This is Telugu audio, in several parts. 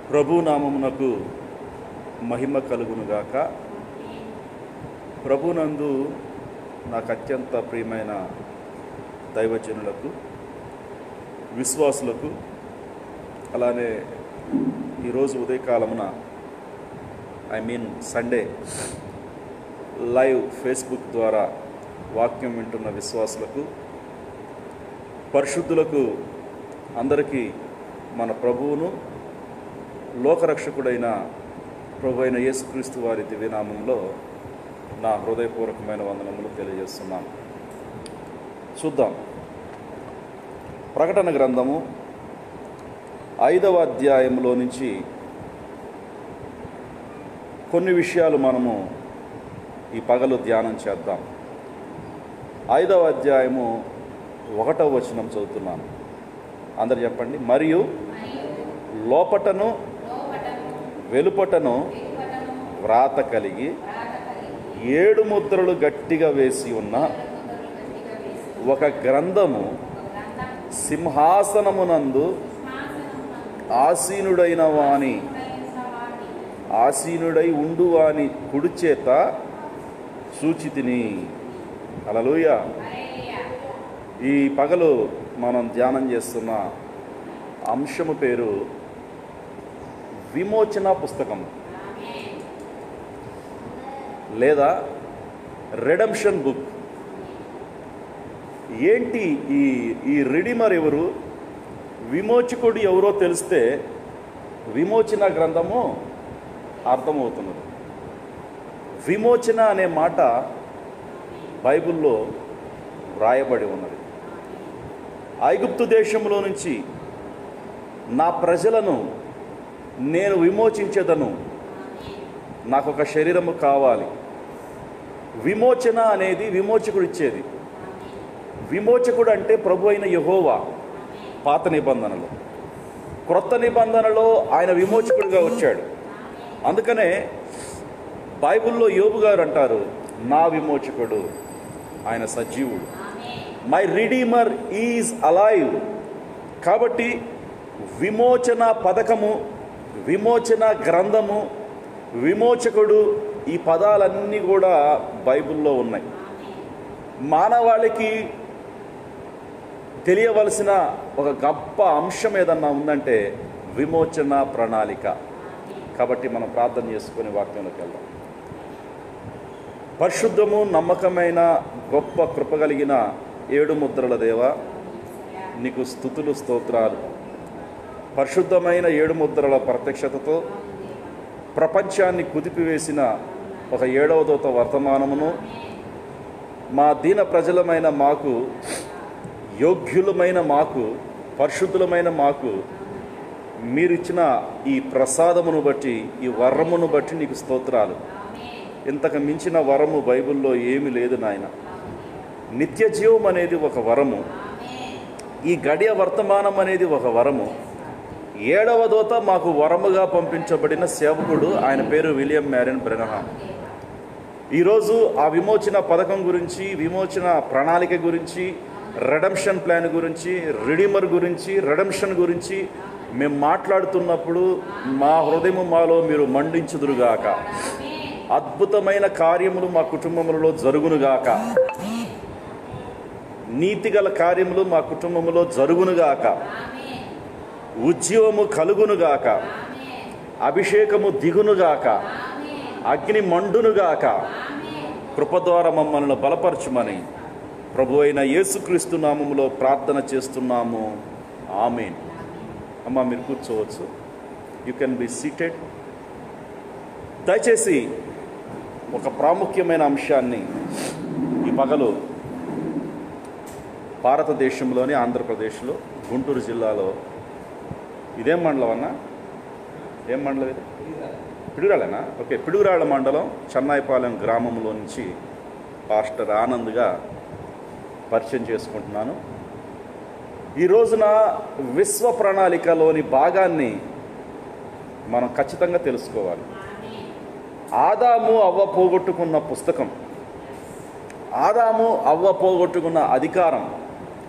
ప్రభు నామమునకు మహిమ కలుగునుగాక ప్రభునందు నాకు అత్యంత ప్రియమైన దైవజనులకు విశ్వాసులకు అలానే ఈరోజు ఉదయకాలమున I mean Sunday live Facebook ద్వారా వాక్యం వింటున్న విశ్వాసులకు పరిశుద్ధులకు అందరికీ మన ప్రభువును లోకరక్షకుడైన ప్రభు అయిన యేసుక్రీస్తు వారి దివ్యనామంలో నా హృదయపూర్వకమైన వందనములు తెలియజేస్తున్నాను చూద్దాం ప్రకటన గ్రంథము ఐదవ అధ్యాయంలో నుంచి కొన్ని విషయాలు మనము ఈ పగలు ధ్యానం చేద్దాం ఐదవ అధ్యాయము ఒకటవ వచనం చదువుతున్నాను అందరు చెప్పండి మరియు లోపటను వెలుపటను వ్రాత కలిగి ఏడు ముద్రలు గట్టిగా వేసి ఉన్న ఒక గ్రంథము సింహాసనమునందు ఆసీనుడైన వాని ఆసీనుడై ఉండు వాని కుడి చేత సూచితిని అలలుయ ఈ పగలు మనం ధ్యానం చేస్తున్న అంశము పేరు విమోచన పుస్తకం లేదా రెడమ్షన్ బుక్ ఏంటి ఈ ఈ రెడిమర్ ఎవరు విమోచకుడు ఎవరో తెలిస్తే విమోచన గ్రంథము అర్థమవుతున్నది విమోచన అనే మాట బైబిల్లో వ్రాయబడి ఉన్నది ఐగుప్తు దేశంలో నుంచి నా ప్రజలను నేను విమోచించేదను నాకు ఒక శరీరము కావాలి విమోచన అనేది విమోచకుడు ఇచ్చేది విమోచకుడు అంటే ప్రభు అయిన యహోవా పాత నిబంధనలో క్రొత్త నిబంధనలో ఆయన విమోచకుడిగా వచ్చాడు అందుకనే బైబిల్లో యోబు గారు అంటారు నా విమోచకుడు ఆయన సజీవుడు మై రిడీమర్ ఈజ్ అలైవ్ కాబట్టి విమోచన పథకము విమోచన గ్రంథము విమోచకుడు ఈ పదాలన్నీ కూడా బైబిల్లో ఉన్నాయి మానవాళికి తెలియవలసిన ఒక గొప్ప అంశం ఏదన్నా ఉందంటే విమోచన ప్రణాళిక కాబట్టి మనం ప్రార్థన చేసుకుని వాక్యంలోకి వెళ్దాం పరిశుద్ధము నమ్మకమైన గొప్ప కృప కలిగిన ఏడు ముద్రల దేవ నీకు స్థుతులు స్తోత్రాలు పరిశుద్ధమైన ఏడు ముద్రల ప్రత్యక్షతతో ప్రపంచాన్ని కుదిపివేసిన ఒక ఏడవ దూత వర్తమానమును మా దీన ప్రజలమైన మాకు యోగ్యులమైన మాకు పరిశుద్ధులమైన మాకు మీరిచ్చిన ఈ ప్రసాదమును బట్టి ఈ వరమును బట్టి నీకు స్తోత్రాలు ఇంతకు మించిన వరము బైబిల్లో ఏమీ లేదు నాయన నిత్య జీవం అనేది ఒక వరము ఈ గడియ వర్తమానం అనేది ఒక వరము ఏడవ దోత మాకు వరముగా పంపించబడిన సేవకుడు ఆయన పేరు విలియం మ్యారిన్ బ్రెనహాం ఈరోజు ఆ విమోచన పథకం గురించి విమోచన ప్రణాళిక గురించి రెడమ్షన్ ప్లాన్ గురించి రిడీమర్ గురించి రెడమ్షన్ గురించి మేము మాట్లాడుతున్నప్పుడు మా హృదయము మాలో మీరు మండించుదురుగాక అద్భుతమైన కార్యములు మా కుటుంబములలో జరుగునుగాక నీతిగల కార్యములు మా కుటుంబములో జరుగునుగాక ఉద్యమము కలుగునుగాక అభిషేకము దిగునుగాక అగ్ని మండునుగాక కృప ద్వారా మమ్మల్ని బలపరచుమని ప్రభు అయిన యేసుక్రీస్తు నామములో ప్రార్థన చేస్తున్నాము ఆమెన్ అమ్మ మీరు కూర్చోవచ్చు యు కెన్ బి సీటెడ్ దయచేసి ఒక ప్రాముఖ్యమైన అంశాన్ని ఈ పగలు భారతదేశంలోని ఆంధ్రప్రదేశ్లో గుంటూరు జిల్లాలో ఇదేం మండలం అన్నా ఏం మండలం ఇది పిడుగురాళ్ళేనా ఓకే పిడుగురాళ్ళ మండలం చెన్నాయిపాలెం గ్రామంలో నుంచి పాస్టర్ ఆనంద్గా పరిచయం చేసుకుంటున్నాను ఈ రోజున విశ్వ ప్రణాళికలోని భాగాన్ని మనం ఖచ్చితంగా తెలుసుకోవాలి ఆదాము అవ్వ పోగొట్టుకున్న పుస్తకం ఆదాము అవ్వ పోగొట్టుకున్న అధికారం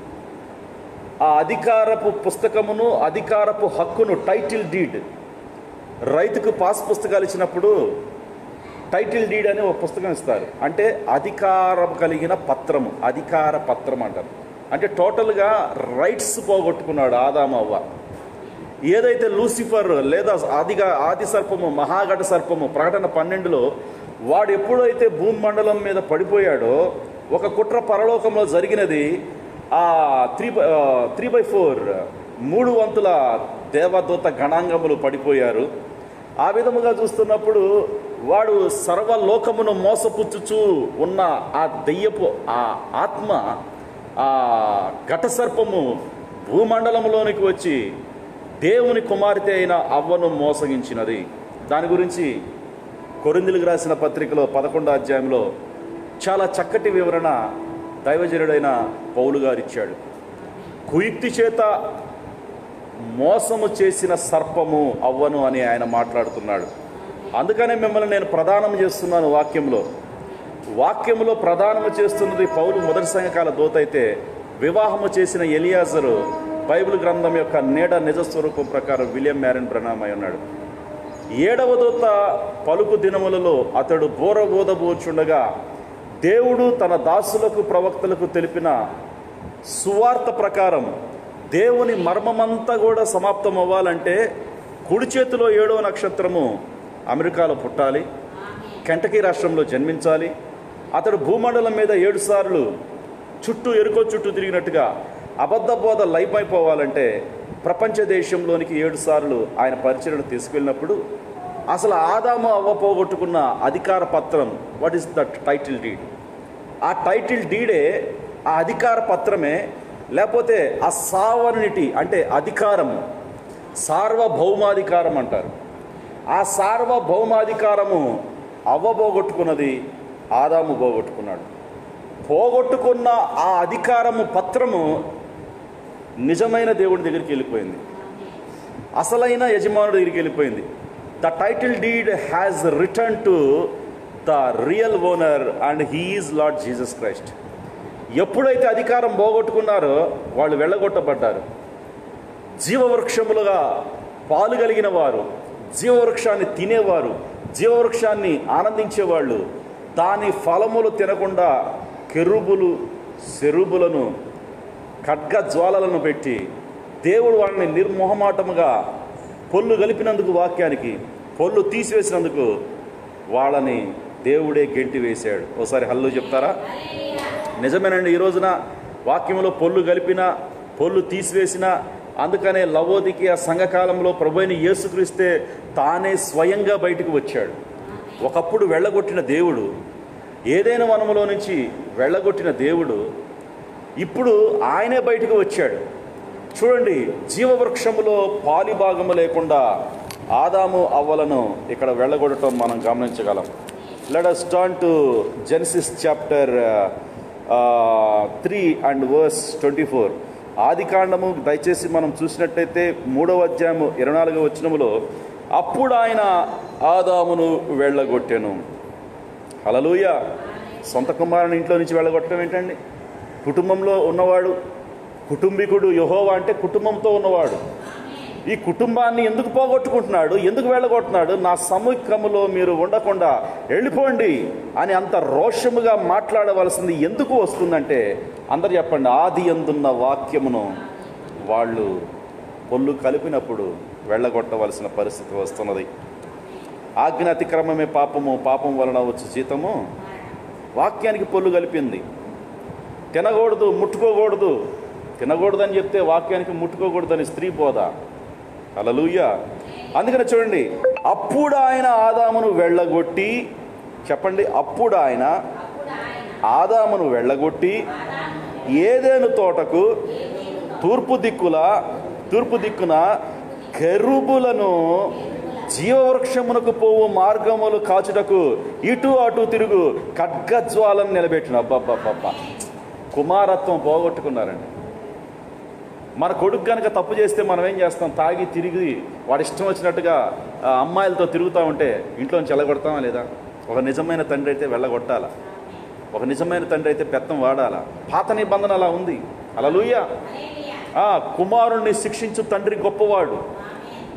ఆ అధికారపు పుస్తకమును అధికారపు హక్కును టైటిల్ డీడ్ రైతుకు పాస్ పుస్తకాలు ఇచ్చినప్పుడు టైటిల్ డీడ్ అనే ఒక పుస్తకం ఇస్తారు అంటే అధికారం కలిగిన పత్రము అధికార పత్రం అంటారు అంటే టోటల్గా రైట్స్ పోగొట్టుకున్నాడు ఆదాము అవ్వ ఏదైతే లూసిఫర్ లేదా ఆదిగా ఆది సర్పము మహాఘట సర్పము ప్రకటన పన్నెండులో వాడు ఎప్పుడైతే భూమండలం మీద పడిపోయాడో ఒక కుట్ర పరలోకంలో జరిగినది ఆ త్రీ త్రీ బై ఫోర్ మూడు వంతుల దేవదూత గణాంగములు పడిపోయారు ఆ విధముగా చూస్తున్నప్పుడు వాడు సర్వలోకమును మోసపుచ్చుచూ ఉన్న ఆ దెయ్యపు ఆ ఆత్మ ఆ ఘట సర్పము భూమండలంలోనికి వచ్చి దేవుని కుమార్తె అయిన అవ్వను మోసగించినది దాని గురించి కొరిందులకు రాసిన పత్రికలో పదకొండో అధ్యాయంలో చాలా చక్కటి వివరణ దైవజనుడైన పౌలు గారు ఇచ్చాడు కుయుక్తి చేత మోసము చేసిన సర్పము అవ్వను అని ఆయన మాట్లాడుతున్నాడు అందుకనే మిమ్మల్ని నేను ప్రదానం చేస్తున్నాను వాక్యంలో వాక్యములో ప్రదానము చేస్తున్నది పౌలు మొదటి సంఘకాల దోత అయితే వివాహము చేసిన ఎలియాజరు బైబిల్ గ్రంథం యొక్క నీడ నిజ స్వరూపం ప్రకారం విలియం మ్యారన్ ప్రణామై ఉన్నాడు ఏడవ దూత పలుకు దినములలో అతడు బోరబోదబోచుండగా దేవుడు తన దాసులకు ప్రవక్తలకు తెలిపిన సువార్త ప్రకారం దేవుని మర్మమంతా కూడా సమాప్తం అవ్వాలంటే కుడి చేతిలో ఏడవ నక్షత్రము అమెరికాలో పుట్టాలి కెంటకీ రాష్ట్రంలో జన్మించాలి అతడు భూమండలం మీద ఏడు సార్లు చుట్టూ ఎరుకో చుట్టూ తిరిగినట్టుగా అబద్ధ బోధ లైపైపోవాలంటే ప్రపంచ దేశంలోనికి ఏడు సార్లు ఆయన పరిచయను తీసుకెళ్ళినప్పుడు అసలు ఆదాము అవ్వ పోగొట్టుకున్న అధికార పత్రం what is that title deed ఆ టైటిల్ డీడే ఆ అధికార పత్రమే లేకపోతే ఆ సావర్నిటీ అంటే అధికారము సార్వభౌమాధికారం అంటారు ఆ సార్వభౌమాధికారము అవ్వ పోగొట్టుకున్నది ఆదాము పోగొట్టుకున్నాడు పోగొట్టుకున్న ఆ అధికారము పత్రము నిజమైన దేవుడి దగ్గరికి వెళ్ళిపోయింది అసలైన యజమానుడి దగ్గరికి వెళ్ళిపోయింది the title deed has return to the real owner and he is Lord Jesus Christ ఎప్పుడైతే అధికారం పోగొట్టుకున్నారో వాళ్ళు వెళ్ళగొట్టబడ్డారు జీవవృక్షములుగా పాలు కలిగిన వారు జీవవృక్షాన్ని తినేవారు జీవవృక్షాన్ని ఆనందించేవాళ్ళు దాని ఫలములు తినకుండా కెరుబులు సెరుబులను ఖడ్గ జ్వాలలను పెట్టి దేవుడు వాళ్ళని నిర్మోహమాటముగా పొల్లు కలిపినందుకు వాక్యానికి పొల్లు తీసివేసినందుకు వాళ్ళని దేవుడే గెంటి వేశాడు ఒకసారి హల్లు చెప్తారా నిజమేనండి ఈ రోజున వాక్యంలో పొల్లు కలిపిన పొల్లు తీసివేసిన అందుకనే లవోదికి ఆ సంఘకాలంలో ప్రభుైన యేసుక్రీస్తే తానే స్వయంగా బయటకు వచ్చాడు ఒకప్పుడు వెళ్ళగొట్టిన దేవుడు ఏదైనా వనములో నుంచి వెళ్ళగొట్టిన దేవుడు ఇప్పుడు ఆయనే బయటకు వచ్చాడు చూడండి జీవవృక్షములో పాలిభాగము లేకుండా ఆదాము అవ్వలను ఇక్కడ వెళ్ళగొట్టడం మనం గమనించగలం let us turn to Genesis chapter three and verse twenty four ఆది కాండము దయచేసి మనం చూసినట్టయితే మూడవ అధ్యాయము ఇరవై నాలుగవ వచనములో అప్పుడు ఆయన ఆదామును వెళ్ళగొట్టెను హలలుయ సొంత కుమారుని ఇంట్లో నుంచి వెళ్ళగొట్టడం ఏంటండి కుటుంబంలో ఉన్నవాడు కుటుంబీకుడు యహోవా అంటే కుటుంబంతో ఉన్నవాడు ఈ కుటుంబాన్ని ఎందుకు పోగొట్టుకుంటున్నాడు ఎందుకు వెళ్ళగొట్టున్నాడు నా సముఖములో మీరు ఉండకుండా వెళ్ళిపోండి అని అంత రోషముగా మాట్లాడవలసింది ఎందుకు వస్తుందంటే అందరు చెప్పండి ఆది ఎందున్న వాక్యమును వాళ్ళు పొల్లు కలిపినప్పుడు వెళ్ళగొట్టవలసిన పరిస్థితి వస్తున్నది ఆజ్ఞ అతిక్రమమే పాపము పాపం వలన వచ్చే జీతము వాక్యానికి పొల్లు కలిపింది తినకూడదు ముట్టుకోకూడదు తినకూడదని చెప్తే వాక్యానికి ముట్టుకోకూడదని స్త్రీ బోధ అలలుయ్య అందుకని చూడండి అప్పుడు ఆయన ఆదామును వెళ్ళగొట్టి చెప్పండి అప్పుడు ఆయన ఆదామును వెళ్ళగొట్టి ఏదేను తోటకు తూర్పు దిక్కుల తూర్పు దిక్కున కెరుబులను జీవవృక్షమునకు పోవు మార్గములు కాచుటకు ఇటు అటు తిరుగు ఖడ్గజ్వాలను నిలబెట్టిన అబ్బబ్బబ్బబ్బా కుమారత్వం పోగొట్టుకున్నారండి మన కొడుకు కనుక తప్పు చేస్తే మనం ఏం చేస్తాం తాగి తిరిగి వాడి ఇష్టం వచ్చినట్టుగా ఆ, అమ్మాయిలతో తిరుగుతూ ఉంటే ఇంట్లోంచి వెళ్ళగొడతామా లేదా ఒక నిజమైన తండ్రి అయితే వెళ్ళగొట్టాలా ఒక నిజమైన తండ్రి అయితే పెత్తం వాడాలా పాత నిబంధన అలా ఉంది అలా లూయ కుమారుణ్ణి శిక్షించు తండ్రి గొప్పవాడు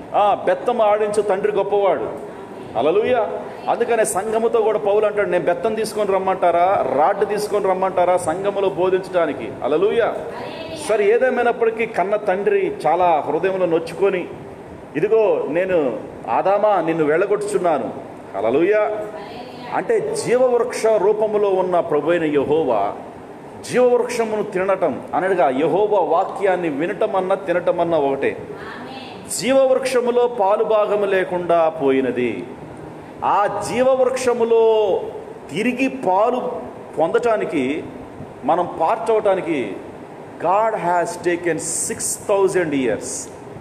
ఆ బెత్తం ఆడించు తండ్రి గొప్పవాడు అలలుయ అందుకనే సంఘముతో కూడా పౌలు అంటాడు నేను బెత్తం తీసుకొని రమ్మంటారా రాడ్ తీసుకొని రమ్మంటారా సంఘములో బోధించడానికి అలలుయ సరే ఏదేమైనప్పటికీ కన్న తండ్రి చాలా హృదయంలో నొచ్చుకొని ఇదిగో నేను ఆదామా నిన్ను వెళ్ళగొట్టుచున్నాను అలలుయ అంటే జీవవృక్ష రూపములో ఉన్న ప్రభు అయిన యహోవా జీవవృక్షమును తినటం అనగా యహోవా వాక్యాన్ని వినటం అన్న తినటం అన్న ఒకటే జీవవృక్షములో పాలు భాగము లేకుండా పోయినది ఆ జీవవృక్షములో తిరిగి పాలు పొందటానికి మనం పార్ట్ అవటానికి God has taken six thousand years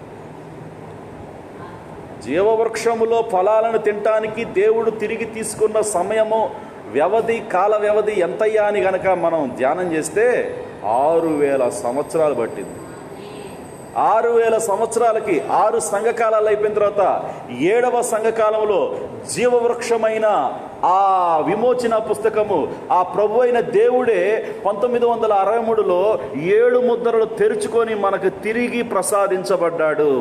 జీవవృక్షములో ఫలాలను తినటానికి దేవుడు తిరిగి తీసుకున్న సమయము వ్యవధి కాల వ్యవధి ఎంతయ్యా అని గనక మనం ధ్యానం చేస్తే ఆరు వేల సంవత్సరాలు పట్టింది ఆరు వేల సంవత్సరాలకి ఆరు సంఘకాలాలు అయిపోయిన తర్వాత ఏడవ సంఘకాలంలో జీవవృక్షమైన ఆ విమోచన పుస్తకము ఆ ప్రభు అయిన దేవుడే పంతొమ్మిది వందల అరవై మూడులో ఏడు ముద్రలు తెరుచుకొని మనకు తిరిగి ప్రసాదించబడ్డాడు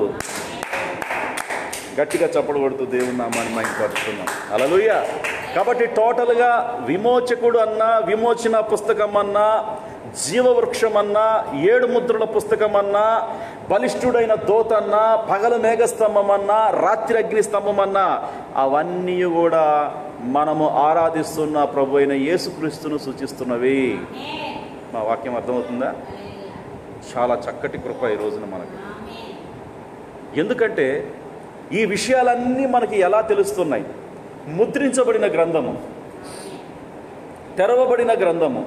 గట్టిగా చప్పడు కొడుతూ దేవుని నామాన్ని మైపరుస్తున్నాం అలలుయ కాబట్టి టోటల్గా విమోచకుడు అన్నా విమోచన పుస్తకం అన్నా జీవవృక్షం అన్నా ఏడు ముద్రల పుస్తకం అన్నా బలిష్ఠుడైన దోత అన్నా పగల మేఘస్తంభం అన్నా రాత్రి అగ్ని స్తంభం అన్నా అవన్నీ కూడా మనము ఆరాధిస్తున్న ప్రభు అయిన యేసుక్రీస్తును సూచిస్తున్నవి మా వాక్యం అర్థమవుతుందా చాలా చక్కటి కృప ఈ రోజున మనకు ఎందుకంటే ఈ విషయాలన్నీ మనకి ఎలా తెలుస్తున్నాయి ముద్రించబడిన గ్రంథము తెరవబడిన గ్రంథము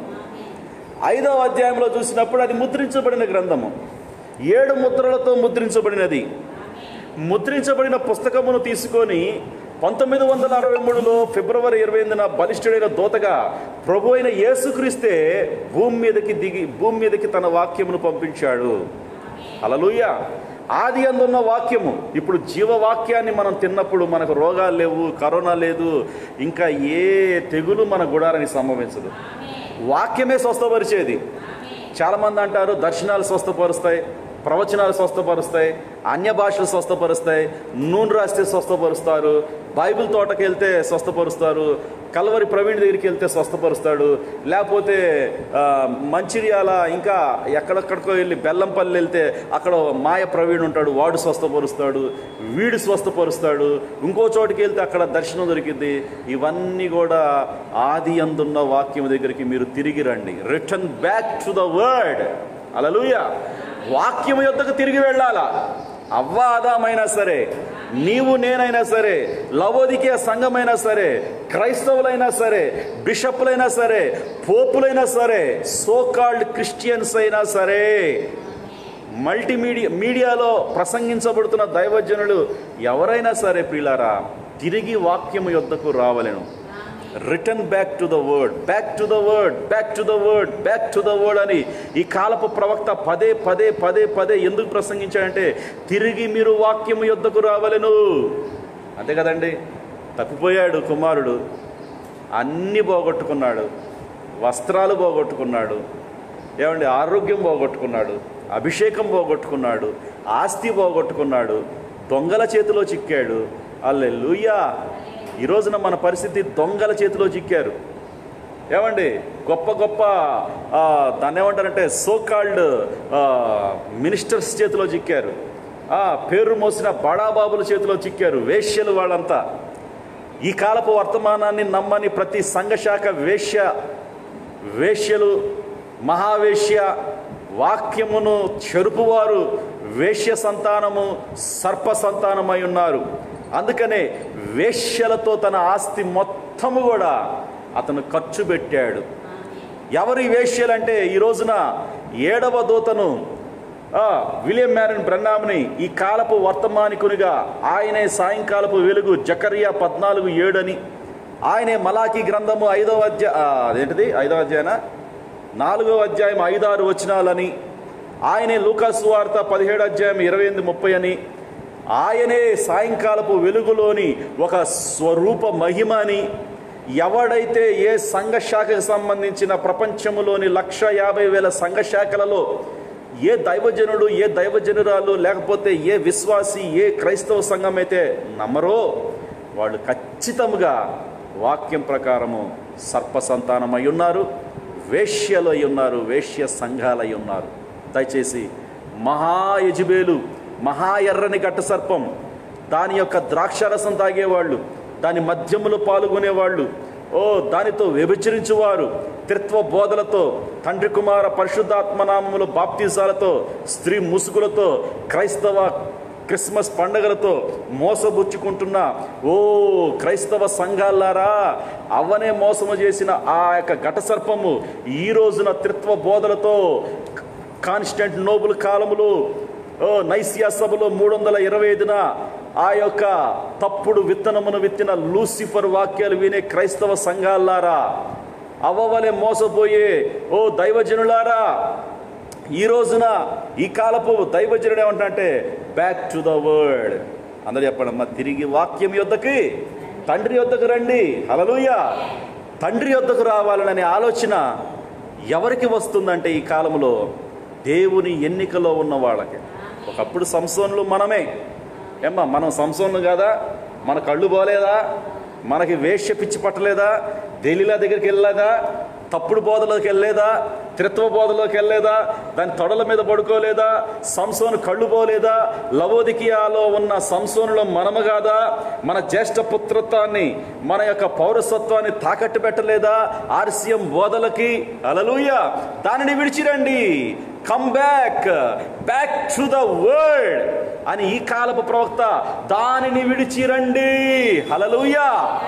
ఐదవ అధ్యాయంలో చూసినప్పుడు అది ముద్రించబడిన గ్రంథము ఏడు ముద్రలతో ముద్రించబడినది ముద్రించబడిన పుస్తకమును తీసుకొని పంతొమ్మిది వందల అరవై మూడులో ఫిబ్రవరి ఇరవై ఎనిమిదిన బలిష్ఠుడైన దోతగా ప్రభు అయిన యేసుక్రీస్తే భూమి మీదకి దిగి భూమి మీదకి తన వాక్యమును పంపించాడు అలలుయ ఆది అందున్న వాక్యము ఇప్పుడు జీవవాక్యాన్ని మనం తిన్నప్పుడు మనకు రోగాలు లేవు కరోనా లేదు ఇంకా ఏ తెగులు మన గుడారానికి సంభవించదు వాక్యమే స్వస్థపరిచేది చాలామంది అంటారు దర్శనాలు స్వస్థపరుస్తాయి ప్రవచనాలు స్వస్థపరుస్తాయి అన్య భాషలు స్వస్థపరుస్తాయి నూనె రాస్తే స్వస్థపరుస్తారు బైబిల్ తోటకి వెళ్తే స్వస్థపరుస్తారు కల్వరి ప్రవీణ్ దగ్గరికి వెళ్తే స్వస్థపరుస్తాడు లేకపోతే ఆ, మంచిర్యాల ఇంకా ఎక్కడెక్కడికో వెళ్ళి బెల్లంపల్లి వెళ్తే అక్కడ మాయ ప్రవీణ్ ఉంటాడు వాడు స్వస్థపరుస్తాడు వీడు స్వస్థపరుస్తాడు ఇంకో చోటుకి వెళ్తే అక్కడ దర్శనం దొరికింది ఇవన్నీ కూడా ఆది అందున్న వాక్యం దగ్గరికి మీరు తిరిగి రండి return back to the word అలలుయ వాక్యం యొద్దకు తిరిగి వెళ్ళాలా అవ్వ ఆదామైనా సరే నీవు నేనైనా సరే లవోదికే సంఘమైనా సరే క్రైస్తవులైనా సరే బిషప్లైనా సరే పోపులైనా సరే సో కాల్డ్ క్రిస్టియన్స్ అయినా సరే మల్టీమీడియా మీడియాలో ప్రసంగించబడుతున్న దైవజనులు ఎవరైనా సరే ప్రియులారా తిరిగి వాక్యము యొద్దకు రావలేను return back to the word back to the word back to the word back to the word అని ఈ కాలపు ప్రవక్త పదే పదే పదే పదే ఎందుకు ప్రసంగించాడంటే తిరిగి మీరు వాక్యము యొద్దకు రావలెను అంతే కదండి తప్పిపోయాడు కుమారుడు అన్నీ పోగొట్టుకున్నాడు వస్త్రాలు పోగొట్టుకున్నాడు ఏమండి ఆరోగ్యం పోగొట్టుకున్నాడు అభిషేకం పోగొట్టుకున్నాడు ఆస్తి పోగొట్టుకున్నాడు దొంగల చేతిలో చిక్కాడు అల్లెలుయ్యా ఈ రోజున మన పరిస్థితి దొంగల చేతిలో చిక్కారు ఏమండి గొప్ప గొప్ప ఆ, దాన్ని ఏమంటారంటే సో కాల్డ్ మినిస్టర్స్ చేతిలో చిక్కారు ఆ, పేరు మోసిన బడాబాబుల చేతిలో చిక్కారు వేశ్యలు వాళ్ళంతా ఈ కాలపు వర్తమానాన్ని నమ్మని ప్రతి సంఘశాఖ వేశ్య వేశ్యలు మహావేశ్య వాక్యమును చెరుపువారు వేశ్య సంతానము సర్ప సంతానమై ఉన్నారు అందుకనే వేశ్యలతో తన ఆస్తి మొత్తము కూడా అతను ఖర్చు పెట్టాడు ఎవరి వేశ్యలంటే ఈ రోజున ఏడవ దూతను ఆ, విలియం మ్యారన్ బ్రన్నామ్ని ఈ కాలపు వర్తమానికునిగా ఆయనే సాయంకాలపు వెలుగు జకరియా పద్నాలుగు ఏడని ఆయనే మలాకి గ్రంథము ఐదవ అధ్యాయ ఆ, అదేంటిది ఐదవ అధ్యాయన నాలుగవ అధ్యాయం ఐదారు వచనాలని ఆయనే లూకాసు వార్త పదిహేడు అధ్యాయం ఇరవై ఎనిమిది ముప్పై అని ఆయనే సాయంకాలపు వెలుగులోని ఒక స్వరూప మహిమ అని ఎవడైతే ఏ సంఘ శాఖకు సంబంధించిన ప్రపంచములోని లక్ష యాభై వేల సంఘ శాఖలలో ఏ దైవజనుడు ఏ దైవజనురాలు లేకపోతే ఏ విశ్వాసి ఏ క్రైస్తవ సంఘం అయితే నమ్మరో వాళ్ళు ఖచ్చితంగా వాక్యం ప్రకారము సర్ప సంతానమై ఉన్నారు వేశ్యలై ఉన్నారు వేశ్య సంఘాలై ఉన్నారు దయచేసి మహా యజుబేలు మహా ఎర్రని గట్ట సర్పం దాని యొక్క ద్రాక్షారసం తాగేవాళ్ళు దాని మద్యములో పాల్గొనేవాళ్ళు ఓ దానితో వ్యభిచరించువారు త్రిత్వ బోధలతో తండ్రి కుమార పరిశుద్ధాత్మనామములు బాప్తిజాలతో స్త్రీ ముసుగులతో క్రైస్తవ క్రిస్మస్ పండగలతో మోసబుచ్చుకుంటున్న ఓ క్రైస్తవ సంఘాలారా అవనే మోసము చేసిన ఆ యొక్క ఘట సర్పము ఈ రోజున త్రిత్వ బోధలతో కాన్స్టెంట్ నోబుల్ కాలములు ఓ నైసియా సభలో మూడు వందల ఇరవై ఐదున ఆ యొక్క తప్పుడు విత్తనమును విత్తిన లూసిఫర్ వాక్యాలు వినే క్రైస్తవ సంఘాలారా అవ్వవలే మోసపోయే ఓ దైవజనులారా ఈ రోజున ఈ కాలపు దైవజనుడు ఏమంటే బ్యాక్ టు ద వర్డ్ అందరూ చెప్పండమ్మా తిరిగి వాక్యం యొద్దకి తండ్రి యొద్దకు రండి హలలుయ తండ్రి యొద్దకు రావాలనే ఆలోచన ఎవరికి వస్తుందంటే ఈ కాలంలో దేవుని ఎన్నికలో ఉన్న వాళ్ళకి ఒకప్పుడు సంసోన్లు మనమే ఏమ్మా మనం సంసోన్లు కాదా మన కళ్ళు పోలేదా మనకి వేష్య పిచ్చి పట్టలేదా దెలీలా దగ్గరికి వెళ్ళలేదా తప్పుడు బోధలోకి వెళ్ళలేదా త్రిత్వ బోధలోకి వెళ్ళలేదా దాని తొడల మీద పడుకోలేదా సంసోను కళ్ళు పోలేదా లవోదికియాలో ఉన్న సంసోనులో మనము కాదా మన జ్యేష్ఠ పుత్రత్వాన్ని మన యొక్క పౌరసత్వాన్ని తాకట్టు పెట్టలేదా ఆర్సిఎం బోధలకి అలలుయ దానిని విడిచిరండి come back back to the world అని ఈ కాలపు ప్రవక్త దానిని విడిచిరండి హలలుయా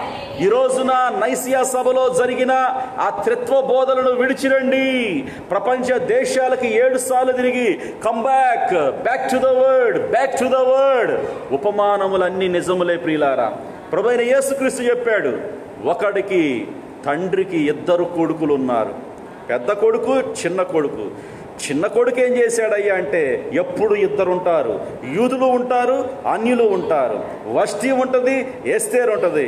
ఈ రోజున నైసియా సభలో జరిగిన ఆ త్రిత్వ బోధలను విడిచిరండి ప్రపంచ దేశాలకి ఏడు సార్లు తిరిగి come back back to the word back to the word ఉపమానములన్నీ నిజములే ప్రియులారా ప్రభైన యేసుక్రీస్తు చెప్పాడు ఒకడికి తండ్రికి ఇద్దరు కొడుకులు ఉన్నారు పెద్ద కొడుకు చిన్న కొడుకు చిన్న కొడుకు ఏం చేశాడయ్యా అంటే ఎప్పుడు ఇద్దరు ఉంటారు యూదులు ఉంటారు అన్యులు ఉంటారు వష్టి ఉంటుంది ఎస్తేర్ ఉంటుంది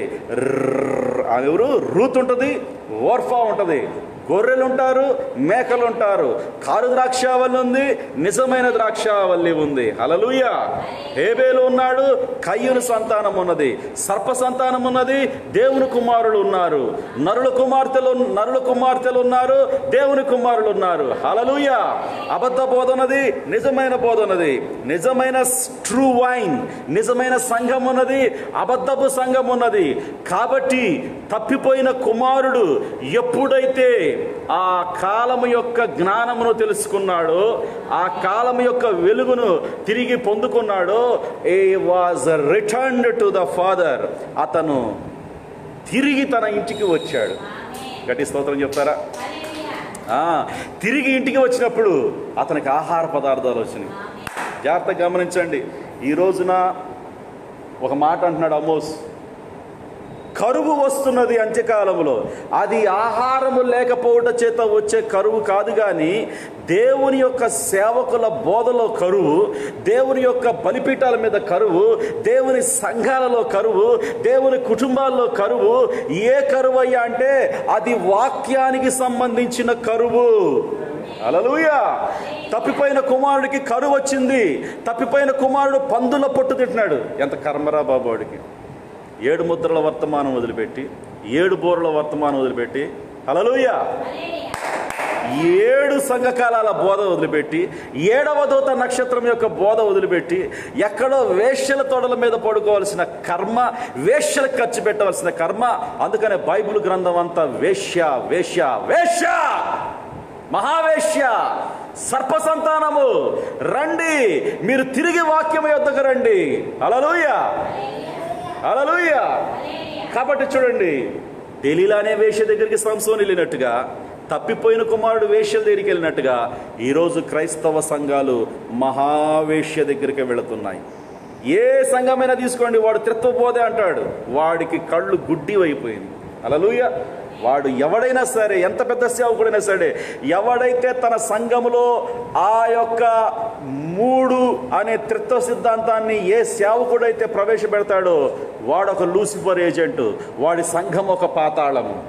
ర్ర్ ఆమె ఎవరు రూత్ ఉంటుంది ఓర్ఫా ఉంటుంది గొర్రెలు ఉంటారు మేకలు ఉంటారు కారు ద్రాక్షావల్లి ఉంది నిజమైన ద్రాక్షావల్లి ఉంది హలలుయ హేబేలు ఉన్నాడు కయ్యూను సంతానం ఉన్నది సర్ప సంతానం ఉన్నది దేవుని కుమారులు ఉన్నారు నరుల కుమార్తెలు నరుల కుమార్తెలు ఉన్నారు దేవుని కుమారులు ఉన్నారు హలలుయ అబద్ధ బోధ ఉన్నది నిజమైన బోధ ఉన్నది నిజమైన ట్రూ వైన్ నిజమైన సంఘం ఉన్నది అబద్ధపు సంఘం ఉన్నది కాబట్టి తప్పిపోయిన కుమారుడు ఎప్పుడైతే ఆ కాలము యొక్క జ్ఞానమును తెలుసుకున్నాడో ఆ కాలము యొక్క వెలుగును తిరిగి పొందుకున్నాడో a was returned to the Father అతను తిరిగి తన ఇంటికి వచ్చాడు గట్టి స్తోత్రం చెప్తారా ఆ, తిరిగి ఇంటికి వచ్చినప్పుడు అతనికి ఆహార పదార్థాలు వచ్చినాయి జాగ్రత్తగా గమనించండి ఈ రోజున ఒక మాట అంటున్నాడు అమోస్ కరువు వస్తున్నది అంత్యకాలంలో అది ఆహారము లేకపోవట చేత వచ్చే కరువు కాదు కానీ దేవుని యొక్క సేవకుల బోధలో కరువు దేవుని యొక్క బలిపీఠాల మీద కరువు దేవుని సంఘాలలో కరువు దేవుని కుటుంబాల్లో కరువు ఏ కరువు అయ్యా అంటే అది వాక్యానికి సంబంధించిన కరువు అలలుయా తప్పిపోయిన కుమారుడికి కరువు వచ్చింది తప్పిపోయిన కుమారుడు పందుల పొట్టు తింటున్నాడు ఎంత కర్మరా బాబోడికి ఏడు ముద్రల వర్తమానం వదిలిపెట్టి ఏడు బోర్ల వర్తమానం వదిలిపెట్టి హలలుయ ఏడు సంఘకాలాల బోధ వదిలిపెట్టి ఏడవ దూత నక్షత్రం యొక్క బోధ వదిలిపెట్టి ఎక్కడో వేష్యల తోడల మీద పడుకోవాల్సిన కర్మ వేష్యలకు ఖర్చు పెట్టవలసిన కర్మ అందుకనే బైబిల్ గ్రంథం అంతా వేశ్య వేశ్య వేశ్య మహావేశ్య సర్ప సంతానము రండి మీరు తిరిగి వాక్యం యొద్దకు రండి అలలుయ అలలుయ కాబట్టి చూడండి డెలీలానే వేష దగ్గరికి సంసోన్ వెళ్ళినట్టుగా తప్పిపోయిన కుమారుడు వేష్యల దగ్గరికి వెళ్ళినట్టుగా ఈరోజు క్రైస్తవ సంఘాలు మహావేశ్య దగ్గరికి వెళుతున్నాయి ఏ సంఘమైనా తీసుకోండి వాడు త్రిత్వబోధే అంటాడు వాడికి కళ్ళు గుడ్డి అయిపోయింది అలలుయ వాడు ఎవడైనా సరే ఎంత పెద్ద సేవకుడైనా సరే ఎవడైతే తన సంఘములో ఆ యొక్క మూడు అనే త్రిత్వ సిద్ధాంతాన్ని ఏ సేవకుడైతే ప్రవేశపెడతాడో వాడు ఒక లూసిఫర్ ఏజెంట్ వాడి సంఘం ఒక పాతాళము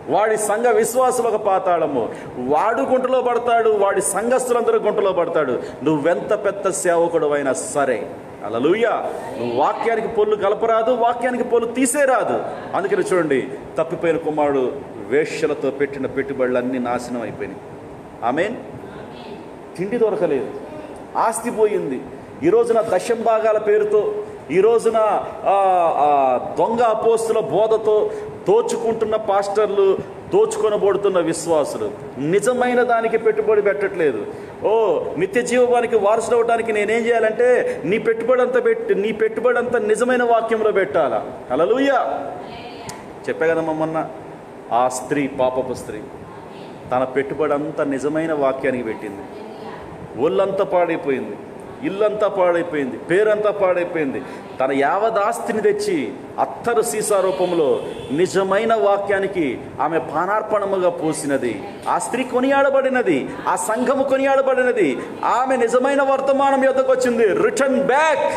వాడి సంఘ విశ్వాసులు ఒక పాతాళము వాడు గుంటలో పడతాడు వాడి సంఘస్థులందరూ గుంటలో పడతాడు నువ్వెంత పెద్ద సేవకుడు అయినా సరే అలలుయ నువ్వు వాక్యానికి పొల్లు కలపరాదు వాక్యానికి పొల్లు తీసేరాదు అందుకని చూడండి తప్పిపోయిన కుమారుడు వేష్యలతో పెట్టిన పెట్టుబడులన్నీ నాశనం అయిపోయినాయి ఆమెన్ తిండి దొరకలేదు ఆస్తి పోయింది ఈ రోజున దశం భాగాల పేరుతో ఈ రోజున ఆ, ఆ, దొంగ అపోస్తుల బోధతో దోచుకుంటున్న పాస్టర్లు దోచుకొనబడుతున్న విశ్వాసులు నిజమైన దానికి పెట్టుబడి పెట్టట్లేదు ఓ నిత్య జీవానికి వారసుడు అవడానికి నేనేం చేయాలంటే నీ పెట్టుబడి అంతా పెట్టి నీ పెట్టుబడి అంతా నిజమైన వాక్యంలో పెట్టాలా అలలుయ్యా చెప్పా కదా మొన్న ఆ స్త్రీ పాపపు స్త్రీ తన పెట్టుబడి అంతా నిజమైన వాక్యానికి పెట్టింది ఒళ్ళంతా పాడైపోయింది ఇల్లంతా పాడైపోయింది పేరంతా పాడైపోయింది తన యావదాస్తిని తెచ్చి అత్తరు సీసా రూపంలో నిజమైన వాక్యానికి ఆమె పానార్పణముగా పోసినది ఆ స్త్రీ కొనియాడబడినది ఆ సంఘము కొనియాడబడినది ఆమె నిజమైన వర్తమానం యొద్దకు వచ్చింది రిటర్న్ బ్యాక్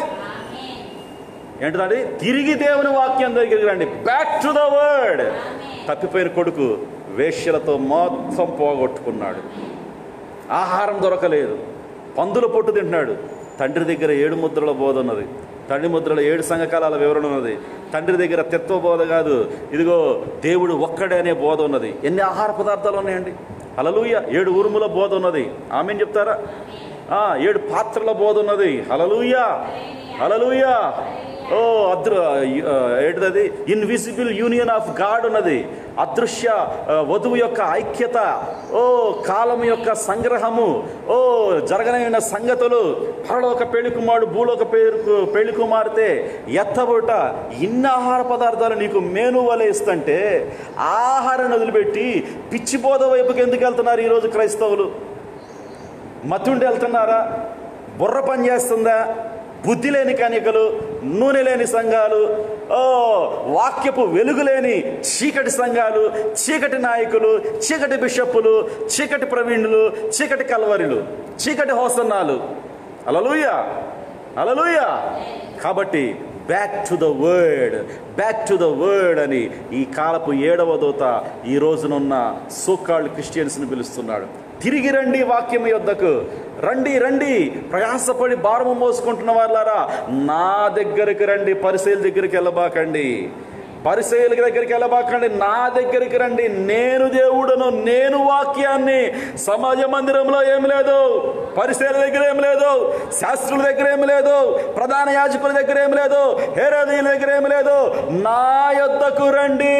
ఏంటండి తిరిగి దేవుని వాక్యం దగ్గరికి రండి బ్యాక్ టు ద వర్డ్ తప్పిపోయిన కొడుకు వేష్యలతో మొత్తం పోగొట్టుకున్నాడు ఆహారం దొరకలేదు పందుల పొట్టు తింటున్నాడు తండ్రి దగ్గర ఏడు ముద్రల బోధ ఉన్నది తండ్రి ముద్రల ఏడు సంఘకాలాల వివరణ ఉన్నది తండ్రి దగ్గర తత్వ బోధ కాదు ఇదిగో దేవుడు ఒక్కడే అనే బోధ ఉన్నది ఎన్ని ఆహార పదార్థాలు ఉన్నాయండి హలలుయ ఏడు ఉరుముల బోధ ఉన్నది ఆమెను చెప్తారా ఆ, ఏడు పాత్రల బోధ ఉన్నది హలలుయ హలలుయ ఓ అదృ ఆ, ఏంటిది ఇన్విజిబుల్ యూనియన్ ఆఫ్ గాడ్ ఉన్నది అదృశ్య ఆ, వధువు యొక్క ఐక్యత ఓ కాలం యొక్క సంగ్రహము ఓ జరగనైన సంగతులు పరలోక పెళ్లి కుమారుడు భూలోక పేరు పెళ్లి కుమార్తె ఎత్తబుట ఇన్ని ఆహార పదార్థాలు నీకు మేను వలె ఇస్తుంటే ఆహారాన్ని వదిలిపెట్టి పిచ్చిబోధ వైపుకి ఎందుకు వెళ్తున్నారు ఈరోజు క్రైస్తవులు మతుండి వెళ్తున్నారా బుర్ర పని చేస్తుందా బుద్ధి లేని కనికలు నూనె లేని సంఘాలు ఓ వాక్యపు వెలుగు లేని చీకటి సంఘాలు చీకటి నాయకులు చీకటి బిషప్పులు చీకటి ప్రవీణులు చీకటి కల్వరిలు చీకటి హోసన్నాలు అలలుయ అలలుయ కాబట్టి back to the word back to the word అని ఈ కాలపు ఏడవ దూత ఈ రోజునున్న సోకాళ్ళు క్రిస్టియన్స్ని పిలుస్తున్నాడు తిరిగి రండి వాక్యం యొద్దకు రండి రండి ప్రయాసపడి భారము మోసుకుంటున్న వాళ్ళారా నా దగ్గరికి రండి పరిశీల దగ్గరికి వెళ్ళబాకండి పరిశీల దగ్గరికి వెళ్ళబాకండి నా దగ్గరికి రండి నేను దేవుడను నేను వాక్యాన్ని సమాజ మందిరంలో ఏం లేదు పరిశీల దగ్గర ఏం లేదు శాస్త్రుల దగ్గర ఏం లేదు ప్రధాన యాజకుల దగ్గర ఏం లేదు హేరోదీల దగ్గర ఏం లేదు నా యొద్దకు రండి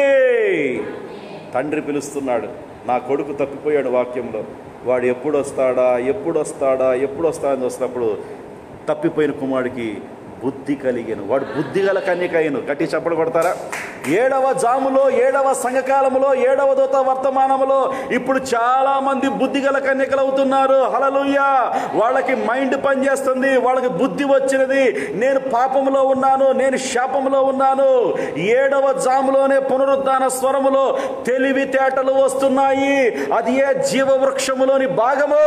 తండ్రి పిలుస్తున్నాడు నా కొడుకు తప్పిపోయాడు వాక్యంలో వాడు ఎప్పుడు వస్తాడా ఎప్పుడు వస్తాడా ఎప్పుడు వస్తాడని వస్తున్నప్పుడు తప్పిపోయిన కుమారుడికి బుద్ధి కలిగాను వాడు బుద్ధి గల కన్యకయ్యను గట్టి చప్పలు కొడతారా ఏడవ జాములో ఏడవ సంఘకాలములో ఏడవ దూత వర్తమానములో ఇప్పుడు చాలా మంది బుద్ధి గల కన్యకలు అవుతున్నారు హలలుయ్య వాళ్ళకి మైండ్ పనిచేస్తుంది వాళ్ళకి బుద్ధి వచ్చినది నేను పాపములో ఉన్నాను నేను శాపములో ఉన్నాను ఏడవ జాములోనే పునరుద్ధాన స్వరములో తెలివితేటలు వస్తున్నాయి అది ఏ జీవవృక్షములోని భాగము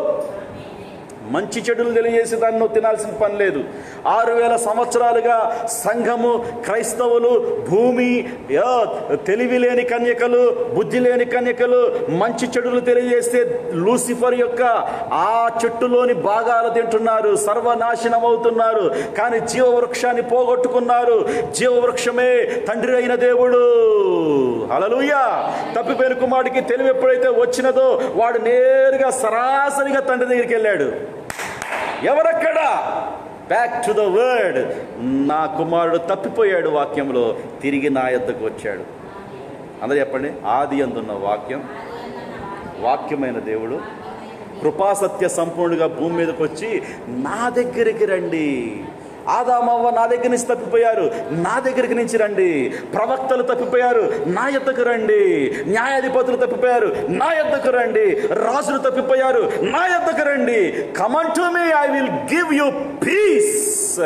మంచి చెడులు తెలియజేసి దాన్ని నువ్వు తినాల్సిన పని లేదు ఆరు వేల సంవత్సరాలుగా సంఘము క్రైస్తవులు భూమి యా, తెలివి లేని కన్యకలు బుద్ధి లేని కన్యకలు మంచి చెడులు తెలియజేస్తే లూసిఫర్ యొక్క ఆ చెట్టులోని భాగాలు తింటున్నారు సర్వనాశనం అవుతున్నారు కానీ జీవవృక్షాన్ని పోగొట్టుకున్నారు జీవవృక్షమే తండ్రి అయిన దేవుడు హల్లెలూయా తప్పిపోయిన కుమారుడికి తెలివి ఎప్పుడైతే వచ్చినదో వాడు నేరుగా సరాసరిగా తండ్రి దగ్గరికి వెళ్ళాడు ఎవరక్కడ బ్యాక్ టు ద వర్డ్ నా కుమారుడు తప్పిపోయాడు వాక్యంలో తిరిగి నా యొద్దకు వచ్చాడు అందరూ చెప్పండి ఆది అందున్న వాక్యం వాక్యమైన దేవుడు కృపాసత్య సంపూర్ణుడిగా భూమి మీదకి వచ్చి నా దగ్గరికి రండి ఆదామవ్వ నా దగ్గర నుంచి తప్పిపోయారు నా దగ్గరికి నుంచి రండి ప్రవక్తలు తప్పిపోయారు నా యొద్దకు రండి న్యాయాధిపతులు తప్పిపోయారు నా యొద్దకు రండి రాజులు తప్పిపోయారు నా యొద్దకు రండి come on to me I will give you peace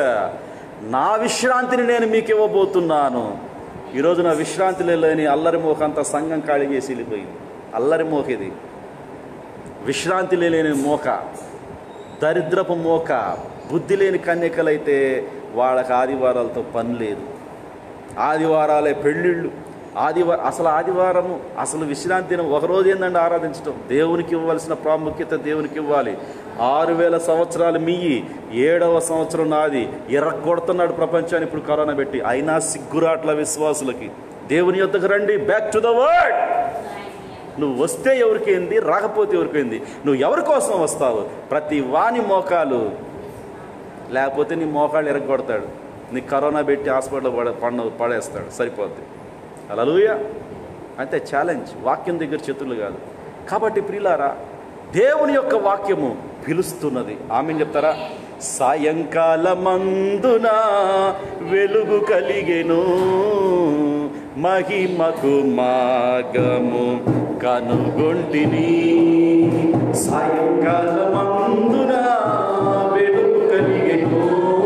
నా విశ్రాంతిని నేను మీకు ఇవ్వబోతున్నాను ఈరోజు నా విశ్రాంతి లేని అల్లరి మోకంతా సంఘం ఖాళీ చేసి వెళ్ళిపోయింది అల్లరి మోక ఇది విశ్రాంతి లేని మోక దరిద్రపు మోక బుద్ధి లేని కన్యకలైతే వాళ్ళకి ఆదివారాలతో పని లేదు ఆదివారాలే పెళ్ళిళ్ళు ఆదివారం అసలు ఆదివారము అసలు విశ్రాంతి దినం ఒక రోజు ఏందండి ఆరాధించడం దేవునికి ఇవ్వాల్సిన ప్రాముఖ్యత దేవునికి ఇవ్వాలి ఆరు వేల సంవత్సరాలు మియ్యి ఏడవ సంవత్సరం నాది ఎర్రగొడుతున్నాడు ప్రపంచాన్ని ఇప్పుడు కరోనా పెట్టి అయినా సిగ్గురాట్ల విశ్వాసులకి దేవుని యొద్దకు రండి బ్యాక్ టు ద వర్డ్ నువ్వు వస్తే ఎవరికైంది రాకపోతే ఎవరికైంది నువ్వు ఎవరి కోసం వస్తావు ప్రతి వాని మోకాలు లేకపోతే నీ మోకాళ్ళు ఎరగొడతాడు నీ కరోనా పెట్టి హాస్పిటల్ పడ పండు పడేస్తాడు సరిపోద్ది అలలుయ అంతే ఛాలెంజ్ వాక్యం దగ్గర చేతులు కాదు కాబట్టి ప్రియులారా దేవుని యొక్క వాక్యము పిలుస్తున్నది ఆమె చెప్తారా సాయంకాలమందున వెలుగు కలిగెను మహిమకు మార్గము కనుగొంటిని సాయంకాలమందున వెలుగు కలిగెను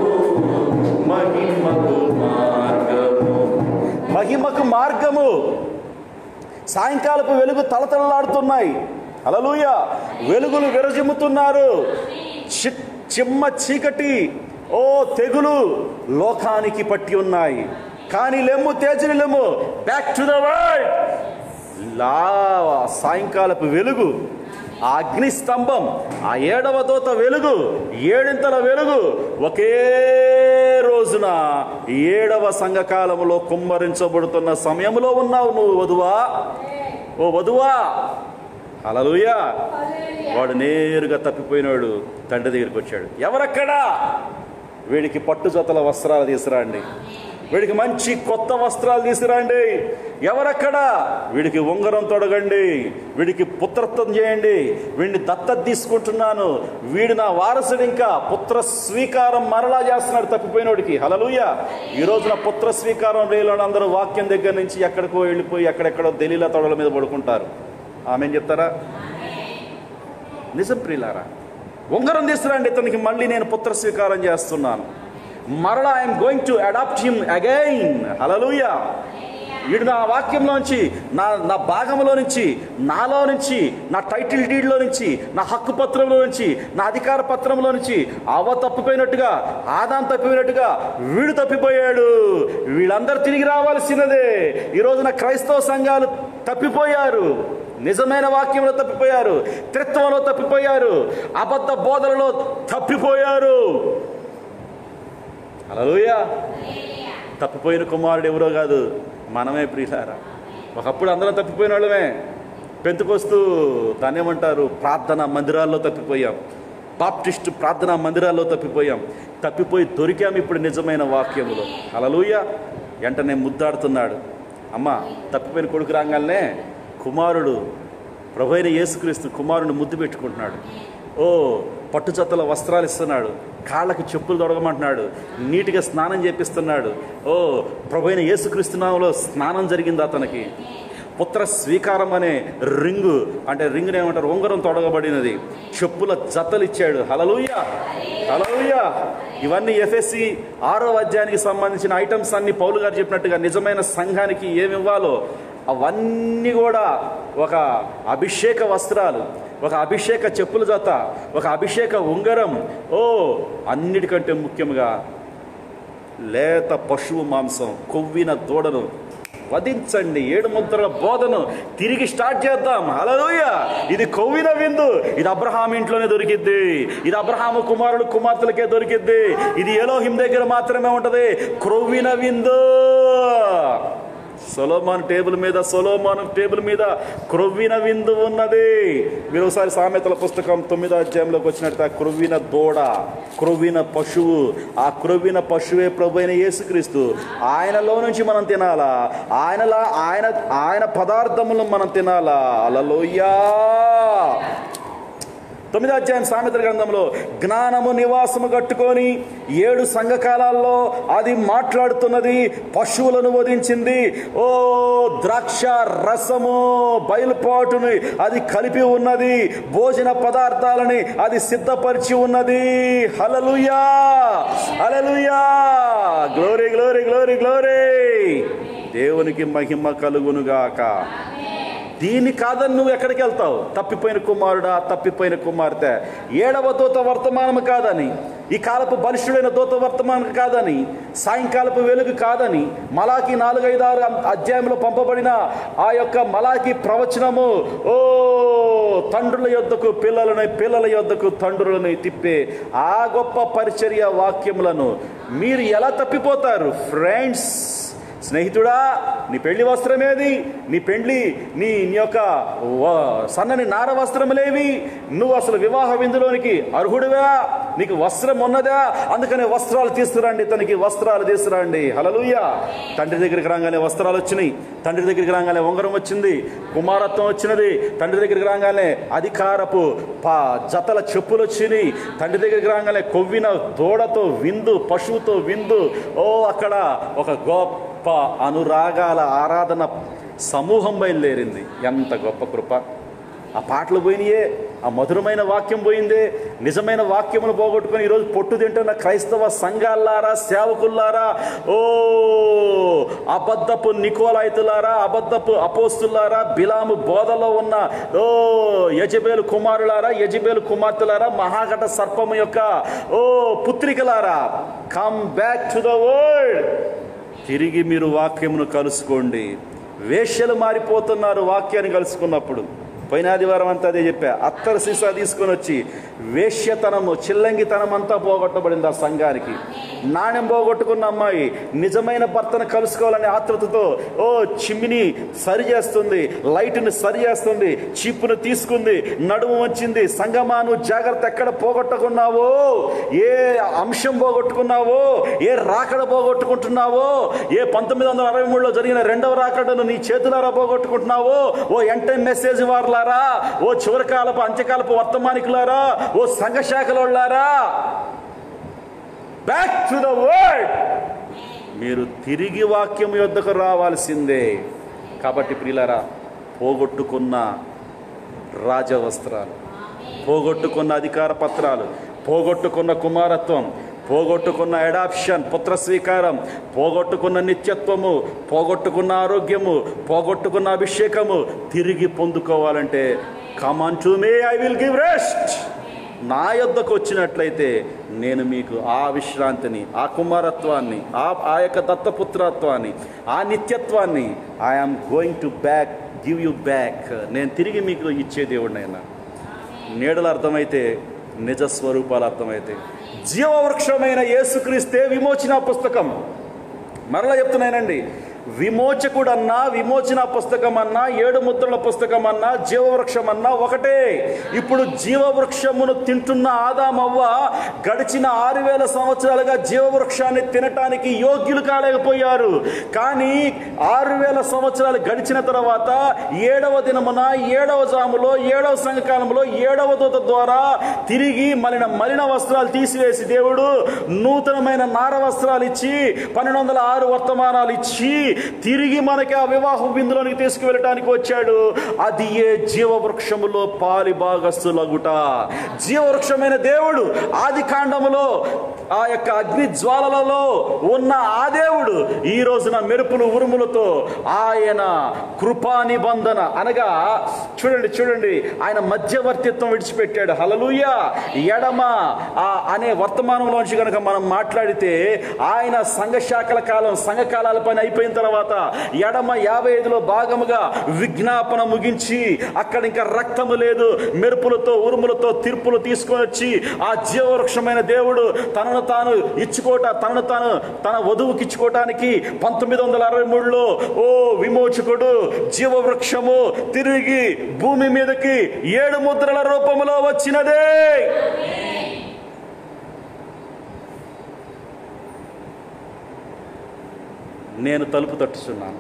మహిమకు మార్గము మహిమకు మార్గము సాయంకాలపు వెలుగు తలతలలాడుతున్నాయి అలలుయ వెలుగులు విరజిమ్ముతున్నారు చి- చిమ్మ చీకటి ఓ తెగులు లోకానికి పట్టి ఉన్నాయి కానీ లెమ్ము తేజని లెమ్ము బ్యాక్ టు ద వరల్డ్ లా సాయంకాలపు వెలుగు ఆ అగ్ని స్తంభం ఆ ఏడవ దూత వెలుగు ఏడింతల వెలుగు ఒకే రోజున ఏడవ సంఘకాలములో కుమ్మరించబడుతున్న సమయంలో ఉన్నావు నువ్వు వధువా ఓ వధువా అలలుయా వాడు నేరుగా తప్పిపోయినాడు తండ్రి దగ్గరికి వచ్చాడు ఎవరక్కడా వీడికి పట్టు జతల వస్త్రాలు తీసుకురండి వీడికి మంచి కొత్త వస్త్రాలు తీసుకురండి ఎవరక్కడ వీడికి ఉంగరం తొడగండి వీడికి పుత్రత్వం చేయండి వీడిని దత్తత తీసుకుంటున్నాను వీడు నా వారసుడు ఇంకా పుత్ర స్వీకారం మరలా చేస్తున్నాడు తప్పిపోయినోడికి హలలుయ ఈ రోజున పుత్ర స్వీకారం రేలో అందరూ వాక్యం దగ్గర నుంచి ఎక్కడికో వెళ్ళిపోయి ఎక్కడెక్కడో దలీల తొడల మీద పడుకుంటారు ఆమె చెప్తారా నిజం ప్రియులారా ఉంగరం తీసుకురండి ఇతనికి మళ్ళీ నేను పుత్ర స్వీకారం చేస్తున్నాను మరలా I'm going to adopt him again హలలుయ వీడు నా వాక్యంలోంచి నా నా భాగంలో నుంచి నాలో నుంచి నా టైటిల్ డీడ్లో నుంచి నా హక్కు పత్రంలో నుంచి నా అధికార పత్రంలో నుంచి అవ తప్పిపోయినట్టుగా ఆదాం తప్పిపోయినట్టుగా వీడు తప్పిపోయాడు వీళ్ళందరూ తిరిగి రావాల్సినదే ఈ రోజున క్రైస్తవ సంఘాలు తప్పిపోయారు నిజమైన వాక్యంలో తప్పిపోయారు త్రిత్వంలో తప్పిపోయారు అబద్ధ బోధనలో తప్పిపోయారు అలలోయ తప్పిపోయిన కుమారుడు ఎవరో కాదు మనమే ప్రియులారా ఒకప్పుడు అందరం తప్పిపోయిన వాళ్ళమే పెంతుకొస్తూ దాన్ని ఏమంటారు ప్రార్థన మందిరాల్లో తప్పిపోయాం బాప్టిస్ట్ ప్రార్థనా మందిరాల్లో తప్పిపోయాం తప్పిపోయి దొరికాం ఇప్పుడు నిజమైన వాక్యములో అలలుయ వెంటనే ముద్దాడుతున్నాడు అమ్మ తప్పిపోయిన కొడుకు రాగానే కుమారుడు ప్రభు అయిన యేసుక్రీస్తు కుమారుని ముద్దు పెట్టుకుంటున్నాడు ఓ పట్టుచత్తల వస్త్రాలు ఇస్తున్నాడు కాళ్ళకి చెప్పులు తొడగమంటున్నాడు నీటిగా స్నానం చేపిస్తున్నాడు ఓ ప్రభు అయిన యేసుక్రీస్తునామలో స్నానం జరిగింది అతనికి పుత్ర స్వీకారం అనే రింగు అంటే రింగుని ఏమంటారు ఉంగరం తొడగబడినది చెప్పుల జతలు ఇచ్చాడు హలలుయ హలలుయ ఇవన్నీ ఎఫ్ఎస్సి ఆరో అధ్యాయానికి సంబంధించిన ఐటమ్స్ అన్ని పౌలు గారు చెప్పినట్టుగా నిజమైన సంఘానికి ఏమి ఇవ్వాలో అవన్నీ కూడా ఒక అభిషేక వస్త్రాలు ఒక అభిషేక చెప్పుల జత ఒక అభిషేక ఉంగరం ఓ అన్నిటికంటే ముఖ్యంగా లేత పశువు మాంసం కొవ్విన దూడను వధించండి ఏడు ముద్రల బోధను తిరిగి స్టార్ట్ చేద్దాం హలోయ ఇది కొవ్విన విందు ఇది అబ్రహాం ఇంట్లోనే దొరికిద్ది ఇది అబ్రహాము కుమారుడు కుమార్తెలకే దొరికిద్ది ఇది ఎలోహిం దగ్గర మాత్రమే ఉంటది క్రొవ్విన విందు సొలోమాన్ టేబుల్ మీద సొలోమాన్ టేబుల్ మీద క్రొవ్విన విందు ఉన్నది మీరు ఒకసారి సామెతల పుస్తకం తొమ్మిదో అధ్యాయంలోకి వచ్చినట్టు ఆ క్రొవ్విన దూడ క్రొవ్విన పశువు ఆ క్రొవ్విన పశువే ప్రభు అయిన యేసుక్రీస్తు ఆయనలో నుంచి మనం తినాలా ఆయనలా ఆయన ఆయన పదార్థములను మనం తినాలా అలలోయ్యా తొమ్మిదో అధ్యాయం సామెతల గ్రంథంలో జ్ఞానము నివాసము కట్టుకొని ఏడు సంఘకాలాల్లో అది మాట్లాడుతున్నది పశువులను వధించింది ఓ ద్రాక్ష రసము బయలుపాటుని అది కలిపి ఉన్నది భోజన పదార్థాలని అది సిద్ధపరిచి ఉన్నది హలలుయా హలలుయా గ్లోరీ గ్లోరీ గ్లోరీ గ్లోరీ దేవునికి మహిమ కలుగునుగాక దీన్ని కాదని నువ్వు ఎక్కడికి వెళ్తావు తప్పిపోయిన కుమారుడా తప్పిపోయిన కుమార్తె ఏడవ దూత వర్తమానము కాదని ఈ కాలపు బలిష్ఠుడైన దూత వర్తమానం కాదని సాయంకాలపు వెలుగు కాదని మలాకి నాలుగైదు ఆరు అధ్యాయంలో పంపబడిన ఆ యొక్క మలాకి ప్రవచనము ఓ తండ్రుల యొద్దకు పిల్లలని పిల్లల యొద్దకు తండ్రులని తిప్పే ఆ గొప్ప పరిచర్య వాక్యములను మీరు ఎలా తప్పిపోతారు ఫ్రెండ్స్ స్నేహితుడా నీ పెళ్లి వస్త్రమేది నీ పెళ్లి నీ నీ యొక్క వ- సన్నని నార వస్త్రములేవి నువ్వు అసలు వివాహ విందులోనికి అర్హుడివా నీకు వస్త్రం ఉన్నదా అందుకనే వస్త్రాలు తీసుకురండి తనకి వస్త్రాలు తీసుకురండి హలలుయ తండ్రి దగ్గరికి రాగానే వస్త్రాలు వచ్చినాయి తండ్రి దగ్గరికి రాగానే ఉంగరం వచ్చింది కుమారత్వం వచ్చినది తండ్రి దగ్గరికి రాగానే అధికారపు పా జతల చెప్పులు వచ్చినాయి తండ్రి దగ్గరికి రాగానే కొవ్విన దూడతో విందు పశువుతో విందు ఓ అక్కడ ఒక గొప్ప అనురాగాల ఆరాధన సమూహం బయలుదేరింది ఎంత గొప్ప కృప ఆ పాటలు పోయినాయే ఆ మధురమైన వాక్యం పోయిందే నిజమైన వాక్యమును పోగొట్టుకొని ఈరోజు పొట్టు తింటున్న క్రైస్తవ సంఘాలారా సేవకుల్లారా ఓ అబద్ధపు నికోలాయితులారా అబద్ధపు అపోస్తులారా బిలాము బోధలో ఉన్న ఓ యజబేలు కుమారులారా యజబేలు కుమార్తెలారా మహాఘట సర్పము యొక్క ఓ పుత్రికలారా come back to the world తిరిగి మీరు వాక్యమును కలుసుకోండి వేష్యలు మారిపోతున్నారు వాక్యాన్ని కలుసుకున్నప్పుడు పోయిన ఆదివారం అంతా అదే చెప్పా అత్తర సీసా తీసుకొని వచ్చి వేష్యతనము చిల్లంగితనం అంతా పోగొట్టబడింది ఆ సంఘానికి నాణ్యం పోగొట్టుకున్న అమ్మాయి నిజమైన భర్తను కలుసుకోవాలనే ఆతృతతో ఓ చిమ్మిని సరి చేస్తుంది లైట్ని సరి చేస్తుంది చీపును తీసుకుంది నడుము వచ్చింది సంగమాను జాగ్రత్త ఎక్కడ పోగొట్టుకున్నావో ఏ అంశం పోగొట్టుకున్నావో ఏ రాకడ పోగొట్టుకుంటున్నావో ఏ పంతొమ్మిది వందల అరవై మూడులో జరిగిన రెండవ రాకడను నీ చేతులారా పోగొట్టుకుంటున్నావో ఓ ఎంటే మెసేజ్ వారులారా ఓ చివరికాలపు అంత్యకాలపు వర్తమానికులారా ఓ సంఘ శాఖలోళ్ళారా బ్యాక్ టు ద వరల్డ్ మీరు తిరిగి వాక్యం యొద్దకు రావాల్సిందే కాబట్టి ప్రియులారా పోగొట్టుకున్న రాజవస్త్రాలు పోగొట్టుకున్న అధికార పత్రాలు పోగొట్టుకున్న కుమారత్వం పోగొట్టుకున్న అడాప్షన్ పుత్ర స్వీకారం పోగొట్టుకున్న నిత్యత్వము పోగొట్టుకున్న ఆరోగ్యము పోగొట్టుకున్న అభిషేకము తిరిగి పొందుకోవాలంటే come on to me I will give rest నా యొద్దకు వచ్చినట్లయితే నేను మీకు ఆ విశ్రాంతిని ఆ కుమారత్వాన్ని ఆ ఆ యొక్క దత్తపుత్రత్వాన్ని ఆ నిత్యత్వాన్ని I'm going to back give you back నేను తిరిగి మీకు ఇచ్చే దేవుడినైనా నీడలు అర్థమైతే నిజ స్వరూపాలు అర్థమైతే జీవవృక్షమైన యేసుక్రీస్తే విమోచన పుస్తకం మరలా చెప్తున్నానండి విమోచకుడన్నా విమోచన పుస్తకం అన్నా ఏడు ముద్రల పుస్తకం అన్నా జీవవృక్షం అన్నా ఒకటే ఇప్పుడు జీవవృక్షమును తింటున్న ఆదామవ్వ గడిచిన ఆరు వేల సంవత్సరాలుగా జీవవృక్షాన్ని తినటానికి యోగ్యులు కాలేకపోయారు కానీ ఆరు వేల సంవత్సరాలు గడిచిన తర్వాత ఏడవ దినమున ఏడవ జాములో ఏడవ సంఘకాలంలో ఏడవ దూత ద్వారా తిరిగి మలిన మలిన వస్త్రాలు తీసివేసి దేవుడు నూతనమైన నార వస్త్రాలు ఇచ్చి పన్నెండు వందల ఆరు వర్తమానాలు ఇచ్చి తిరిగి మనకి ఆ వివాహ బిందులోనికి తీసుకువెళ్ళటానికి వచ్చాడు అది ఏ జీవవృక్షములో పాలి భాగస్థులగుట జీవవృక్షమైన దేవుడు ఆది కాండములో ఆ యొక్క అగ్ని జ్వాలలలో ఉన్న ఆ దేవుడు ఈ రోజున మెరుపులు ఉరుములతో ఆయన కృపా నిబంధన అనగా చూడండి చూడండి ఆయన మధ్యవర్తిత్వం విడిచిపెట్టాడు హలలుయ ఎడమ ఆ అనే వర్తమానంలోంచి కనుక మనం మాట్లాడితే ఆయన సంఘ శాఖల కాలం సంఘ కాలాల పని అయిపోయిన తర్వాత ఎడమ యాభై ఐదులో భాగముగా విజ్ఞాపన ముగించి అక్కడ ఇంకా రక్తము లేదు మెరుపులతో ఉరుములతో తీర్పులు తీసుకొని వచ్చి ఆ జీవవృక్షమైన దేవుడు తనను తాను ఇచ్చుకోట తనను తాను తన వధువుకి ఇచ్చుకోవటానికి పంతొమ్మిది వందల అరవై మూడులో ఓ విమోచకుడు జీవవృక్షము తిరిగి భూమి మీదకి ఏడు ముద్రల రూపములో వచ్చినదే నేను తలుపు తట్టుచున్నాను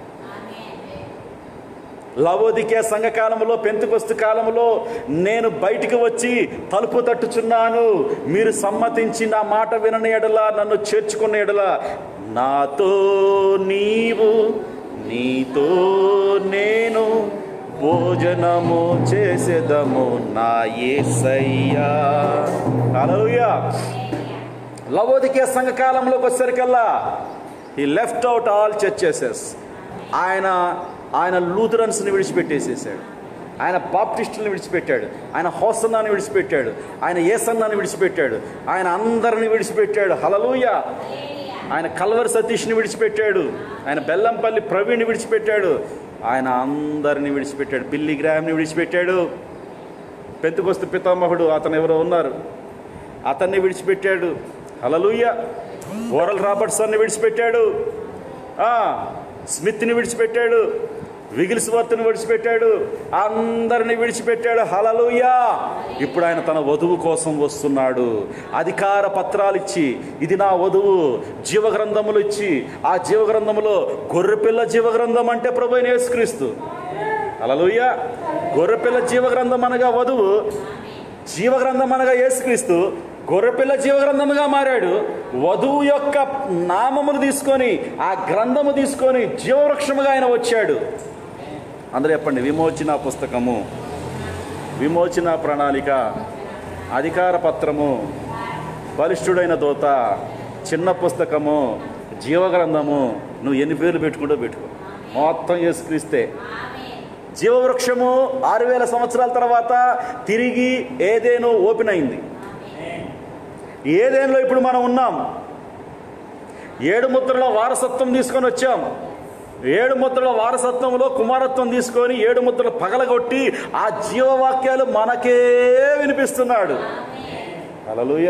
లవోదికే సంఘకాలంలో పెంతుకొస్తు కాలంలో నేను బయటికి వచ్చి తలుపు తట్టుచున్నాను మీరు సమ్మతించి నా మాట వినని ఎడల నన్ను చేర్చుకున్న ఎడల నాతో నీవు నీతో నేను భోజనము చేసేదము నా ఏసయ్యా హల్లెలూయా లవోదికే సంఘకాలంలోకి వచ్చేసరికల్లా ఈ లెఫ్ట్ అవుట్ ఆల్ చర్చెసెస్ ఆయన ఆయన లూథరన్స్ని విడిచిపెట్టేసేసాడు ఆయన బాప్టిస్టులను విడిచిపెట్టాడు ఆయన హోసన్నాన్ని విడిచిపెట్టాడు ఆయన ఏసన్నాన్ని విడిచిపెట్టాడు ఆయన అందరిని విడిచిపెట్టాడు హలలుయ ఆయన కల్వరి సతీష్ని విడిచిపెట్టాడు ఆయన బెల్లంపల్లి ప్రవీణ్ని విడిచిపెట్టాడు ఆయన అందరిని విడిచిపెట్టాడు బిల్లి గ్రామ్ని విడిచిపెట్టాడు పెంతుకొస్తు పితామహుడు అతను ఎవరో ఉన్నారు అతన్ని విడిచిపెట్టాడు హలలుయ్య ఓరల్ రాబర్ట్సన్ని విడిచిపెట్టాడు ఆ, స్మిత్ని విడిచిపెట్టాడు విగిల్స్వర్త్ని విడిచిపెట్టాడు అందరిని విడిచిపెట్టాడు హలలుయ్య ఇప్పుడు ఆయన తన వధువు కోసం వస్తున్నాడు అధికార పత్రాలు ఇచ్చి ఇది నా వధువు జీవగ్రంథములు ఇచ్చి ఆ జీవగ్రంథములో గొర్రెపిల్ల జీవగ్రంథం అంటే ప్రభు అయిన యేసుక్రీస్తు హలలుయ్య గొర్రెపిల్ల జీవగ్రంథం అనగా వధువు జీవగ్రంథం అనగా యేసుక్రీస్తు గొర్రెపిల్ల జీవగ్రంథముగా మారాడు వధువు యొక్క నామమును తీసుకొని ఆ గ్రంథము తీసుకొని జీవవృక్షముగా ఆయన వచ్చాడు అందరూ చెప్పండి విమోచన పుస్తకము విమోచన ప్రణాళిక అధికార పత్రము బలిష్ఠుడైన దోత చిన్న పుస్తకము జీవగ్రంథము నువ్వు ఎన్ని పేర్లు పెట్టుకుంటూ పెట్టుకో మొత్తం యేసుక్రీస్తే జీవవృక్షము ఆరు వేల సంవత్సరాల తర్వాత తిరిగి ఏదేనో ఓపెన్ అయింది ఏదేనలో ఇప్పుడు మనం ఉన్నాం ఏడు ముద్రల వారసత్వం తీసుకొని వచ్చాం ఏడు ముద్రల వారసత్వంలో కుమారత్వం తీసుకొని ఏడు ముద్రలు పగలగొట్టి ఆ జీవవాక్యాలు మనకే వినిపిస్తున్నాడు అలలుయ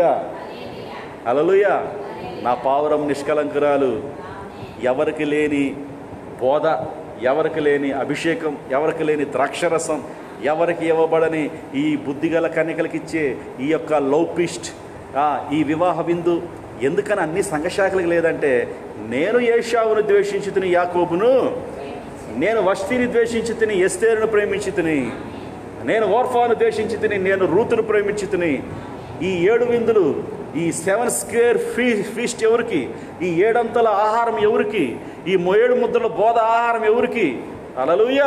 అలలుయ నా పావురం నిష్కలంకురాలు ఎవరికి లేని బోధ ఎవరికి లేని అభిషేకం ఎవరికి లేని ద్రాక్షరసం ఎవరికి ఇవ్వబడని ఈ బుద్ధిగల కన్యకలకి ఇచ్చే ఈ యొక్క లౌపిస్ట్ ఆ, ఈ వివాహ విందు ఎందుకని అన్ని సంఘశాఖలకు లేదంటే నేను ఏషావును ద్వేషించి తిని యాకోబును నేను వష్టిని ద్వేషించి తిని ఎస్తేరును ప్రేమించి తిని నేను ఓర్ఫాను ద్వేషించి తిని నేను రూతును ప్రేమించి తిని ఈ ఏడు విందులు ఈ సెవెన్ స్క్వేర్ ఫీ ఫీస్ట్ ఎవరికి ఈ ఏడంతల ఆహారం ఎవరికి ఈ ఏడు ముద్దల బోధ ఆహారం ఎవరికి అలలుయ్యా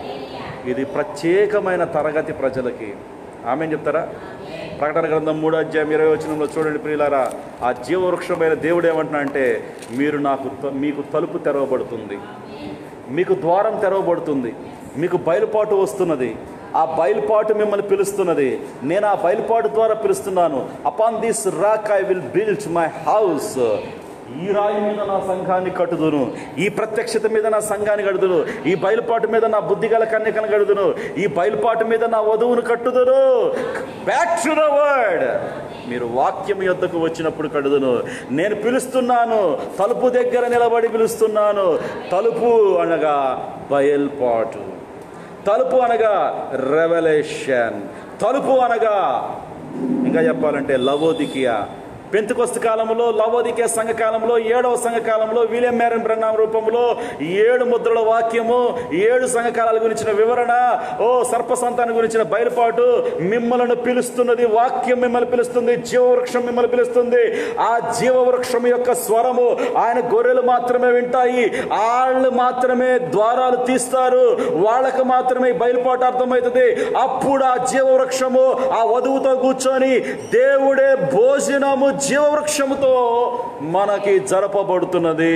ఇది ప్రత్యేకమైన తరగతి ప్రజలకి ఆమె చెప్తారా ప్రకటన గ్రంథం మూడో అధ్యాయం ఇరవై వచనంలో చూడండి ప్రియులారా ఆ జీవవృక్షమైన దేవుడు ఏమంటున్నా అంటే మీరు నాకు త- మీకు తలుపు తెరవబడుతుంది మీకు ద్వారం తెరవబడుతుంది మీకు బయలుపాటు వస్తున్నది ఆ బయలుపాటు మిమ్మల్ని పిలుస్తున్నది నేను ఆ బయలుపాటు ద్వారా పిలుస్తున్నాను upon this rock I will build my house ఈ రాయి మీద నా సంఘాన్ని కట్టుదును ఈ ప్రత్యక్షత మీద నా సంఘాన్ని కడుదును ఈ బయలుపాటు మీద నా బుద్ధిగల కన్యకను కడుదును ఈ బయలుపాటు మీద నా వధువును కట్టుదును బ్యాక్ టు ద వర్డ్ మీరు వాక్యం యొద్దకు వచ్చినప్పుడు కడుదును నేను పిలుస్తున్నాను తలుపు దగ్గర నిలబడి పిలుస్తున్నాను తలుపు అనగా బయల్పాటు తలుపు అనగా రెవల్యూషన్ తలుపు అనగా ఇంకా చెప్పాలంటే లవోదికియా పెంతుకొస్తు కాలంలో లవోదికే సంఘ కాలంలో ఏడవ సంఘ కాలంలో విలియం మేరన్ బ్రహ్నాం రూపంలో ఏడు ముద్రల వాక్యము ఏడు సంఘకాలాల గురించిన వివరణ ఓ సర్ప సంతానం గురించిన బయలుపాటు మిమ్మల్ని పిలుస్తున్నది వాక్యం మిమ్మల్ని పిలుస్తుంది జీవవృక్షం మిమ్మల్ని పిలుస్తుంది ఆ జీవవృక్షం యొక్క స్వరము ఆయన గొర్రెలు మాత్రమే వింటాయి వాళ్ళు మాత్రమే ద్వారాలు తీస్తారు వాళ్ళకు మాత్రమే ఈ బయలుపాటు అర్థమవుతుంది అప్పుడు ఆ జీవవృక్షము ఆ వధువుతో కూర్చొని దేవుడే భోజనము జీవవృక్షముతో మనకి జరపబడుతున్నది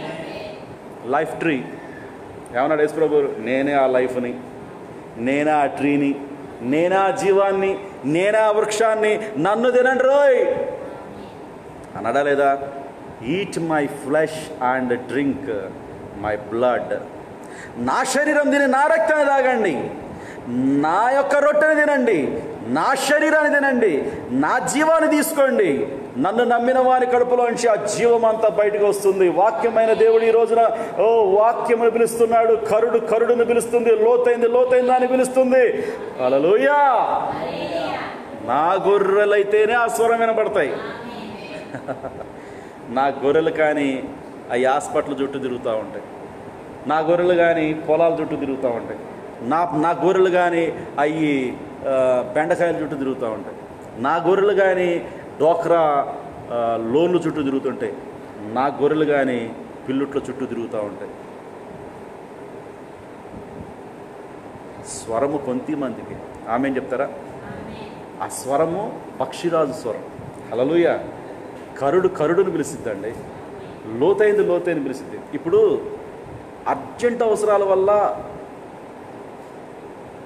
లైఫ్ ట్రీ ఏమన్నాడు యేసుప్రభు నేనే ఆ లైఫ్ని నేనే ఆ ట్రీని నేనే ఆ జీవాన్ని నేనే ఆ వృక్షాన్ని నన్ను తినండి రోయ్ అన్నాడా లేదా eat my flesh and drink my blood నా శరీరం తిని నా రక్తాన్ని తాగండి నా యొక్క రొట్టెని తినండి నా శరీరాన్ని తినండి నా జీవాన్ని తీసుకోండి నన్ను నమ్మిన వారి కడుపులోంచి ఆ జీవం అంతా బయటకు వస్తుంది వాక్యమైన దేవుడు ఈ రోజున ఓ వాక్యమును పిలుస్తున్నాడు కరుడు కరుడును పిలుస్తుంది లోతైంది లోతైంది అని పిలుస్తుంది అలలోయా నా గొర్రెలైతేనే ఆ స్వరం వినబడతాయి నా గొర్రెలు కానీ అవి హాస్పిటల్ చుట్టూ తిరుగుతూ ఉంటాయి నా గొర్రెలు కానీ పొలాల చుట్టూ తిరుగుతూ ఉంటాయి నా నా గొర్రెలు కానీ అవి బెండకాయల చుట్టూ తిరుగుతూ ఉంటాయి నా గొర్రెలు కానీ డోక్రా ఆ, లోన్లు చుట్టూ తిరుగుతుంటాయి నా గొర్రెలు కానీ పిల్లుట్ల చుట్టూ తిరుగుతూ ఉంటాయి స్వరము కొంతి మందికి ఆమె చెప్తారా ఆ స్వరము పక్షిరాజు స్వరం హలలుయ కరుడు కరుడును పిలుస్తుందండి లోతైంది లోతైంది పిలుస్తుంది ఇప్పుడు అర్జెంట్ అవసరాల వల్ల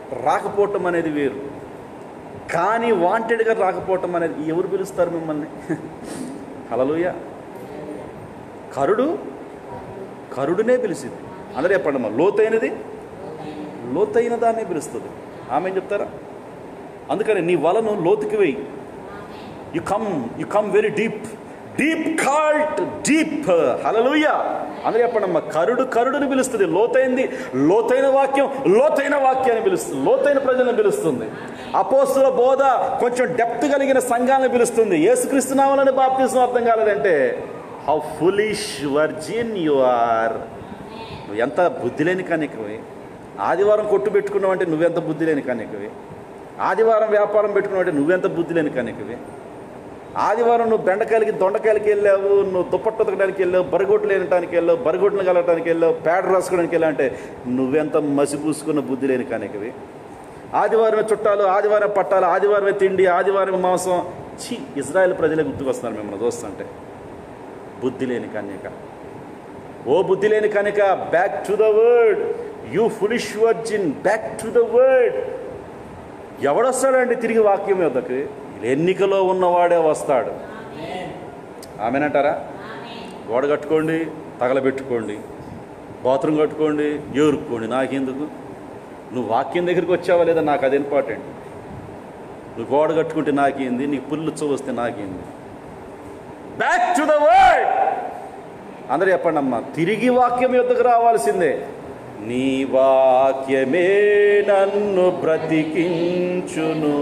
రాకపోవటం అనేది వేరు కానీ వాంటెడ్గా రాకపోవటం అనేది ఎవరు పిలుస్తారు మిమ్మల్ని హలలుయ కరుడు కరుడునే పిలిచింది అందరూ చెప్పండి అమ్మా లోతైనది లోతైన దాన్నే పిలుస్తుంది ఆమె ఏం చెప్తారా అందుకని నీ వలను లోతుకి వేయి you come you come very deep deep called deep హలలుయ అందరూ చెప్పండి అమ్మా కరుడు కరుడుని పిలుస్తుంది లోతైంది లోతైన వాక్యం లోతైన వాక్యాన్ని పిలుస్తుంది లోతైన ప్రజలను పిలుస్తుంది అపోస్తుల బోధ కొంచెం డెప్త్ కలిగిన సంఘాలను పిలుస్తుంది యేసుక్రీస్తు నామలని బాప్తీసం అర్థం కాలేదంటే how foolish virgin you are నువ్వు ఎంత బుద్ధి లేని కనికవి ఆదివారం కొట్టు పెట్టుకున్నావు అంటే నువ్వెంత బుద్ధి లేని కనికవి ఆదివారం వ్యాపారం పెట్టుకున్నావు అంటే నువ్వెంత బుద్ధి లేని కనికవి ఆదివారం నువ్వు బెండకాయలకి దొండకాయలకి వెళ్ళావు నువ్వు దుప్పట్టు ఉతకడానికి వెళ్ళావు బరిగొడ్లు లేనటానికి వెళ్ళావు బరిగొడ్లు కలగటానికి వెళ్ళావు పేడ రాసుకోవడానికి వెళ్ళావు అంటే నువ్వెంత మసిపూసుకున్న బుద్ధి లేని కనికవి ఆదివారమే చుట్టాలు ఆదివారం పట్టాలు ఆదివారమే తిండి ఆదివారం మాంసం ఛీ ఇజ్రాయెల్ ప్రజలే గుర్తుకొస్తున్నారు మిమ్మల్ని చూస్తుంటే బుద్ధి లేని కన్యక ఓ బుద్ధి లేని కనుక back to the word you foolish virgin back to the word ఎవడొస్తాడండి తిరిగి వాక్యం యొద్దకు ఎన్నికలో ఉన్నవాడే వస్తాడు ఆమెనంటారా గోడ కట్టుకోండి తగలబెట్టుకోండి బాత్రూమ్ కట్టుకోండి ఏరుకోండి నాకెందుకు నువ్వు వాక్యం దగ్గరికి వచ్చావా లేదా నాకు అది ఇంపార్టెంట్ నువ్వు గోడ కట్టుకుంటే నాకేంది నీకు పుల్లు వస్తే నాకేంది బ్యాక్ టు ద వర్డ్ అందరూ చెప్పండి అమ్మా తిరిగి వాక్యం యొద్దకు రావాల్సిందే నీ వాక్యమే నన్ను బ్రతికించును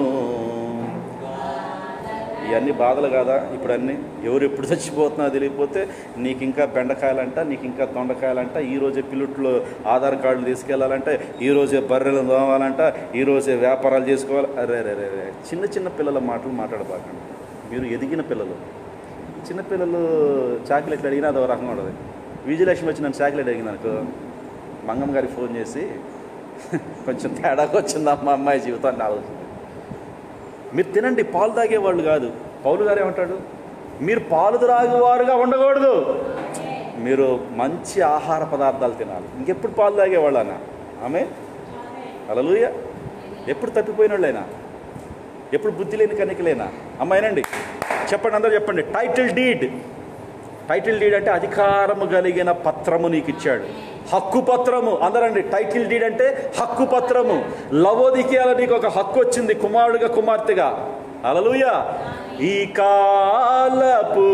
ఇవన్నీ బాధలు కాదా ఇప్పుడు అన్నీ ఎవరు ఎప్పుడు చచ్చిపోతున్నా తెలియకపోతే నీకు ఇంకా బెండకాయలంట నీకు ఇంకా దొండకాయలంట ఈ రోజే పిల్లుట్లో ఆధార్ కార్డులు తీసుకెళ్లాలంట ఈ రోజే బర్రెలు తోమాలంట ఈ రోజే వ్యాపారాలు చేసుకోవాలి అరే అరే అరే అరే. చిన్న చిన్న పిల్లల మాటలు మాట్లాడబాకండి మీరు ఎదిగిన పిల్లలు చిన్న పిల్లలు చాక్లెట్లు అడిగినా అదో రకంగా ఉండదు విజయలక్ష్మి వచ్చి నన్ను చాక్లెట్ అడిగింది అనుకో మంగమ్మ గారికి ఫోన్ చేసి కొంచెం తేడాకు వచ్చిందమ్మా అమ్మాయి జీవితాన్ని ఆలోచించి మీరు తినండి పాలు తాగేవాళ్ళు కాదు పౌలు గారు ఏమంటాడు మీరు పాలు త్రాగేవారుగా ఉండకూడదు మీరు మంచి ఆహార పదార్థాలు తినాలి ఇంకెప్పుడు పాలు తాగేవాళ్ళనా ఆమె అలలుయ ఎప్పుడు తప్పిపోయిన వాళ్ళైనా ఎప్పుడు బుద్ధి లేని కనికలేనా అమ్మాయినండి చెప్పండి అందరూ చెప్పండి టైటిల్ డీడ్ టైటిల్ డీడ్ అంటే అధికారము కలిగిన పత్రము నీకు ఇచ్చాడు హక్కు పత్రము అందరండి టైటిల్ డీడ్ అంటే హక్కు పత్రము లవోదికేయాల నీకు ఒక హక్కు వచ్చింది కుమారుడిగా కుమార్తెగా అలలుయ ఈ కాలపు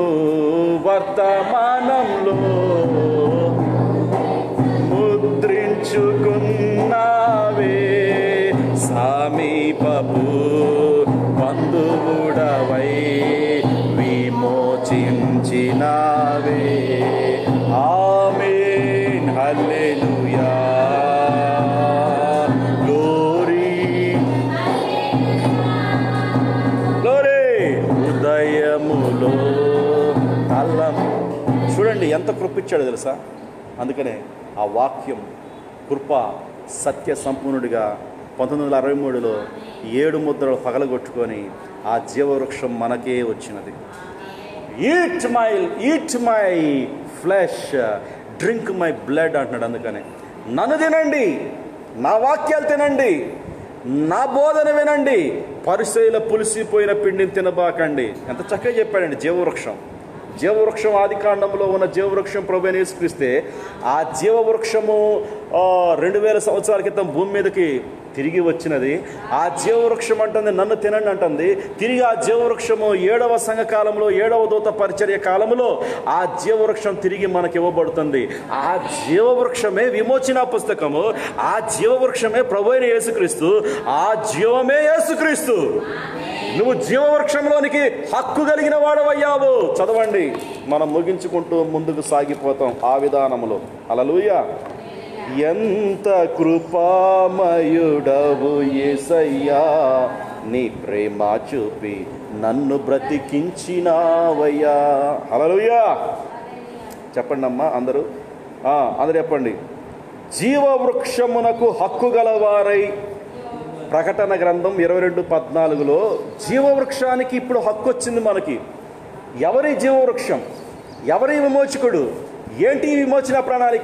వర్తమానంలో ముద్రించుకున్నావే సమీపపు బంధువుడవై విమోచించినావే ఆమేన్ హల్లెలూయా గ్లోరీ గ్లోరీ హృదయములో తల్లం చూడండి ఎంత కృపించాడో తెలుసా అందుకనే ఆ వాక్యం కృప సత్య సంపూర్ణుడిగా పంతొమ్మిది వందల అరవై మూడులో ఏడు ముద్రలు పగలగొట్టుకొని ఆ జీవవృక్షం మనకే వచ్చినది eat my eat my flesh drink my blood అంటున్నాడు అందుకని నన్ను తినండి నా వాక్యాలు తినండి నా బోధన వినండి పరిశైల పులిసిపోయిన పిండిని తినబాకండి ఎంత చక్కగా చెప్పాడండి జీవవృక్షం జీవవృక్షం ఆది కాండంలో ఉన్న జీవవృక్షం ప్రభు అని యేసుక్రీస్తే ఆ జీవవృక్షము ఆ, రెండు వేల సంవత్సరాల క్రితం భూమి మీదకి తిరిగి వచ్చినది ఆ జీవవృక్షం అంటుంది నన్ను తినండి అంటుంది తిరిగి ఆ జీవవృక్షము ఏడవ సంఘ కాలంలో ఏడవ దూత పరిచర్య కాలంలో ఆ జీవవృక్షం తిరిగి మనకి ఇవ్వబడుతుంది ఆ జీవవృక్షమే విమోచన పుస్తకము ఆ జీవవృక్షమే ప్రభు అయిన యేసుక్రీస్తు ఆ జీవమే యేసుక్రీస్తు నువ్వు జీవవృక్షంలోనికి హక్కు కలిగిన వాడవయ్యావు చదవండి మనం ముగించుకుంటూ ముందుకు సాగిపోతాం ఆ విధానములో అలలుయ ఎంత కృపామయుడవు యేసయ్యా నీ ప్రేమ చూపి నన్ను బ్రతికించినావయ్యా అలలుయా చెప్పండి అమ్మా అందరూ ఆ, అందరూ చెప్పండి జీవవృక్షమునకు హక్కు గలవారై ప్రకటన గ్రంథం ఇరవై రెండు పద్నాలుగులో జీవవృక్షానికి ఇప్పుడు హక్కు వచ్చింది మనకి ఎవరి జీవవృక్షం ఎవరి విమోచకుడు ఏంటి ఈ విమోచన ప్రణాళిక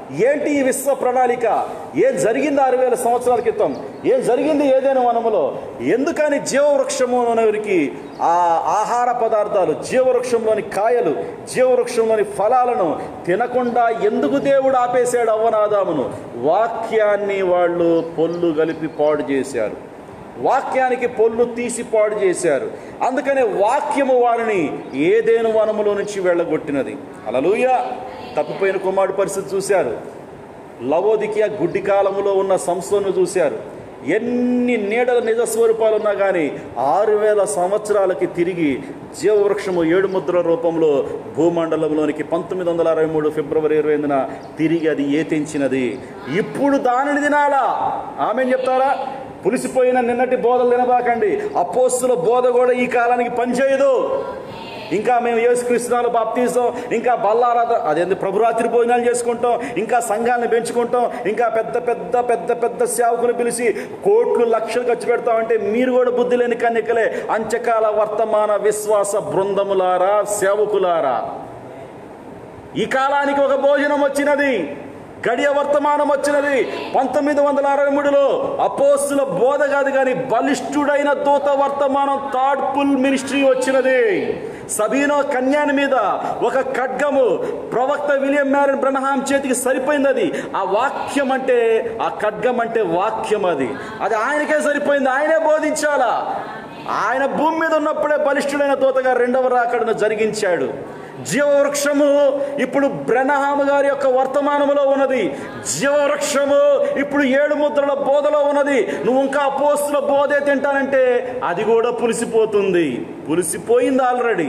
ఏంటి ఈ విశ్వ ప్రణాళిక ఏం జరిగింది ఆరు వేల సంవత్సరాల క్రితం ఏం జరిగింది ఏదైనా వనములో ఎందుకని జీవవృక్షము అనేవరికి ఆ ఆహార పదార్థాలు జీవవృక్షంలోని కాయలు జీవవృక్షంలోని ఫలాలను తినకుండా ఎందుకు దేవుడు ఆపేశాడు అవ్వనాదామును వాక్యాన్ని వాళ్ళు పొల్లు కలిపి పాడు చేశారు వాక్యానికి పొల్లు తీసి పాడు చేశారు అందుకనే వాక్యము వారిని ఏదేను వనములో నుంచి వెళ్ళగొట్టినది అలలుయ తప్పిపోయిన కుమారుడు పరిస్థితి చూశారు లవోదికియా గుడ్డి కాలములో ఉన్న సంస్థను చూశారు ఎన్ని నీడల నిజ స్వరూపాలు ఉన్నా కానీ ఆరు వేల సంవత్సరాలకి తిరిగి జీవవృక్షము ఏడు ముద్ర రూపంలో భూమండలంలోనికి పంతొమ్మిది వందల అరవై మూడు ఫిబ్రవరి ఇరవై ఎనిమిదిన తిరిగి అది ఏతించినది ఇప్పుడు దానిని తినాలా ఆమె చెప్తారా పులిసిపోయిన నిన్నటి బోధలు తినబాకండి అపోస్తుల బోధ కూడా ఈ కాలానికి పనిచేయదు ఇంకా మేము యేసుక్రీస్తునాలు బాప్తీసం ఇంకా బల్లారాధ అదేంటి ప్రభురాత్రి భోజనాలు చేసుకుంటాం ఇంకా సంఘాలను పెంచుకుంటాం ఇంకా పెద్ద పెద్ద పెద్ద పెద్ద సేవకులు పిలిచి కోట్లు లక్షలు ఖర్చు పెడతామంటే మీరు కూడా బుద్ధి లేని కన్నికలే అంచకాల వర్తమాన విశ్వాస బృందములారా సేవకులారా ఈ కాలానికి ఒక భోజనం వచ్చినది గడియ వర్తమానం వచ్చినది పంతొమ్మిది వందల అరవై మూడులో అపోస్తుల బోధ కాదు కానీ బలిష్ఠుడైన దూత వర్తమానం థర్డ్ పుల్ మినిస్ట్రీ వచ్చినది సబీనో కన్యాని మీద ఒక ఖడ్గము ప్రవక్త విలియం మ్యారన్ బ్రహ్మాం చేతికి సరిపోయింది అది ఆ వాక్యం అంటే ఆ ఖడ్గం అంటే వాక్యం అది అది ఆయనకే సరిపోయింది ఆయనే బోధించాలా ఆయన భూమి మీద ఉన్నప్పుడే బలిష్ఠుడైన దూతగా రెండవ రాకడను జరిగించాడు జీవవృక్షము ఇప్పుడు బ్రహ్మహాము గారి యొక్క వర్తమానములో ఉన్నది జీవవృక్షము ఇప్పుడు ఏడు ముద్రల బోధలో ఉన్నది నువ్వు ఇంకా అపోస్తుల బోధే తింటానంటే అది కూడా పులిసిపోతుంది పులిసిపోయింది ఆల్రెడీ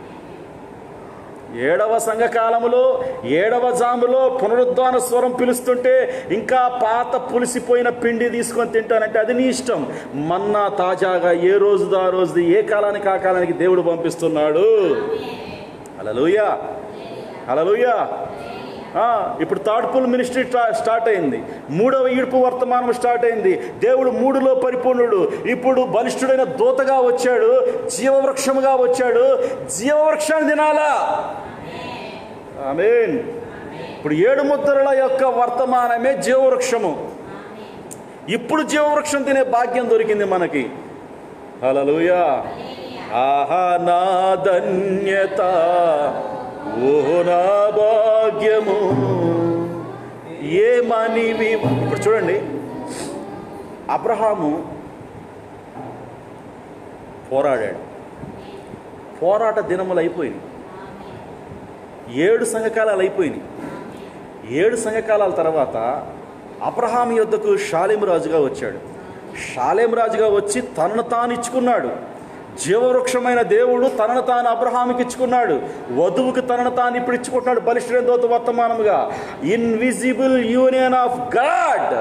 ఏడవ సంఘకాలములో ఏడవ జాములో పునరుద్ధాన స్వరం పిలుస్తుంటే ఇంకా పాత పులిసిపోయిన పిండి తీసుకొని తింటానంటే అది నీ ఇష్టం మన్నా తాజాగా ఏ రోజుదో ఆ రోజుది ఏ కాలానికి ఆ కాలానికి దేవుడు పంపిస్తున్నాడు హలలుయా హలలుయా ఇప్పుడు థర్డ్ పుల్ మినిస్ట్రీ స్టార్ట్ అయింది మూడవ ఈడ్పు వర్తమానం స్టార్ట్ అయింది దేవుడు మూడులో పరిపూర్ణుడు ఇప్పుడు బలిష్ఠుడైన దూతగా వచ్చాడు జీవవృక్షముగా వచ్చాడు జీవవృక్షాన్ని తినాలా ఆమేన్ ఇప్పుడు ఏడు ముద్రల యొక్క వర్తమానమే జీవవృక్షము ఇప్పుడు జీవవృక్షం తినే భాగ్యం దొరికింది మనకి హలలుయా ఆహా నా ధన్యత ఓ నా భాగ్యము ఏమనివి ఇప్పుడు చూడండి అబ్రహాము పోరాడాడు పోరాట దినములు అయిపోయినాయి ఏడు సంఘకాలాలు అయిపోయినాయి ఏడు సంఘకాలాల తర్వాత అబ్రహాం యొద్దకు షాలేం రాజుగా వచ్చాడు షాలేం రాజుగా వచ్చి తనను తాను ఇచ్చుకున్నాడు జీవవృక్షమైన దేవుడు తనను తాను అబ్రహాముకి ఇచ్చుకున్నాడు వధువుకి తనను తాను ఇప్పుడు ఇచ్చుకుంటున్నాడు బలిష్ఠుడైన దోత వర్తమానముగా ఇన్విజిబుల్ యూనియన్ ఆఫ్ గాడ్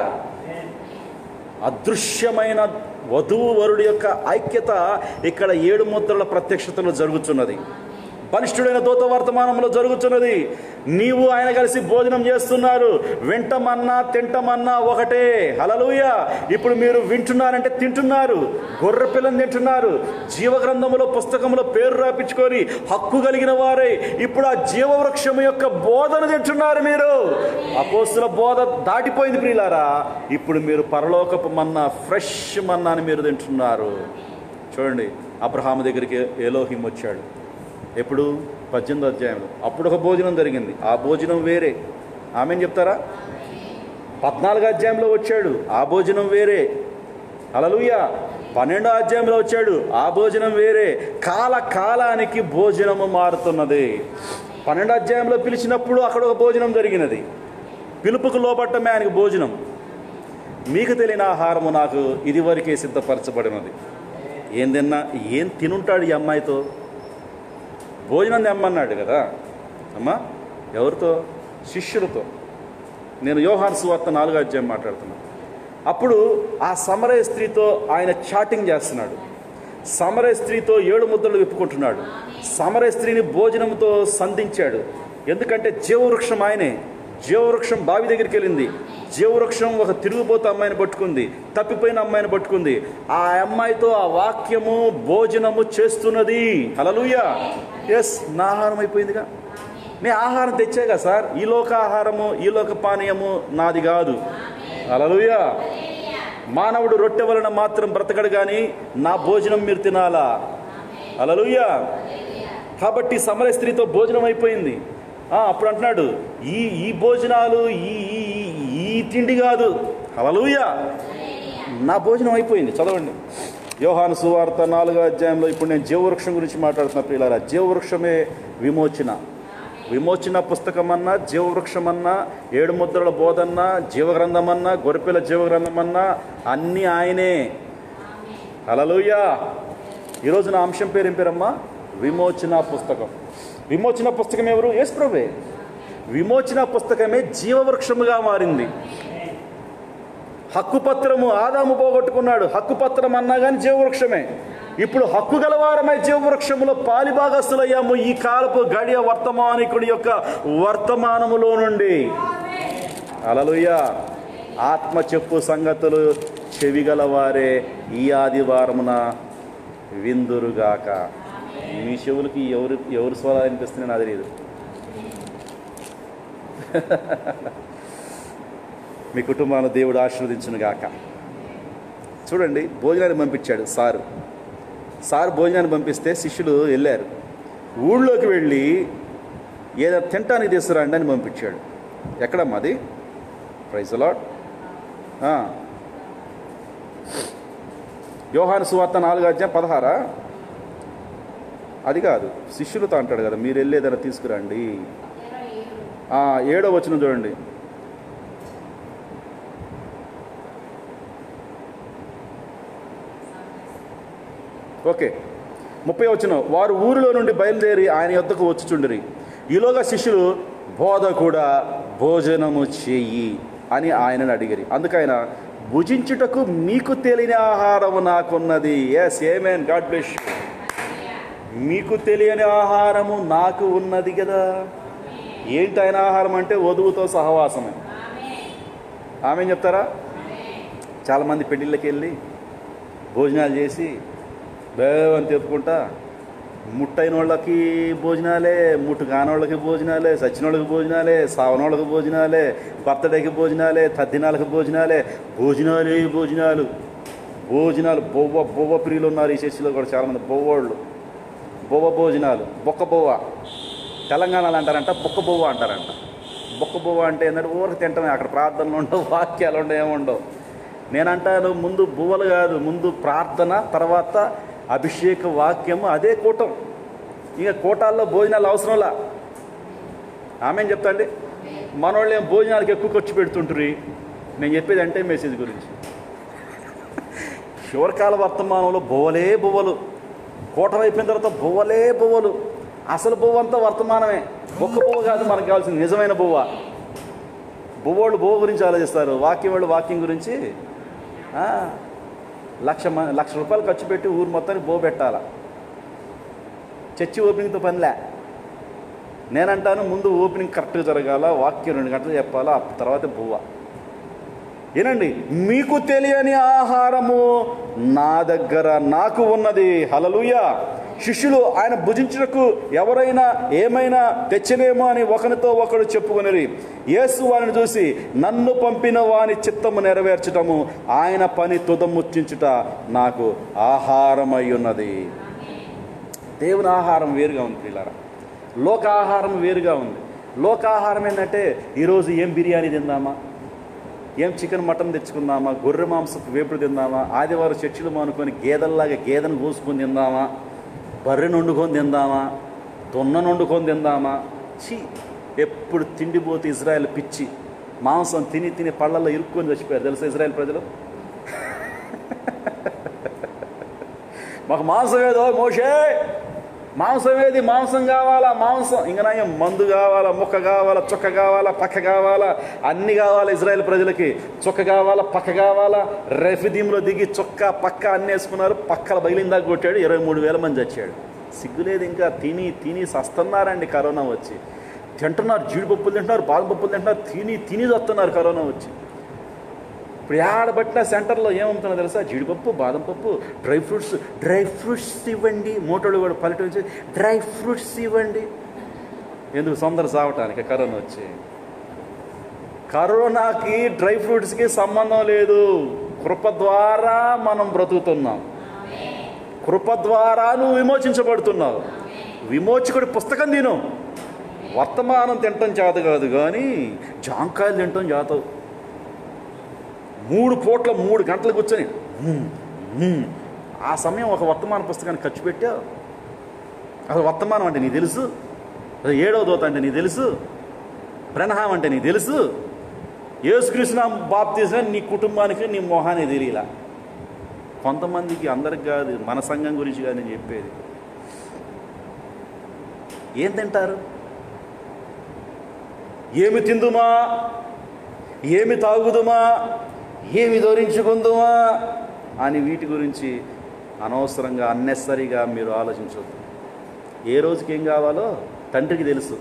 అదృశ్యమైన వధువు వరుడి యొక్క ఐక్యత ఇక్కడ ఏడు ముద్రల ప్రత్యక్షతలో జరుగుతున్నది బలిష్ఠుడైన దూత వర్తమానంలో జరుగుతున్నది నీవు ఆయన కలిసి భోజనం చేస్తున్నారు వింటమన్నా తింటమన్నా ఒకటే హలలుయ ఇప్పుడు మీరు వింటున్నారంటే తింటున్నారు గొర్రె పిల్లని తింటున్నారు జీవగ్రంథములో పుస్తకంలో పేరు రాపించుకొని హక్కు కలిగిన వారే ఇప్పుడు ఆ జీవవృక్షం యొక్క బోధన తింటున్నారు మీరు అపోస్తుల బోధ దాటిపోయింది ప్రియులారా ఇప్పుడు మీరు పరలోకపు మన్నా ఫ్రెష్ మన్నాని మీరు తింటున్నారు చూడండి అబ్రహాము దగ్గరికి ఏలోహిం వచ్చాడు ఎప్పుడు పద్దెనిమిది అధ్యాయంలో అప్పుడు ఒక భోజనం జరిగింది ఆ భోజనం వేరే ఆమె చెప్తారా పద్నాలుగు అధ్యాయంలో వచ్చాడు ఆ భోజనం వేరే అలలుయ పన్నెండో అధ్యాయంలో వచ్చాడు ఆ భోజనం వేరే కాల కాలానికి భోజనము మారుతున్నది పన్నెండో అధ్యాయంలో పిలిచినప్పుడు అక్కడ ఒక భోజనం జరిగినది పిలుపుకు లోపట్టమే ఆయనకు భోజనం మీకు తెలియని ఆహారము నాకు ఇదివరకే సిద్ధపరచబడినది ఏం తిన్నా ఏం తినుంటాడు ఈ అమ్మాయితో భోజనం తెమ్మన్నాడు కదా అమ్మా ఎవరితో శిష్యులతో నేను యోహాన్ సువార్త నాలుగో అధ్యాయం మాట్లాడుతున్నాను అప్పుడు ఆ సమరయ స్త్రీతో ఆయన చాటింగ్ చేస్తున్నాడు సమరయ స్త్రీతో ఏడు ముద్దలు విప్పుకుంటున్నాడు సమరయ స్త్రీని భోజనంతో సంధించాడు ఎందుకంటే జీవవృక్షం ఆయనే జీవవృక్షం బావి దగ్గరికి వెళ్ళింది జీవవృక్షం ఒక తిరుగుబోతు అమ్మాయిని పట్టుకుంది తప్పిపోయిన అమ్మాయిని పట్టుకుంది ఆ అమ్మాయితో ఆ వాక్యము భోజనము చేస్తున్నది హలలుయ ఎస్ నా ఆహారం అయిపోయిందిగా నేను ఆహారం తెచ్చాగా సార్ ఈ లోక ఆహారము ఈ లోక పానీయము నాది కాదు అలలుయా మానవుడు రొట్టె వలన మాత్రం బ్రతకడు కానీ నా భోజనం మీరు తినాలా అలలుయా కాబట్టి సమర స్త్రీతో భోజనం అయిపోయింది ఆ, అప్పుడు అంటున్నాడు ఈ ఈ భోజనాలు ఈ ఈ ఈ- ఈ తిండి కాదు అలలుయా నా భోజనం అయిపోయింది చదవండి యోహాను సువార్త నాలుగో అధ్యాయంలో ఇప్పుడు నేను జీవవృక్షం గురించి మాట్లాడుతున్నా ప్రియులారా జీవవృక్షమే విమోచన విమోచన పుస్తకం అన్నా జీవవృక్షం అన్నా ఏడు ముద్రల బోధన్నా జీవగ్రంథం అన్నా గొర్రెపిల్ల జీవగ్రంథం అన్నా అన్నీ ఆయనే హలలుయా ఈరోజు నా అంశం పేరు ఏం పేరమ్మా విమోచన పుస్తకం విమోచన పుస్తకం ఎవరు యేసుప్రభే విమోచన పుస్తకమే జీవవృక్షముగా మారింది హక్కుపత్రము ఆదాము పోగొట్టుకున్నాడు హక్కుపత్రం అన్నా కానీ జీవవృక్షమే ఇప్పుడు హక్కు గలవారమై జీవవృక్షములో పాలిభాగస్తులయ్యాము ఈ కాలపు గడియ వర్తమానికుడి యొక్క వర్తమానములో నుండి అలలుయ ఆత్మ చెప్పు సంగతులు చెవిగలవారే ఈ ఆదివారమున విందురుగాక మీ చెవులకి ఎవరు ఎవరు స్వరాలు అనిపిస్తుంది నాకు తెలియదు మీ కుటుంబాన్ని దేవుడు ఆశీర్వదించును గాక చూడండి భోజనాన్ని పంపించాడు సారు సారు భోజనాన్ని పంపిస్తే శిష్యులు వెళ్ళారు ఊళ్ళోకి వెళ్ళి ఏదో తినటానికి తీసుకురండి అని పంపించాడు ఎక్కడమ్మా అది ప్రైజ్ లాడ్ యోహాను సువార్త నాలుగు అధ్యాయం పదహారా అది కాదు శిష్యులతో అంటాడు కదా మీరు వెళ్ళి ఏదైనా తీసుకురండి ఆ, ఏడో వచ్చిన చూడండి ఓకే ముప్పై వచ్చిన వారు ఊరిలో నుండి బయలుదేరి ఆయన యొద్దకు వచ్చుచుండిరి ఈలోగా శిష్యులు బోధ కూడా భోజనము చెయ్యి అని ఆయనను అడిగిరి అందుకైన భుజించుటకు మీకు తెలియని ఆహారము నాకున్నది ఎస్ ఏమేన్ గాడ్ బ్లెస్ మీకు తెలియని ఆహారము నాకు ఉన్నది కదా ఏంటి ఆయన ఆహారం అంటే వధువుతో సహవాసమే ఆమె చెప్తారా చాలామంది పెళ్ళిళ్ళకి వెళ్ళి భోజనాలు చేసి బేవని తెప్పుకుంటా ముట్టైన వాళ్ళకి భోజనాలే ముట్టు కానోళ్ళకి భోజనాలే సచ్చినోళ్ళకి భోజనాలే సావనోళ్ళకి భోజనాలే బర్త్డేకి భోజనాలే తద్దినాలకు భోజనాలే భోజనాలే భోజనాలు భోజనాలు బొవ్వ బొవ్వ ప్రియులు ఉన్నారు ఈ చర్చిలో కూడా చాలామంది బొవ్వోళ్ళు బొవ్వ భోజనాలు బొక్క బొవ్వ తెలంగాణలో అంటారంట బొక్క బొవ్వ అంటారంట బొక్క బొవ్వ అంటే ఏంటంటే ఊరికి తింటామే అక్కడ ప్రార్థనలు ఉండవు వాక్యాలు ఉండవు ఏముండవు నేనంటాను ముందు బువ్వలు కాదు ముందు ప్రార్థన తర్వాత అభిషేక వాక్యము అదే కూటం ఇక కూటాల్లో భోజనాలు అవసరంలా ఆమె చెప్తా అండి మనోళ్ళు ఏం భోజనాలకు ఎక్కువ ఖర్చు పెడుతుంటారు నేను చెప్పేది అంటే మెసేజ్ గురించి శివరకాల వర్తమానంలో బువ్వలే బువ్వలు కూటం అయిపోయిన తర్వాత బువ్వలే బువ్వలు అసలు బువ్వ అంతా వర్తమానమే ఒక్క బువ్వ కాదు మనకు కావాల్సింది నిజమైన బువ్వ బువ్వోళ్ళు బువ్వ గురించి ఆలోచిస్తారు వాక్యం వాళ్ళు వాక్యం గురించి ఆ, లక్ష మ లక్ష రూపాయలు ఖర్చు పెట్టి ఊరు మొత్తానికి బో పెట్టాల చర్చి ఓపెనింగ్తో పనిలే నేనంటాను ముందు ఓపెనింగ్ కరెక్ట్గా జరగాల వాక్యం రెండు గంటలు చెప్పాలా ఆ తర్వాత బువ్వ ఏనండి మీకు తెలియని ఆహారము నా దగ్గర నాకు ఉన్నది హలలుయ శిష్యులు ఆయన భుజించుటకు ఎవరైనా ఏమైనా తెచ్చనేమో అని ఒకరితో ఒకడు చెప్పుకొనిరి యేసు వారిని చూసి నన్ను పంపిన వాని చిత్తము నెరవేర్చటము ఆయన పని తుదముచ్చించుట నాకు ఆహారమై ఉన్నది దేవుని ఆహారం వేరుగా ఉంది పిల్లరా లోక ఆహారం వేరుగా ఉంది లోక ఆహారం ఏంటంటే ఈరోజు ఏం బిర్యానీ తిందామా ఏం చికెన్ మటన్ తెచ్చుకుందామా గొర్రె మాంసపు వేపుడు తిందామా ఆదివారం చర్చిలు మానుకొని గేదెల్లాగా గేదెను కోసుకొని తిందామా బర్రెను వండుకొని తిందామా దొన్నను వండుకొని తిందామా ఛీ ఎప్పుడు తిండిపోతే ఇజ్రాయెల్ పిచ్చి మాంసం తిని తిని పళ్ళల్లో ఇరుక్కొని చచ్చిపోయారు తెలుసా ఇజ్రాయెల్ ప్రజలు మాకు మాంసం ఏదో మోషే మాంసం ఏది మాంసం కావాలా మాంసం ఇంకా నయం మందు కావాలా ముక్క కావాలా చొక్క కావాలా పక్క కావాలా అన్ని కావాలా ఇజ్రాయెల్ ప్రజలకి చొక్క కావాలా పక్క కావాలా రెఫిదీంలో దిగి చొక్క పక్క అన్ని వేసుకున్నారు పక్కల బయలిందాక కొట్టాడు ఇరవై మూడు వేల మంది చచ్చాడు సిగ్గులేదు ఇంకా తిని తిని సస్తున్నారండి కరోనా వచ్చి తింటున్నారు జీడిపప్పులు తింటున్నారు బాదం పప్పులు తింటున్నారు తిని తిని వస్తున్నారు కరోనా వచ్చి ఇప్పుడు ఆడబట్టిన సెంటర్లో ఏమవుతుందో తెలుసా జీడిపప్పు బాదం పప్పు డ్రై ఫ్రూట్స్ డ్రై ఫ్రూట్స్ ఇవ్వండి మోటోళ్ళు కూడా పల్లెటూరు నుంచి డ్రై ఫ్రూట్స్ ఇవ్వండి ఎందుకు సొందర సావటానికి కరోనా వచ్చి కరోనాకి డ్రై ఫ్రూట్స్కి సంబంధం లేదు కృప ద్వారా మనం బ్రతుకుతున్నాం కృప ద్వారా నువ్వు విమోచించబడుతున్నావు విమోచకుడి పుస్తకం తిను వర్తమానం తినటం చేత కాదు కానీ జాంకాయలు తినటం చేత మూడు పూట్ల మూడు గంటలు కూర్చొని "మ్మ్, మ్మ్." ఆ సమయం ఒక వర్తమాన పుస్తకాన్ని ఖర్చు పెట్టావు అసలు వర్తమానం అంటే నీకు తెలుసు అసలు ఏడవ దోత అంటే నీకు తెలుసు ప్రణహాం అంటే నీకు తెలుసు ఏసుకృష్ణ బాప్తీసం నీ కుటుంబానికి నీ మొహాన్ని తెలియలా కొంతమందికి అందరికి కాదు మన సంఘం గురించి కాదు నేను చెప్పేది ఏం తింటారు ఏమి తిందుమా ఏమి తాగుదుమా ఏమి ధరించుకుందుమా అని వీటి గురించి అనవసరంగా అన్నెసరిగా మీరు ఆలోచించవద్దు ఏ రోజుకి ఏం కావాలో తండ్రికి తెలుసు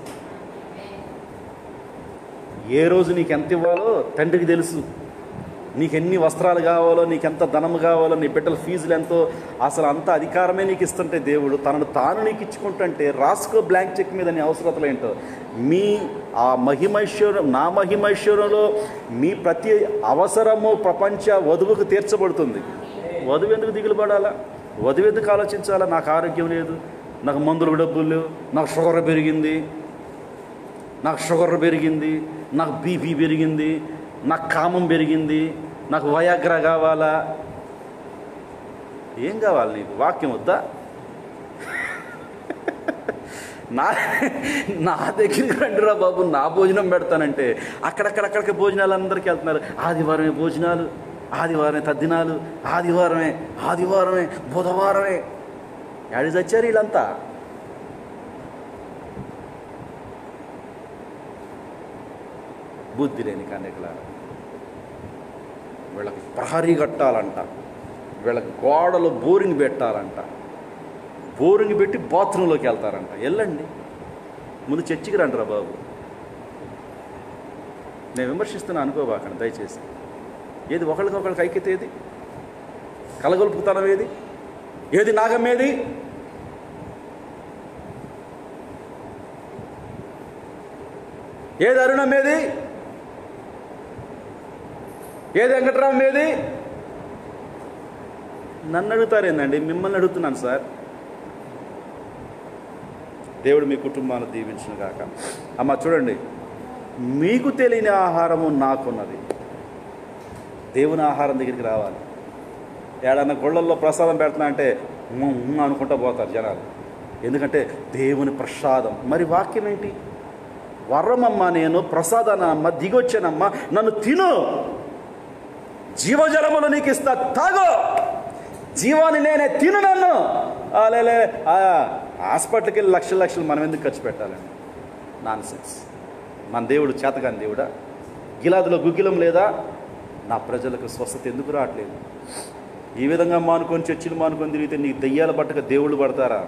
ఏ రోజు నీకు ఎంత ఇవ్వాలో తండ్రికి తెలుసు నీకు ఎన్ని వస్త్రాలు కావాలో నీకు ఎంత ధనం కావాలో నీ బిడ్డల ఫీజులు ఎంతో అసలు అంత అధికారమే నీకు ఇస్తుంటే దేవుడు తనను తాను నీకు ఇచ్చుకుంటుంటే రాసుకో బ్లాంక్ చెక్ మీద నీ అవసరతలు ఏంటో మీ ఆ మహిమైశ్వరం నా మహిమైశ్వరంలో మీ ప్రతి అవసరము ప్రపంచ వధువుకు తీర్చబడుతుంది వధువు ఎందుకు దిగులు పడాలా వధువు ఎందుకు ఆలోచించాలా నాకు ఆరోగ్యం లేదు నాకు మందులకు డబ్బులు లేవు నాకు షుగర్ పెరిగింది నాకు షుగర్ పెరిగింది నాకు బీపీ పెరిగింది నాకు కామం పెరిగింది నాకు వయాగ్ర కావాలా ఏం కావాలి నీకు వాక్యం వద్దా నా నా దగ్గరికి రండిరా బాబు నా భోజనం పెడతానంటే అక్కడక్కడక్కడికి భోజనాలు అందరికీ వెళ్తున్నారు ఆదివారమే భోజనాలు ఆదివారమే తద్దినాలు ఆదివారమే ఆదివారమే బుధవారమే యాడి చచ్చారు వీళ్ళంతా బుద్ధి లేని కన్యకలారా వీళ్ళకి ప్రహరీ కట్టాలంట వీళ్ళకి గోడలు బోరింగ్ పెట్టాలంట బోరింగ్ పెట్టి బాత్రూంలోకి వెళ్తారంట వెళ్ళండి ముందు చర్చికి రండిరా బాబు నేను విమర్శిస్తున్నా అనుకోబాకండి దయచేసి ఏది ఒకళ్ళకొకళ్ళకి ఐక్యత ఏది కలగొలుపుతనం ఏది ఏది నాగమ్మేది ఏది అరుణమ్మేది ఏది వెంకటరామేది నన్ను అడుగుతారేందండి మిమ్మల్ని అడుగుతున్నాను సార్ దేవుడు మీ కుటుంబాన్ని దీవించిన గాక అమ్మ చూడండి మీకు తెలియని ఆహారము నాకున్నది దేవుని ఆహారం దగ్గరికి రావాలి ఏడన్నా గుళ్ళల్లో ప్రసాదం పెడుతున్నా అంటే "ఉమ్మ్, ఉమ్మ్" అనుకుంటా పోతారు జనాలు ఎందుకంటే దేవుని ప్రసాదం మరి వాక్యం ఏంటి వరమమ్మ నేను ప్రసాదానమ్మ దిగొచ్చానమ్మ నన్ను తిను జీవజలములు నీకు ఇస్తా తాగో జీవాన్ని నేనే తిను నన్ను ఆ, లే లే, ఆ, హాస్పిటల్కి వెళ్ళి లక్షల లక్షలు మనం ఎందుకు ఖర్చు పెట్టాలండి నాన్ సెన్స్ మన దేవుడు చేతగాని దేవుడా గిలాదులో గుగ్గిలం లేదా నా ప్రజలకు స్వస్థత ఎందుకు రావట్లేదు ఈ విధంగా మానుకొని చర్చిలు మానుకొని తిరిగితే నీకు దెయ్యాల పట్టక దేవుళ్ళు పడతారా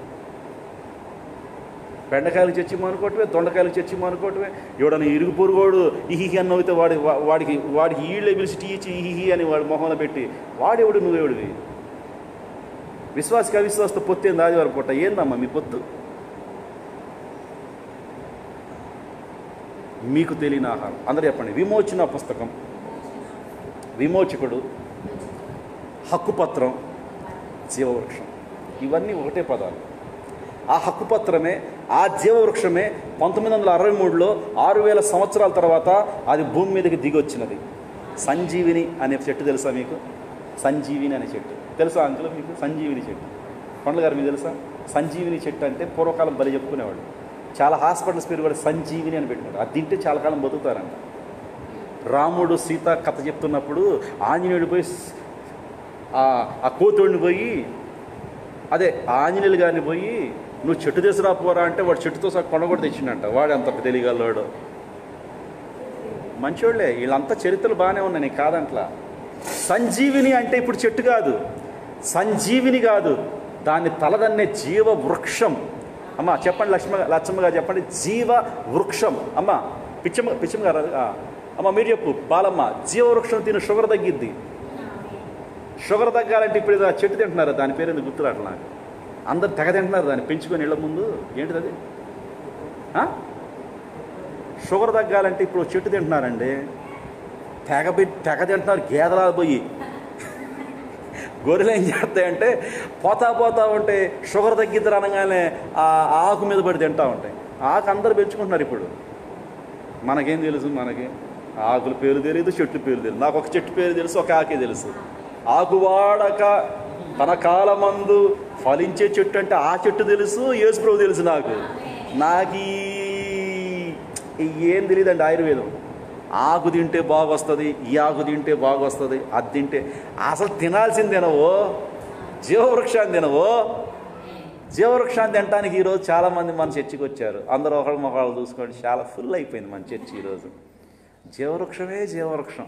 బెండకాయలు చచ్చి మానుకోవటమే దొండకాయలు చచ్చి మానుకోవటమే ఎవడన్నా ఇరుగు పొరుగోడు ఇహిహి అన్న అయితే వాడి వా- వాడికి వాడికి ఈళ్ళే పిలిచి టీ ఇచ్చి ఇహిహి అని వాడి మొహంలో పెట్టి వాడెవడు నువ్వెవడివి విశ్వాసకి అవిశ్వాసతో పొత్తు ఏంది ఆదివారం పొట్ట ఏందమ్మా మీ పొత్తు మీకు తెలియని ఆహారం అందరూ చెప్పండి విమోచన పుస్తకం విమోచకుడు హక్కుపత్రం జీవవృక్షం ఇవన్నీ ఒకటే పదాలు ఆ హక్కుపత్రమే ఆ జీవవృక్షమే పంతొమ్మిది వందల అరవై మూడులో ఆరు వేల సంవత్సరాల తర్వాత అది భూమి మీదకి దిగి వచ్చినది సంజీవిని అనే చెట్టు తెలుసా మీకు సంజీవిని అనే చెట్టు తెలుసా అంకుల్ మీకు సంజీవిని చెట్టు పండ్ల గారు మీకు తెలుసా సంజీవిని చెట్టు అంటే పూర్వకాలం బలి చెప్పుకునేవాడు చాలా హాస్పిటల్స్ పేరు కూడా సంజీవిని అని పెట్టుకున్నారు అది తింటే చాలా కాలం బతుకుతారంట రాముడు సీత కథ చెప్తున్నప్పుడు ఆంజనేయుడు పోయి స్- ఆ- ఆ కోతుడిని పోయి అదే ఆ ఆంజనేయులు గారిని పోయి నువ్వు చెట్టు తీసురా పోరా అంటే వాడు చెట్టుతో సహా కొండ కూడా తెచ్చిండంట వాడు అంత తెలియగలవాడు మంచోళ్ళే వీళ్ళంతా చరిత్రలు బాగానే ఉన్నాయి నీకు కాదంట్లా సంజీవిని అంటే ఇప్పుడు చెట్టు కాదు సంజీవిని కాదు దాన్ని తలదన్నే జీవ వృక్షం అమ్మ చెప్పండి లక్ష్మ లక్ష్మ గారు చెప్పండి జీవ వృక్షం అమ్మ పిచ్చమ్మ పిచ్చమ్మ గారు ఆ, అమ్మ మీరు చెప్పు బాలమ్మ జీవ వృక్షం తిని షుగర్ తగ్గిద్ది షుగర్ తగ్గాలంటే ఇప్పుడు ఏదో ఆ చెట్టు తింటున్నారు దాని పేరు ఎందుకు గుర్తురాట్లా నాకు అందరు తెగ తింటున్నారు దాన్ని పెంచుకొని ఇళ్ళ ముందు ఏంటిది అది ఆ? షుగర్ తగ్గాలంటే ఇప్పుడు చెట్టు తింటున్నారండి తెగ పెట్టి తెగ తింటున్నారు గేదెలా పోయి గొర్రెలు ఏం చేస్తాయంటే పోతా పోతా ఉంటే షుగర్ తగ్గిద్దరు అనగానే ఆ ఆకు మీద పడి తింటా ఉంటాయి ఆకు అందరు పెంచుకుంటున్నారు ఇప్పుడు మనకేం తెలుసు మనకి ఆకుల పేరు తెలియదు చెట్ల పేరు తెలియదు నాకు ఒక చెట్టు పేరు తెలుసు ఒక ఆకే తెలుసు ఆకు వాడక తన కాలమందు ఫలించే చెట్టు అంటే ఆ చెట్టు తెలుసు యేసుప్రభు తెలుసు నాకు నాకు ఈ- ఈ ఏం తెలియదండి ఆయుర్వేదం ఆకు తింటే బాగొస్తుంది ఈ ఆకు తింటే బాగొస్తుంది అది తింటే అసలు తినాల్సింది తినవో జీవవృక్షాన్ని తినవో జీవవృక్షాన్ని తినడానికి ఈరోజు చాలామంది మన చర్చికి వచ్చారు అందరూ ఒకళ్ళు మొక్కలు చూసుకోండి చాలా ఫుల్ అయిపోయింది మన చర్చి ఈరోజు జీవవృక్షమే జీవవృక్షం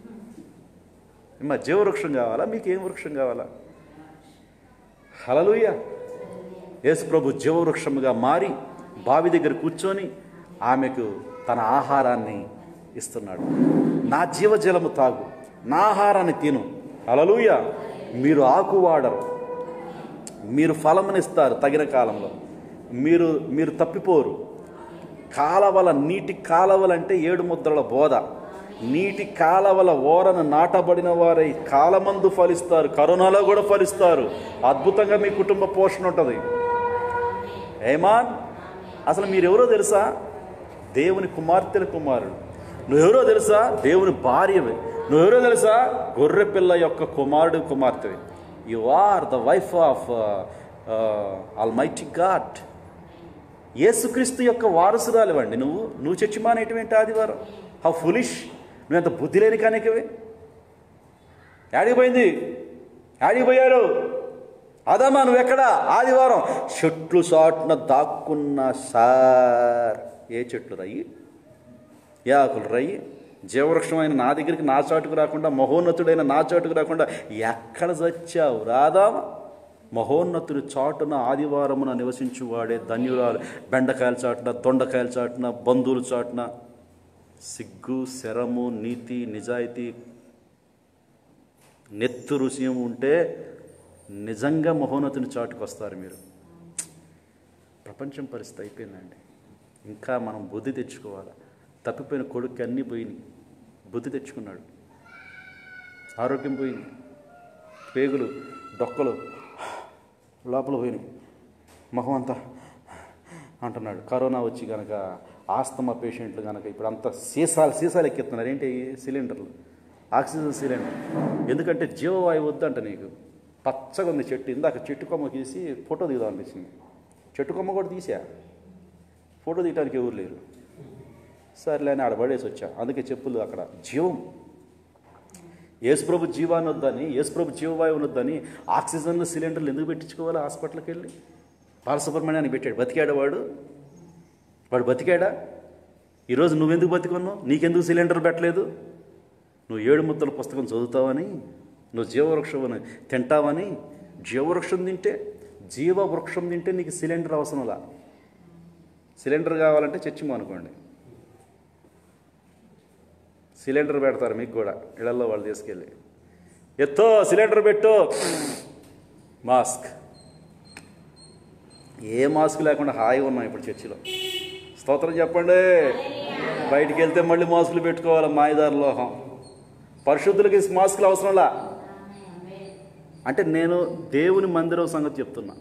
మా జీవవృక్షం కావాలా మీకు ఏం వృక్షం కావాలా హలలుయ యేసు ప్రభు జీవవృక్షముగా మారి బావి దగ్గర కూర్చొని ఆమెకు తన ఆహారాన్ని ఇస్తున్నాడు నా జీవజలము తాగు నా ఆహారాన్ని తిను హలలుయ మీరు ఆకు వాడరు మీరు ఫలమునిస్తారు తగిన కాలంలో మీరు మీరు తప్పిపోరు కాలవల నీటి కాలవలంటే ఏడు ముద్రల బోధ నీటి కాలవల ఓరను నాటబడిన వారై కాలమందు ఫలిస్తారు కరోనాలో కూడా ఫలిస్తారు అద్భుతంగా మీ కుటుంబ పోషణ ఉంటుంది ఏమాన్ అసలు మీరెవరో తెలుసా దేవుని కుమార్తెల కుమారుడు నువ్వెవరో తెలుసా దేవుని భార్యవి నువ్వెవరో తెలుసా గొర్రె పిల్ల యొక్క కుమారుడు కుమార్తెవి you are the wife of almighty God యేసుక్రీస్తు యొక్క వారసురాలివండి నువ్వు నువ్వు చర్చి మానేటువంటి ఆదివారం హౌ ఫులిష్ నువ్వు ఎంత బుద్ధి లేని కానికవే యాడికి పోయింది యాడికి పోయారు అదమ్మా నువ్వు ఎక్కడా ఆదివారం చెట్లు చాటున దాక్కున్న సార్ ఏ చెట్లు రయ్యి ఏ ఆకులు రయ్యి జీవవృక్షమైన నా దగ్గరికి నా చాటుకు రాకుండా మహోన్నతుడైన నా చాటుకు రాకుండా ఎక్కడ చచ్చావు రాదామా మహోన్నతుడి చాటున ఆదివారమున నివసించువాడే ధన్యురాలు బెండకాయల చాటున దొండకాయల చాటున బంధువుల చాటున సిగ్గు శరము నీతి నిజాయితీ నెత్తు రుసియం ఉంటే నిజంగా మహోన్నతుని చాటుకు వస్తారు మీరు ప్రపంచం పరిస్థితి అయిపోయిందండి ఇంకా మనం బుద్ధి తెచ్చుకోవాలి తప్పిపోయిన కొడుకు అన్నీ పోయినాయి బుద్ధి తెచ్చుకున్నాడు ఆరోగ్యం పోయింది పేగులు డొక్కలు లోపల పోయినాయి మొహం అంతా అంటున్నాడు కరోనా వచ్చి కనుక ఆస్తమా పేషెంట్లు కనుక ఇప్పుడు అంతా సీసాలు సీసాలు ఎక్కిస్తున్నారు ఏంటి ఈ సిలిండర్లు ఆక్సిజన్ సిలిండర్ ఎందుకంటే జీవవాయువు వద్దంట నీకు పచ్చగా ఉంది చెట్టు ఇందాక చెట్టు కొమ్మ తీసి ఫోటో దిగుదాం అనిపించింది చెట్టు కొమ్మ కూడా తీసా ఫోటో తీయడానికి ఎవరు లేరు సర్లే అని ఆడ పడేసి వచ్చా అందుకే చెప్పులు అక్కడ జీవం యేసుప్రభు జీవాన్ని వద్దని యేసుప్రభు జీవవాయువుని వద్దని ఆక్సిజన్ సిలిండర్లు ఎందుకు పెట్టించుకోవాలి హాస్పిటల్కి వెళ్ళి బాలసుబ్రహ్మణ్యానికి పెట్టాడు బతికాడా వాడు వాడు బతికాడా ఈరోజు నువ్వెందుకు బతికున్నావు నీకెందుకు సిలిండర్ పెట్టలేదు నువ్వు ఏడు ముద్దల పుస్తకం చదువుతావని నువ్వు జీవవృక్షం తింటావని జీవవృక్షం తింటే జీవవృక్షం తింటే నీకు సిలిండర్ అవసరంలా సిలిండర్ కావాలంటే చచ్చిమో అనుకోండి సిలిండర్ పెడతారు మీకు కూడా ఇళ్లలో వాళ్ళు తీసుకెళ్ళి ఎత్తో సిలిండర్ పెట్టు మాస్క్ ఏ మాస్క్ లేకుండా హాయిగా ఉన్నాం ఇప్పుడు చర్చిలో స్తోత్రం చెప్పండి బయటికి వెళ్తే మళ్ళీ మాస్కులు పెట్టుకోవాలి మాయదారు లోహం పరిశుద్ధులకి మాస్కులు అవసరంలా అంటే నేను దేవుని మందిరం సంగతి చెప్తున్నా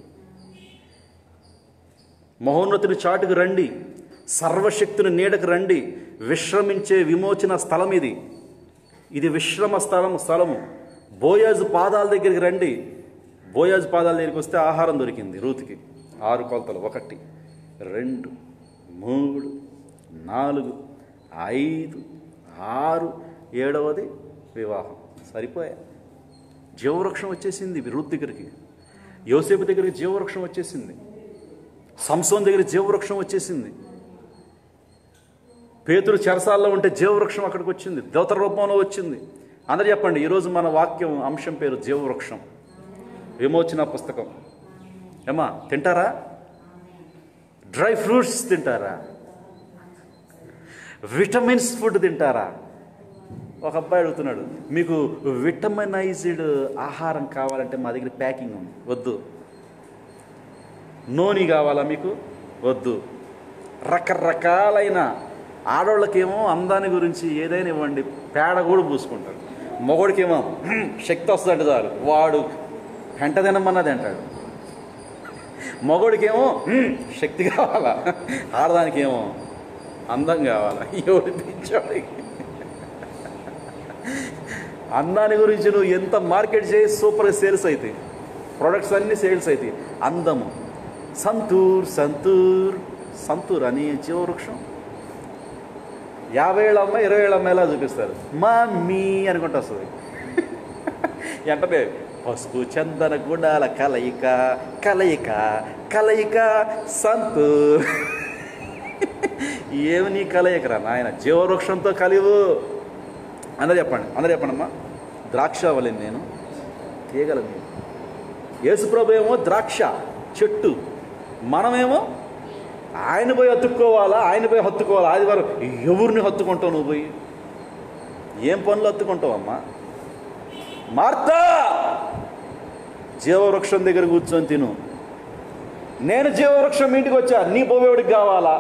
మహోన్నతుని చాటుకు రండి సర్వశక్తుని నీడకు రండి విశ్రమించే విమోచన స్థలం ఇది ఇది విశ్రమ స్థలం స్థలము బోయాజు పాదాల దగ్గరికి రండి బోయాజు పాదాల దగ్గరికి వస్తే ఆహారం దొరికింది రూతికి ఆరు కొలతలు ఒకటి రెండు మూడు నాలుగు ఐదు ఆరు ఏడవది వివాహం సరిపోయా జీవవృక్షం వచ్చేసింది రూత్ దగ్గరికి యోసేపు దగ్గరికి జీవవృక్షం వచ్చేసింది సంసోన్ దగ్గర జీవవృక్షం వచ్చేసింది పేతురు చెరసాల్లో ఉంటే జీవవృక్షం అక్కడికి వచ్చింది దేవత రూపంలో వచ్చింది అందరు చెప్పండి ఈరోజు మన వాక్యం అంశం పేరు జీవవృక్షం విమోచన పుస్తకం ఏమా తింటారా డ్రై ఫ్రూట్స్ తింటారా విటమిన్స్ ఫుడ్ తింటారా ఒక అబ్బాయి అడుగుతున్నాడు మీకు విటమినైజ్డ్ ఆహారం కావాలంటే మా దగ్గర ప్యాకింగ్ ఉంది వద్దు నూనె కావాలా మీకు వద్దు రకరకాలైన ఆడవాళ్ళకేమో అందాన్ని గురించి ఏదైనా ఇవ్వండి పేడ కూడా పూసుకుంటాడు మొగోడికేమో "హ్మ్, శక్తి వస్తుందంటే చాలు వాడు పెంట తినమన్నది అంటాడు మగోడికేమో "హ్మ్, శక్తి కావాలా ఆడదానికేమో అందం కావాలా ఎవడి పిచ్చోడికి అందాన్ని గురించి నువ్వు ఎంత మార్కెట్ చేయి సూపర్ సేల్స్ అవుతాయి ప్రొడక్ట్స్ అన్నీ సేల్స్ అవుతాయి అందము సంతూర్ సంతూర్ సంతూర్ అని జీవవృక్షం యాభై ఏళ్ళ అమ్మాయి ఇరవై ఏళ్ళ అమ్మాయిలా చూపిస్తారు మమ్మీ అనుకుంటూ వస్తుంది వెంటనే పసుపు చందన గుణాల కలయిక కలయిక కలయిక సంతూర్ ఏమి నీ కలయికరా నాయన జీవవృక్షంతో కలివు అందరు చెప్పండి అందరు చెప్పండి అమ్మా ద్రాక్షవల్లిని నేను తీయగలను నేను యేసుప్రభు ఏమో ద్రాక్ష చెట్టు మనమేమో ఆయన పోయి హత్తుకోవాలా ఆయన పోయి హత్తుకోవాలా ఆదివారం ఎవరిని హత్తుకుంటావు నువ్వు పోయి ఏం పనులు హత్తుకుంటావు అమ్మా మార్తా జీవవృక్షం దగ్గర కూర్చొని తిను నేను జీవవృక్షం మీ ఇంటికి వచ్చా నీ పోవేవాడికి కావాలా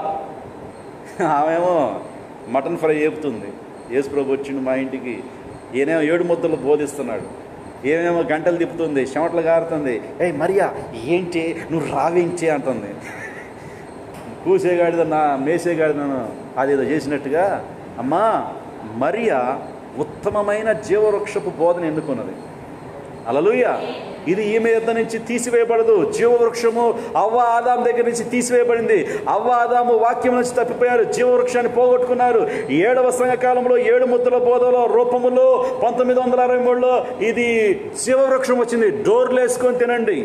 ఆమెమో మటన్ ఫ్రై చెప్తుంది యేసుప్రభు వచ్చిండు మా ఇంటికి ఈయనేమో ఏడు ముద్దలు బోధిస్తున్నాడు ఏమేమో గంటలు తిప్పుతుంది చెమటలు గారుతుంది ఏయ్ మరియా ఏంటి నువ్వు రావేంటి అంటుంది కూసేగాడిదన్నా మేసేగాడిదను అదేదో చేసినట్టుగా అమ్మా మరియా ఉత్తమమైన జీవవృక్షపు బోధన ఎన్నుకున్నది అలలుయ ఇది ఈమె యొద్ద నుంచి తీసివేయబడదు జీవవృక్షము అవ్వ ఆదాం దగ్గర నుంచి తీసివేయబడింది అవ్వ ఆదాము వాక్యం నుంచి తప్పిపోయారు జీవవృక్షాన్ని పోగొట్టుకున్నారు ఏడవ సంఘకాలంలో ఏడు ముద్దల బోధలో రూపములో పంతొమ్మిది వందల అరవై మూడులో ఇది జీవవృక్షం వచ్చింది డోర్లు వేసుకొని తినండి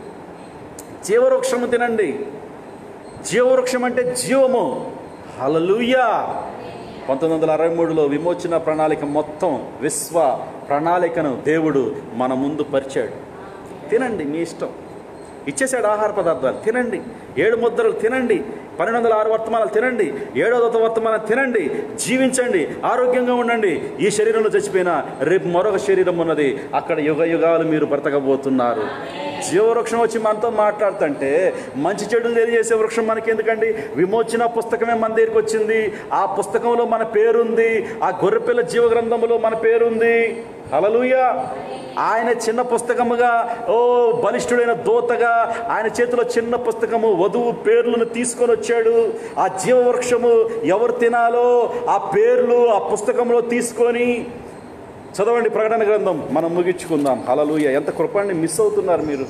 జీవవృక్షము తినండి జీవవృక్షం అంటే జీవము హలలుయా పంతొమ్మిది వందల అరవై మూడులో విమోచన ప్రణాళిక మొత్తం విశ్వ ప్రణాళికను దేవుడు మన ముందు పరిచాడు తినండి మీ ఇష్టం ఇచ్చేసాడు ఆహార పదార్థాలు తినండి ఏడు ముద్రలు తినండి పన్నెండు వందల ఆరు వర్తమానాలు తినండి ఏడో దొత వర్తమానం తినండి జీవించండి ఆరోగ్యంగా ఉండండి ఈ శరీరంలో చచ్చిపోయినా రేపు మరొక శరీరం ఉన్నది అక్కడ యుగ యుగాలు మీరు బ్రతకబోతున్నారు జీవవృక్షం వచ్చి మనతో మాట్లాడుతుంటే మంచి చెడులు తెలియజేసే వృక్షం మనకి ఎందుకండి విమోచన పుస్తకమే మన దగ్గరికి వచ్చింది ఆ పుస్తకంలో మన పేరుంది ఆ గొర్రెపిల్ల జీవ గ్రంథంలో మన పేరుంది హలలుయ ఆయన చిన్న పుస్తకముగా ఓ బలిష్ఠుడైన దోతగా ఆయన చేతిలో చిన్న పుస్తకము వధువు పేర్లను తీసుకొని వచ్చాడు ఆ జీవవృక్షము ఎవరు తినాలో ఆ పేర్లు ఆ పుస్తకంలో తీసుకొని చదవండి ప్రకటన గ్రంథం మనం ముగించుకుందాం హలలుయ ఎంత కృపాన్ని మిస్ అవుతున్నారు మీరు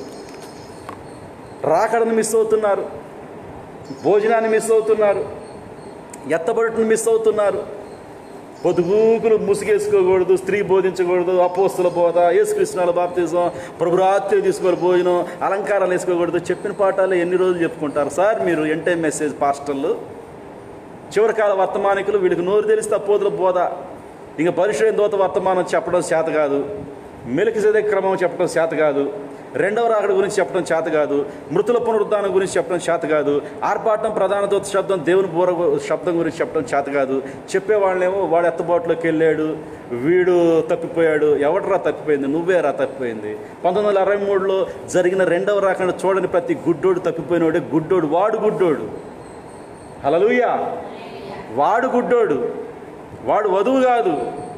రాకడను మిస్ అవుతున్నారు భోజనాన్ని మిస్ అవుతున్నారు ఎత్తబడుటను మిస్ అవుతున్నారు పొదుగుకులు ముసుగేసుకోకూడదు స్త్రీ బోధించకూడదు అపోస్తుల బోధ యేసుకృష్ణాల బాప్తిజం ప్రభురాత్రి తీసుకోవాలి భోజనం అలంకారాలు వేసుకోకూడదు చెప్పిన పాఠాలు ఎన్ని రోజులు చెప్పుకుంటారు సార్ మీరు ఎంటే మెసేజ్ పాస్టర్లు చివరికాల వర్తమానికులు వీళ్ళకి నోరు తెలిస్తే అపోదుల బోధ ఇంకా పరిశుభ్ర దోత వర్తమానం చెప్పడం చేత కాదు మెలికిసే క్రమం చెప్పడం చేత కాదు రెండవ రాకడ గురించి చెప్పడం చేత కాదు మృతుల పునరుద్ధానం గురించి చెప్పడం చేత కాదు ఆర్పాటం ప్రధాన దూత శబ్దం దేవుని బోర శబ్దం గురించి చెప్పడం చేత కాదు చెప్పేవాళ్ళేమో వాడు ఎత్తబాటులోకి వెళ్ళాడు వీడు తప్పిపోయాడు ఎవడరా తప్పిపోయింది నువ్వేరా తప్పిపోయింది పంతొమ్మిది వందల అరవై మూడులో జరిగిన రెండవ రాకడ చూడని ప్రతి గుడ్డోడు తప్పిపోయినోడే గుడ్డోడు వాడు గుడ్డోడు హలలుయా వాడు గుడ్డోడు వాడు వధువు కాదు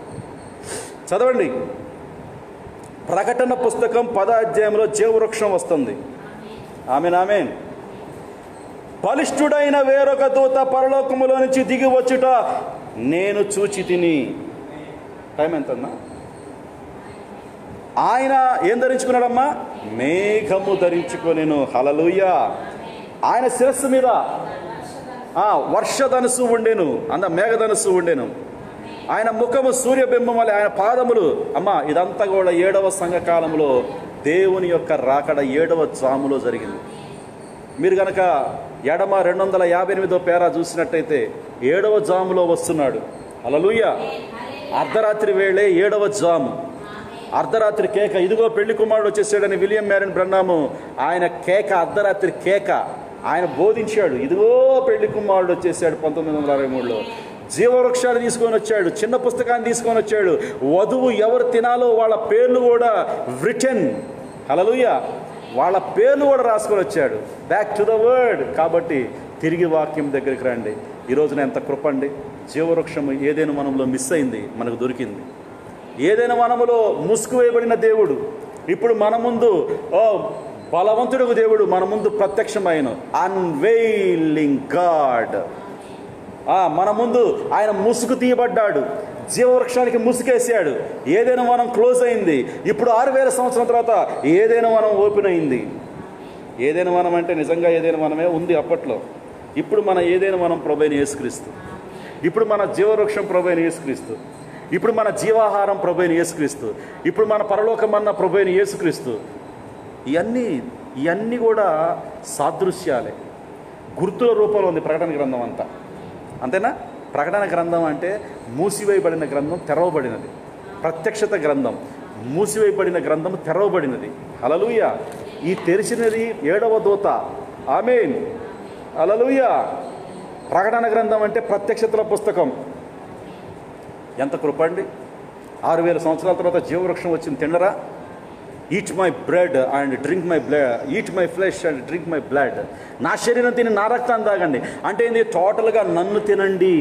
చదవండి ప్రకటన పుస్తకం పద అధ్యాయంలో జీవవృక్షం వస్తుంది ఆమె ఆమెన్ బలిష్ఠుడైన వేరొక దూత పరలోకములో నుంచి దిగి వచ్చుట నేను చూచి తిని టైం ఎంతన్నా ఆయన ఏం ధరించుకున్నాడమ్మా మేఘము ధరించుకొనేను హలలుయ ఆయన శిరస్సు మీద ఆ, వర్షధనుసు ఉండెను అంద మేఘధనుసు ఉండెను ఆయన ముఖము సూర్యబింబం వలె ఆయన పాదములు అమ్మ ఇదంతా కూడా ఏడవ సంఘకాలంలో దేవుని యొక్క రాకడ ఏడవ జాములో జరిగింది మీరు గనక ఎడమ రెండు వందల యాభై ఎనిమిదో పేరా చూసినట్టయితే ఏడవ జాములో వస్తున్నాడు అలలుయ అర్ధరాత్రి వేళే ఏడవ జాము అర్ధరాత్రి కేక ఇదిగో పెళ్లి కుమారుడు వచ్చేసాడని విలియం మ్యారన్ బ్రహ్నాము ఆయన కేక అర్ధరాత్రి కేక ఆయన బోధించాడు ఇదిగో పెళ్లి కుమారుడు వచ్చేసాడు పంతొమ్మిది వందల అరవై మూడులో జీవవృక్షాలు తీసుకొని వచ్చాడు చిన్న పుస్తకాన్ని తీసుకొని వచ్చాడు వధువు ఎవరు తినాలో వాళ్ళ పేర్లు కూడా రిటర్న్ హలలుయ వాళ్ళ పేర్లు కూడా రాసుకొని వచ్చాడు బ్యాక్ టు ద వర్డ్ కాబట్టి తిరిగి వాక్యం దగ్గరికి రండి ఈరోజున ఎంత కృప అండి జీవవృక్షము ఏదైనా వనంలో మిస్ అయింది మనకు దొరికింది ఏదైనా వనములో ముసుగు వేయబడిన దేవుడు ఇప్పుడు మన ముందు ఓ బలవంతుడు దేవుడు మన ముందు ప్రత్యక్షమైన అన్వెయిలింగ్ గాడ్ ఆ, మన ముందు ఆయన ముసుగు తీయబడ్డాడు జీవవృక్షానికి ముసుగేసాడు ఏదైనా వనం క్లోజ్ అయింది ఇప్పుడు ఆరు వేల సంవత్సరం తర్వాత ఏదైనా వనం ఓపెన్ అయింది ఏదైనా వనం అంటే నిజంగా ఏదైనా వనమే ఉంది అప్పట్లో ఇప్పుడు మన ఏదైనా వనం ప్రభైన యేసుక్రీస్తు ఇప్పుడు మన జీవవృక్షం ప్రభైన యేసుక్రీస్తు ఇప్పుడు మన జీవాహారం ప్రభైన యేసుక్రీస్తు ఇప్పుడు మన పరలోకమన్న ప్రభైన యేసుక్రీస్తు ఇవన్నీ ఇవన్నీ కూడా సాదృశ్యాలే గుర్తుల రూపంలో ఉంది ప్రకటన గ్రంథం అంతా అంతేనా ప్రకటన గ్రంథం అంటే మూసివేయబడిన గ్రంథం తెరవబడినది ప్రత్యక్షత గ్రంథం మూసివేయబడిన గ్రంథం తెరవబడినది అలలుయ ఈ తెరిచినది ఏడవ దూత ఆమెన్ అలలుయ ప్రకటన గ్రంథం అంటే ప్రత్యక్షతల పుస్తకం ఎంత కృప అండి ఆరు వేల సంవత్సరాల తర్వాత జీవవృక్షం వచ్చింది తిండరా eat my blood and drink my blood eat my flesh and drink my blood నా శరీరం తిని నా రక్తాన్ని తాగండి అంటే ఏంది టోటల్గా నన్ను తినండి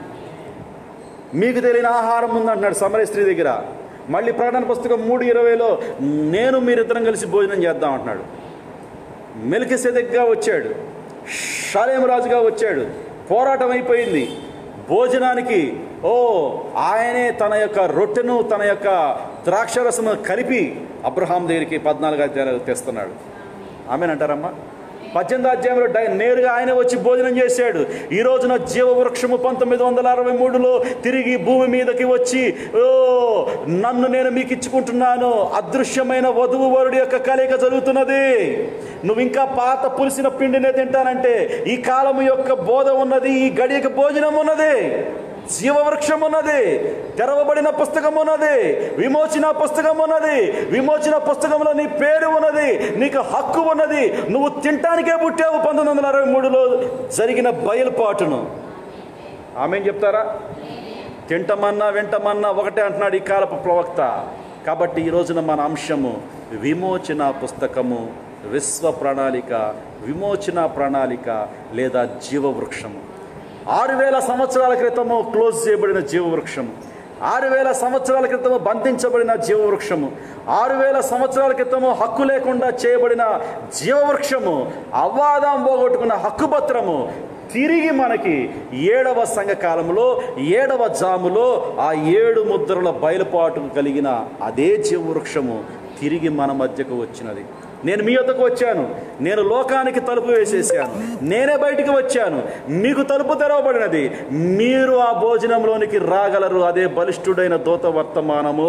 మీకు తెలియని ఆహారం ఉందంటున్నాడు సమర స్త్రీ దగ్గర మళ్ళీ ప్రకటన పుస్తకం మూడు ఇరవైలో నేను మీరిద్దరం కలిసి భోజనం చేద్దాం అంటున్నాడు మెలికిసెదెగ్గా వచ్చాడు షాలేం రాజుగా వచ్చాడు పోరాటం అయిపోయింది భోజనానికి ఓ ఆయనే తన యొక్క రొట్టెను తన యొక్క ద్రాక్షరసము కలిపి అబ్రహాం దగ్గరికి పద్నాలుగు అధ్యాయాలు తెస్తున్నాడు ఆమెనంటారమ్మా పద్దెనిమిది అధ్యాయంలో డై నేరుగా ఆయన వచ్చి భోజనం చేశాడు ఈ రోజున జీవవృక్షము పంతొమ్మిది వందల అరవై మూడులో తిరిగి భూమి మీదకి వచ్చి ఓ నన్ను నేను మీకు ఇచ్చుకుంటున్నాను అదృశ్యమైన వధువు వరుడి యొక్క కలయిక జరుగుతున్నది నువ్వు ఇంకా పాత పులిసిన పిండినే తింటానంటే ఈ కాలము యొక్క బోధ ఉన్నది ఈ గడియకి భోజనం ఉన్నది జీవవృక్షం ఉన్నది తెరవబడిన పుస్తకం ఉన్నది విమోచన పుస్తకం ఉన్నది విమోచన పుస్తకంలో నీ పేరు ఉన్నది నీకు హక్కు ఉన్నది నువ్వు తినటానికే పుట్టావు పంతొమ్మిది వందల అరవై మూడులో జరిగిన బయలుపాటును ఆమె చెప్తారా తింటమన్నా వింటమన్నా ఒకటే అంటున్నాడు ఈ కాలపు ప్రవక్త కాబట్టి ఈ రోజున మన అంశము విమోచన పుస్తకము విశ్వ ప్రణాళిక విమోచన ప్రణాళిక లేదా జీవవృక్షము ఆరు వేల సంవత్సరాల క్రితము క్లోజ్ చేయబడిన జీవవృక్షము ఆరు వేల సంవత్సరాల క్రితము బంధించబడిన జీవవృక్షము ఆరు వేల సంవత్సరాల క్రితము హక్కు లేకుండా చేయబడిన జీవవృక్షము అవ్వాదం పోగొట్టుకున్న హక్కుపత్రము తిరిగి మనకి ఏడవ సంఘకాలంలో ఏడవ జాములో ఆ ఏడు ముద్రల బయలుపాటు కలిగిన అదే జీవవృక్షము తిరిగి మన మధ్యకు వచ్చినది నేను మీ వద్దకు వచ్చాను నేను లోకానికి తలుపు వేసేసాను నేనే బయటికి వచ్చాను మీకు తలుపు తెరవబడినది మీరు ఆ భోజనంలోనికి రాగలరు అదే బలిష్ఠుడైన దూత వర్తమానము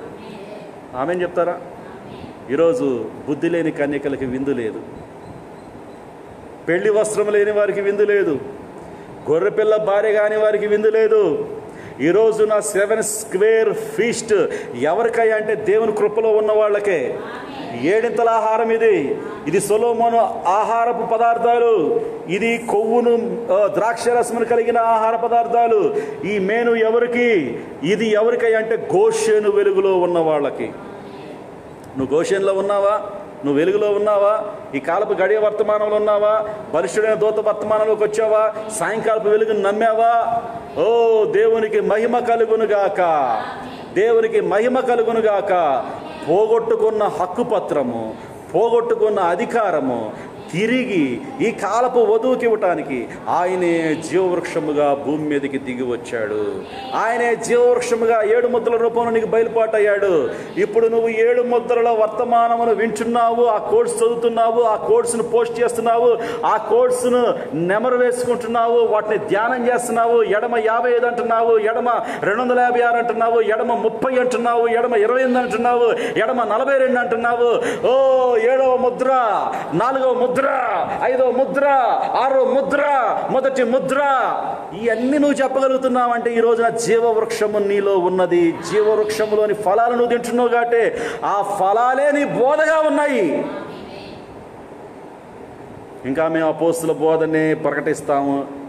ఆమె చెప్తారా ఈరోజు బుద్ధి లేని కన్యకలకి విందు లేదు పెళ్లి వస్త్రం లేని వారికి విందు లేదు గొర్రెపిల్ల భార్య కాని వారికి విందు లేదు ఈరోజు నా సెవెన్ స్క్వేర్ ఫీస్ట్ ఎవరికై అంటే దేవుని కృపలో ఉన్న వాళ్ళకే ఏడింతల ఆహారం ఇది ఇది సొలోమోను ఆహారపు పదార్థాలు ఇది కొవ్వును ఆ, ద్రాక్షరసమును కలిగిన ఆహార పదార్థాలు ఈ మేను ఎవరికి ఇది ఎవరికై అంటే గోషేను వెలుగులో ఉన్న వాళ్ళకి నువ్వు గోషన్లో ఉన్నావా నువ్వు వెలుగులో ఉన్నావా ఈ కాలపు గడియ వర్తమానంలో ఉన్నావా బలిష్ఠుడైన దూత వర్తమానంలోకి వచ్చావా సాయంకాలపు వెలుగును నమ్మావా ఓ దేవునికి మహిమ కలుగునుగాక దేవునికి మహిమ కలుగునుగాక పోగొట్టుకున్న హక్కు పత్రము పోగొట్టుకున్న అధికారము తిరిగి ఈ కాలపు వధువుకి ఇవ్వటానికి ఆయనే జీవవృక్షముగా భూమి మీదకి దిగి వచ్చాడు ఆయనే జీవవృక్షముగా ఏడు ముద్రల రూపంలో నీకు బయలుపాటయ్యాడు ఇప్పుడు నువ్వు ఏడు ముద్రల వర్తమానమును వింటున్నావు ఆ కోర్స్ చదువుతున్నావు ఆ కోర్సును పోస్ట్ చేస్తున్నావు ఆ కోర్సును నెమరు వేసుకుంటున్నావు వాటిని ధ్యానం చేస్తున్నావు ఎడమ యాభై ఐదు అంటున్నావు ఎడమ రెండు వందల యాభై ఆరు అంటున్నావు ఎడమ ముప్పై అంటున్నావు ఎడమ ఇరవై ఎనిమిది అంటున్నావు ఎడమ నలభై రెండు అంటున్నావు ఓ ఏడవ ముద్ర నాలుగవ ముద్ర ఐదవ ముద్ర ఆరో ముద్ర మొదటి ముద్ర ఇవన్నీ నువ్వు చెప్పగలుగుతున్నావు అంటే ఈ రోజున జీవవృక్షము నీలో ఉన్నది జీవవృక్షములోని ఫలాలు నువ్వు తింటున్నావు కాబట్టి ఆ ఫలాలే నీ బోధగా ఉన్నాయి ఇంకా మేము అపోస్తుల బోధనే ప్రకటిస్తాము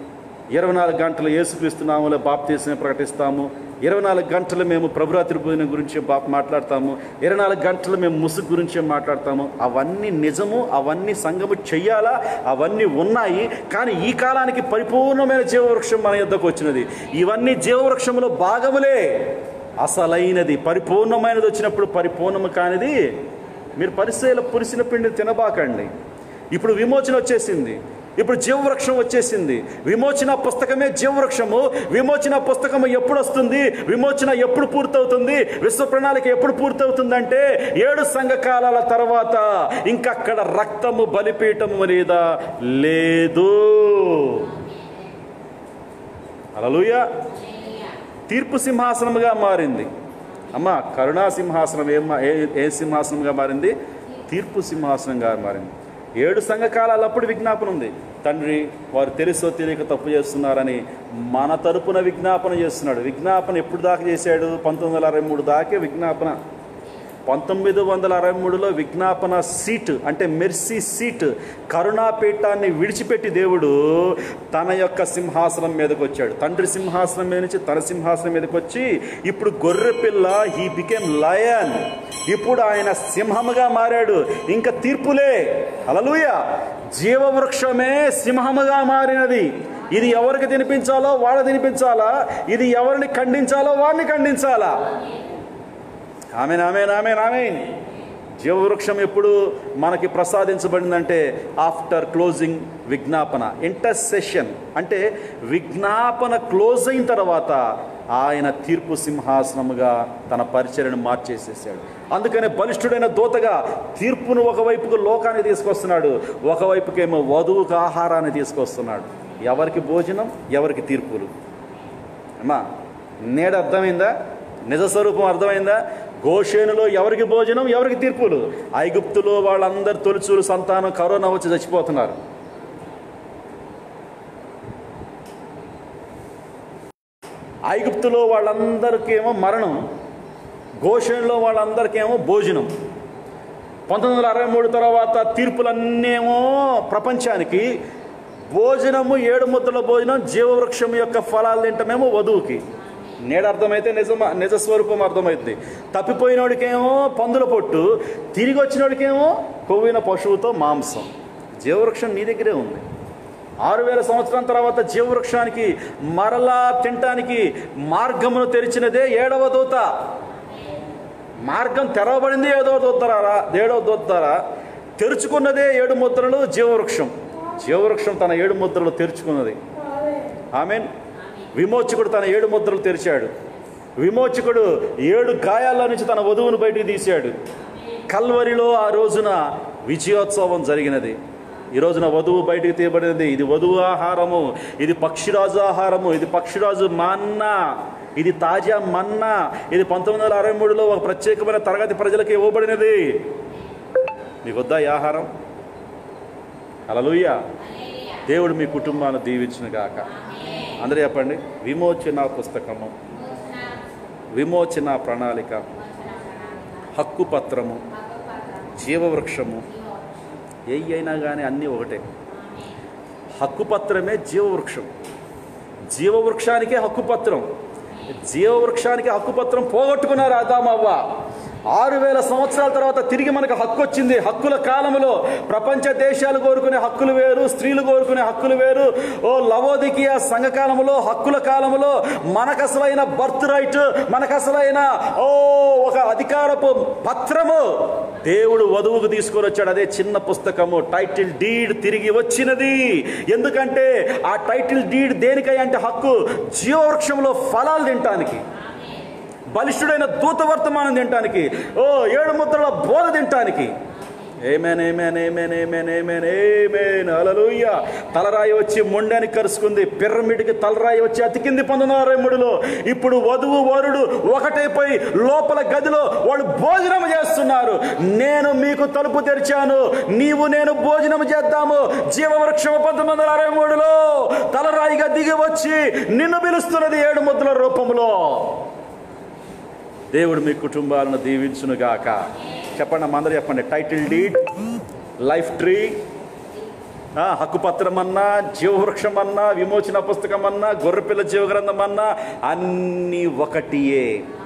ఇరవై నాలుగు గంటలు యేసుక్రీస్తునామలో బాప్తీసం ప్రకటిస్తాము ఇరవై నాలుగు గంటలు మేము ప్రభురాత్రి భోజనం గురించి బాప్ మాట్లాడతాము ఇరవై నాలుగు గంటలు మేము ముసుగు గురించి మాట్లాడతాము అవన్నీ నిజము అవన్నీ సంఘము చెయ్యాలా అవన్నీ ఉన్నాయి కానీ ఈ కాలానికి పరిపూర్ణమైన జీవవృక్షం మన యొద్దకు వచ్చినది ఇవన్నీ జీవవృక్షంలో భాగములే అసలైనది పరిపూర్ణమైనది వచ్చినప్పుడు పరిపూర్ణము కానిది మీరు పరిశీల పురిసిన పిండి తినబాకండి ఇప్పుడు విమోచన వచ్చేసింది ఇప్పుడు జీవవృక్షం వచ్చేసింది విమోచన పుస్తకమే జీవవృక్షము విమోచన పుస్తకము ఎప్పుడు వస్తుంది విమోచన ఎప్పుడు పూర్తవుతుంది విశ్వ ప్రణాళిక ఎప్పుడు పూర్తవుతుందంటే ఏడు సంఘకాలాల తర్వాత ఇంకక్కడ రక్తము బలిపీఠము మీద లేదు అలలుయ తీర్పు సింహాసనముగా మారింది అమ్మ కరుణా సింహాసనం ఏం మా- ఏ ఏ సింహాసనంగా మారింది తీర్పు సింహాసనంగా మారింది ఏడు సంఘకాలాలు అప్పుడు విజ్ఞాపన ఉంది తండ్రి వారు తెలుసో తెలియక తప్పు చేస్తున్నారని మన తరపున విజ్ఞాపన చేస్తున్నాడు విజ్ఞాపన ఎప్పుడు దాకా చేశాడు పంతొమ్మిది వందల అరవై మూడు దాకే విజ్ఞాపన పంతొమ్మిది వందల అరవై మూడులో విజ్ఞాపన సీట్ అంటే మెర్సీ సీట్ కరుణాపీఠాన్ని విడిచిపెట్టి దేవుడు తన యొక్క సింహాసనం మీదకి వచ్చాడు తండ్రి సింహాసనం మీద నుంచి తన సింహాసనం మీదకి వచ్చి ఇప్పుడు గొర్రె పిల్ల హీ బికేమ్ లయన్ ఇప్పుడు ఆయన సింహముగా మారాడు ఇంకా తీర్పులే అలలుయ జీవవృక్షమే సింహముగా మారినది ఇది ఎవరికి తినిపించాలో వాళ్ళ తినిపించాలా ఇది ఎవరిని ఖండించాలో వాడిని ఖండించాలా ఆమెన్ ఆమెన్ ఆమెన్ ఆమెన్ జీవవృక్షం ఎప్పుడు మనకి ప్రసాదించబడిందంటే ఆఫ్టర్ క్లోజింగ్ విజ్ఞాపన ఇంటర్సెషన్ అంటే విజ్ఞాపన క్లోజ్ అయిన తర్వాత ఆయన తీర్పు సింహాసనముగా తన పరిచయను మార్చేసేసాడు అందుకనే బలిష్ఠుడైన దూతగా తీర్పును ఒకవైపుకు లోకాన్ని తీసుకొస్తున్నాడు ఒకవైపుకేమో వధువుకు ఆహారాన్ని తీసుకొస్తున్నాడు ఎవరికి భోజనం ఎవరికి తీర్పులు అమ్మా నేడ అర్థమైందా నిజ స్వరూపం అర్థమైందా గోషేనులో ఎవరికి భోజనం ఎవరికి తీర్పులు ఐగుప్తులో వాళ్ళందరు తొలిచూలు సంతానం కరోనా వచ్చి చచ్చిపోతున్నారు ఐగుప్తులో వాళ్ళందరికేమో మరణం గోషేనులో వాళ్ళందరికేమో భోజనం పంతొమ్మిది వందల అరవై మూడు తర్వాత తీర్పులన్నేమో ప్రపంచానికి భోజనము ఏడు ముద్దల భోజనం జీవవృక్షం యొక్క ఫలాలు తింటమేమో వధువుకి నేడు అర్థమైతే నిజమా నిజ స్వరూపం అర్థమైంది తప్పిపోయినోడికేమో పందుల పొట్టు తిరిగి వచ్చినోడికేమో కొవ్విన పశువుతో మాంసం జీవవృక్షం నీ దగ్గరే ఉంది ఆరు వేల సంవత్సరం తర్వాత జీవవృక్షానికి మరలా తినటానికి మార్గమును తెరిచినదే ఏడవ దూత మార్గం తెరవబడింది ఏదో దూతరారా ఏడవ దూతారా తెరుచుకున్నదే ఏడు ముద్రలు జీవవృక్షం జీవవృక్షం తన ఏడు ముద్రలు తెరుచుకున్నది ఆమెన్ విమోచకుడు తన ఏడు ముద్రలు తెరిచాడు విమోచకుడు ఏడు గాయాల నుంచి తన వధువును బయటికి తీశాడు కల్వరిలో ఆ రోజున విజయోత్సవం జరిగినది ఈ రోజున వధువు బయటికి తీయబడినది ఇది వధువు ఆహారము ఇది పక్షిరాజు ఆహారము ఇది పక్షిరాజు మన్నా ఇది తాజా మన్నా ఇది పంతొమ్మిది వందల అరవై మూడులో ఒక ప్రత్యేకమైన తరగతి ప్రజలకు ఇవ్వబడినది మీకు వద్దా ఈ ఆహారం అలలుయ్య దేవుడు మీ కుటుంబాన్ని దీవించిన గాక అందరూ చెప్పండి విమోచన పుస్తకము విమోచన ప్రణాళిక హక్కు పత్రము జీవవృక్షము ఏ అయినా కానీ అన్నీ ఒకటే హక్కుపత్రమే జీవవృక్షం జీవవృక్షానికే హక్కుపత్రం జీవవృక్షానికి హక్కుపత్రం పోగొట్టుకున్నారు అదామవ్వ ఆరు వేల సంవత్సరాల తర్వాత తిరిగి మనకు హక్కు వచ్చింది హక్కుల కాలంలో ప్రపంచ దేశాలు కోరుకునే హక్కులు వేరు స్త్రీలు కోరుకునే హక్కులు వేరు ఓ లవోదికియ సంఘకాలంలో హక్కుల కాలంలో మనకు అసలైన బర్త్ రైట్ మనకు అసలైన ఓ ఒక అధికారపు పత్రము దేవుడు వధువుకు తీసుకొని వచ్చాడు అదే చిన్న పుస్తకము టైటిల్ డీడ్ తిరిగి వచ్చినది ఎందుకంటే ఆ టైటిల్ డీడ్ దేనికై అంటే హక్కు జీవవృక్షంలో ఫలాలు తినటానికి బలిష్ఠుడైన దూత వర్తమానం తినటానికి ఓ ఏడు ముద్రల బోధ తినటానికి ఏమేన్ ఏమేన్ ఏమేన్ ఏమేన్ ఏమేన్ ఏమేన్ అలలుయ్య తలరాయి వచ్చి మొండాని కరుచుకుంది పిరమిడ్కి తలరాయి వచ్చి అతికింది పంతొమ్మిది వందల అరవై మూడులో ఇప్పుడు వధువు వరుడు ఒకటైపోయి లోపల గదిలో వాళ్ళు భోజనం చేస్తున్నారు నేను మీకు తలుపు తెరిచాను నీవు నేను భోజనం చేద్దాము జీవవృక్షము పంతొమ్మిది వందల అరవై మూడులో తలరాయిగా దిగి వచ్చి నిన్ను పిలుస్తున్నది ఏడు ముద్దుల రూపంలో దేవుడు మీ కుటుంబాలను దీవించునుగాక చెప్పండి అమ్మ అందరూ చెప్పండి టైటిల్ డీడ్ లైఫ్ ట్రీ ఆ, హక్కుపత్రం అన్నా జీవవృక్షం అన్నా విమోచన పుస్తకం అన్నా గొర్రెపిల్ల జీవగ్రంథం అన్నా అన్నీ ఒకటియే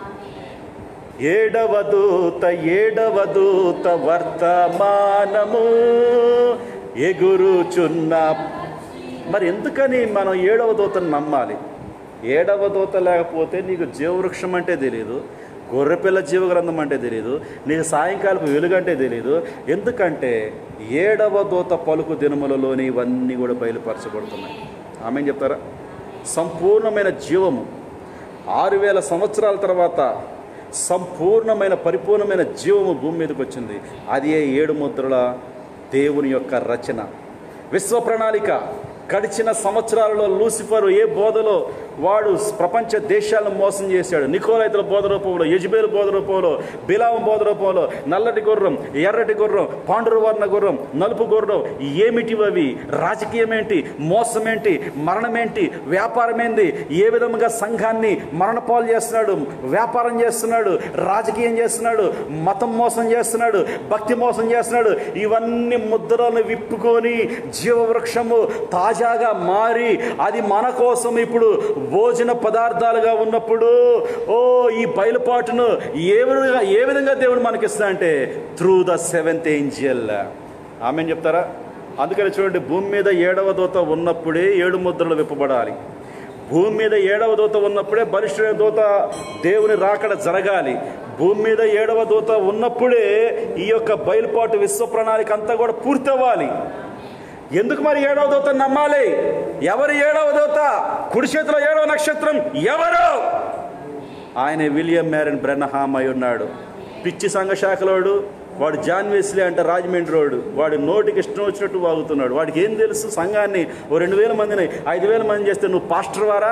ఏడవ దూత ఏడవ దూత వర్తమానము ఎగురుచున్న మరి ఎందుకని మనం ఏడవ దూతను నమ్మాలి ఏడవ దూత లేకపోతే నీకు జీవవృక్షం అంటే తెలియదు గొర్రెపిల్ల జీవగ్రంథం అంటే తెలియదు నీకు సాయంకాలపు వెలుగంటే తెలియదు ఎందుకంటే ఏడవ దూత పలుకు దినములలోని ఇవన్నీ కూడా బయలుపరచబడుతున్నాయి ఆమె చెప్తారా సంపూర్ణమైన జీవము ఆరు వేల సంవత్సరాల తర్వాత సంపూర్ణమైన పరిపూర్ణమైన జీవము భూమి మీదకి వచ్చింది అది ఏ ఏడు ముద్రల దేవుని యొక్క రచన విశ్వ ప్రణాళిక గడిచిన సంవత్సరాలలో లూసిఫర్ ఏ బోధలో వాడు ప్రపంచ దేశాలను మోసం చేశాడు నికోలైతుల బోధ రూపంలో యజ్బేలు బోధ రూపంలో బిలాం బోధ రూపంలో నల్లటి గుర్రం ఎర్రటి గుర్రం పాండురవర్ణ గుర్రం నలుపు గుర్రం ఏమిటి అవి రాజకీయం ఏంటి మోసం ఏంటి మరణం ఏంటి వ్యాపారం ఏంటి ఏ విధముగా సంఘాన్ని మరణపాలు చేస్తున్నాడు వ్యాపారం చేస్తున్నాడు రాజకీయం చేస్తున్నాడు మతం మోసం చేస్తున్నాడు భక్తి మోసం చేస్తున్నాడు ఇవన్నీ ముద్రలను విప్పుకొని జీవవృక్షము తాజాగా మారి అది మన కోసం ఇప్పుడు భోజన పదార్థాలుగా ఉన్నప్పుడు ఓ ఈ బయలుపాటును ఏ విధంగా ఏ విధంగా దేవుడు మనకిస్తా అంటే త్రూ ద సెవెంత్ ఏంజల్ ఆమె చెప్తారా అందుకని చూడండి భూమి మీద ఏడవ దూత ఉన్నప్పుడే ఏడు ముద్రలు విప్పబడాలి భూమి మీద ఏడవ దూత ఉన్నప్పుడే బలిష్ఠుడైన దూత దేవుని రాకడ జరగాలి భూమి మీద ఏడవ దూత ఉన్నప్పుడే ఈ యొక్క బయలుపాటు విశ్వ ప్రణాళిక అంతా కూడా పూర్తి అవ్వాలి ఎందుకు మరి ఏడవ దూత నమ్మాలి ఎవరు ఏడవ దూత కుడి చేతిలో ఏడవ నక్షత్రం ఎవరు ఆయన విలియం మ్యారన్ బ్రెనహామ్ అయి ఉన్నాడు పిచ్చి సంఘ శాఖలోడు వాడు జాన్ వెస్లీ అంటే రాజమండ్రి రోడ్డు వాడి నోటికి ఇష్టం వచ్చినట్టు వాగుతున్నాడు వాడికి ఏం తెలుసు సంఘాన్ని ఓ రెండు వేల మందిని ఐదు వేల మంది చేస్తే నువ్వు పాస్టర్ వారా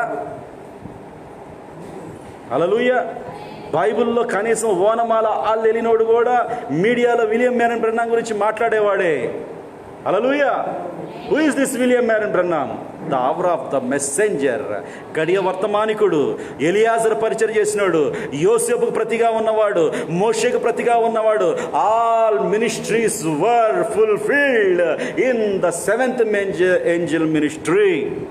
అలలుయ బైబిల్లో కనీసం ఓనమాల ఆళ్ళు వెళ్ళినోడు కూడా మీడియాలో విలియం మ్యారన్ బ్రన్నాం గురించి మాట్లాడేవాడే అలలుయ who is this William Marrion Branham the hour of the messenger గడియ వర్తమానికుడు ఎలియాజర్ పరిచయం చేసినాడు యోసేపుకు ప్రతిగా ఉన్నవాడు మోషేకు ప్రతిగా ఉన్నవాడు all ministries were fulfilled in the seventh angel ministry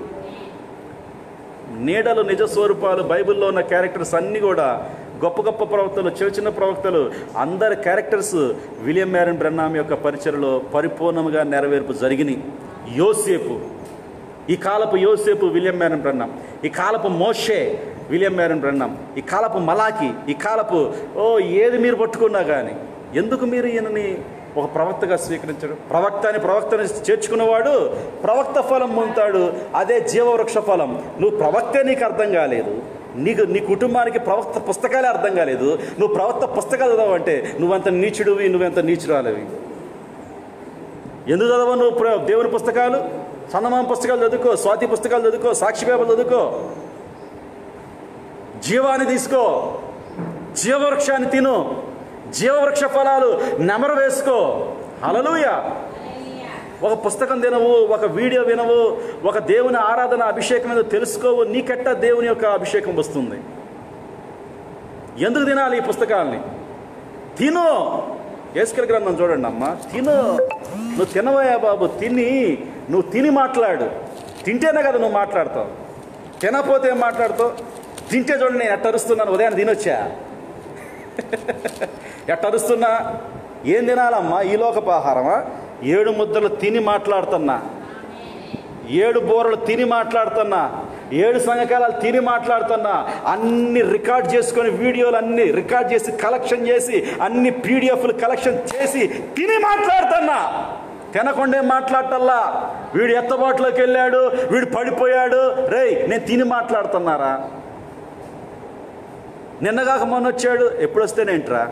నీడలు నిజ స్వరూపాలు బైబిల్లో ఉన్న క్యారెక్టర్స్ అన్నీ కూడా గొప్ప గొప్ప ప్రవక్తలు చిన్న చిన్న ప్రవక్తలు అందరి క్యారెక్టర్స్ విలియం మ్యారన్ బ్రన్నాం యొక్క పరిచయలో పరిపూర్ణంగా నెరవేర్పు జరిగినాయి యోసేపు ఈ కాలపు యోసేపు విలియం మ్యారన్ బ్రన్నాం ఈ కాలపు మోషే విలియం మ్యారన్ బ్రన్నాం ఈ కాలపు మలాకి ఈ కాలపు ఓ ఏది మీరు పట్టుకున్నా కానీ ఎందుకు మీరు ఈయనని ఒక ప్రవక్తగా స్వీకరించడు ప్రవక్త అని ప్రవక్తని చేర్చుకున్నవాడు ప్రవక్త ఫలం పొందుతాడు అదే జీవవృక్ష ఫలం నువ్వు ప్రవక్తే నీకు అర్థం కాలేదు నీకు నీ కుటుంబానికి ప్రవక్త పుస్తకాలే అర్థం కాలేదు నువ్వు ప్రవక్త పుస్తకాలు చదవంటే నువ్వంత నీచుడివి నువ్వెంత నీచురాలివి ఎందుకు చదవవు నువ్వు ప్ర- దేవుని పుస్తకాలు చందమామ పుస్తకాలు చదువుకో స్వాతి పుస్తకాలు చదువుకో సాక్షి పేపర్లు చదువుకో జీవాన్ని తీసుకో జీవవృక్షాన్ని తిను జీవవృక్ష ఫలాలు నెమరు వేసుకో హలలుయ ఒక పుస్తకం తినవు ఒక వీడియో వినవు ఒక దేవుని ఆరాధన అభిషేకం ఏదో తెలుసుకోవు నీకెట్ట దేవుని యొక్క అభిషేకం వస్తుంది ఎందుకు తినాలి ఈ పుస్తకాలని తిను ఏసుకల గ్రంథం చూడండి అమ్మ తిను నువ్వు తినవయ్యా బాబు తిని నువ్వు తిని మాట్లాడు తింటేనే కదా నువ్వు మాట్లాడతావు తినకపోతే ఏం మాట్లాడుతావు తింటే చూడండి నేను ఎట్ట అరుస్తున్నాను ఉదయం తినొచ్చా ఎట్ట అరుస్తున్నా ఏం తినాలమ్మా ఈ లోకపు ఆహారమా ఏడు ముద్దలు తిని మాట్లాడుతున్నా ఏడు బోరలు తిని మాట్లాడుతున్నా ఏడు సంఘకాలాలు తిని మాట్లాడుతున్నా అన్ని రికార్డ్ చేసుకొని వీడియోలు అన్ని రికార్డ్ చేసి కలెక్షన్ చేసి అన్ని పీడిఎఫ్లు కలెక్షన్ చేసి తిని మాట్లాడుతున్నా తినకుండా ఏం మాట్లాడటల్లా వీడు ఎత్తబాటులోకి వెళ్ళాడు వీడు పడిపోయాడు రేయ్ నేను తిని మాట్లాడుతున్నారా నిన్నగాక మొన్న వచ్చాడు ఎప్పుడు వస్తేనేంట్రా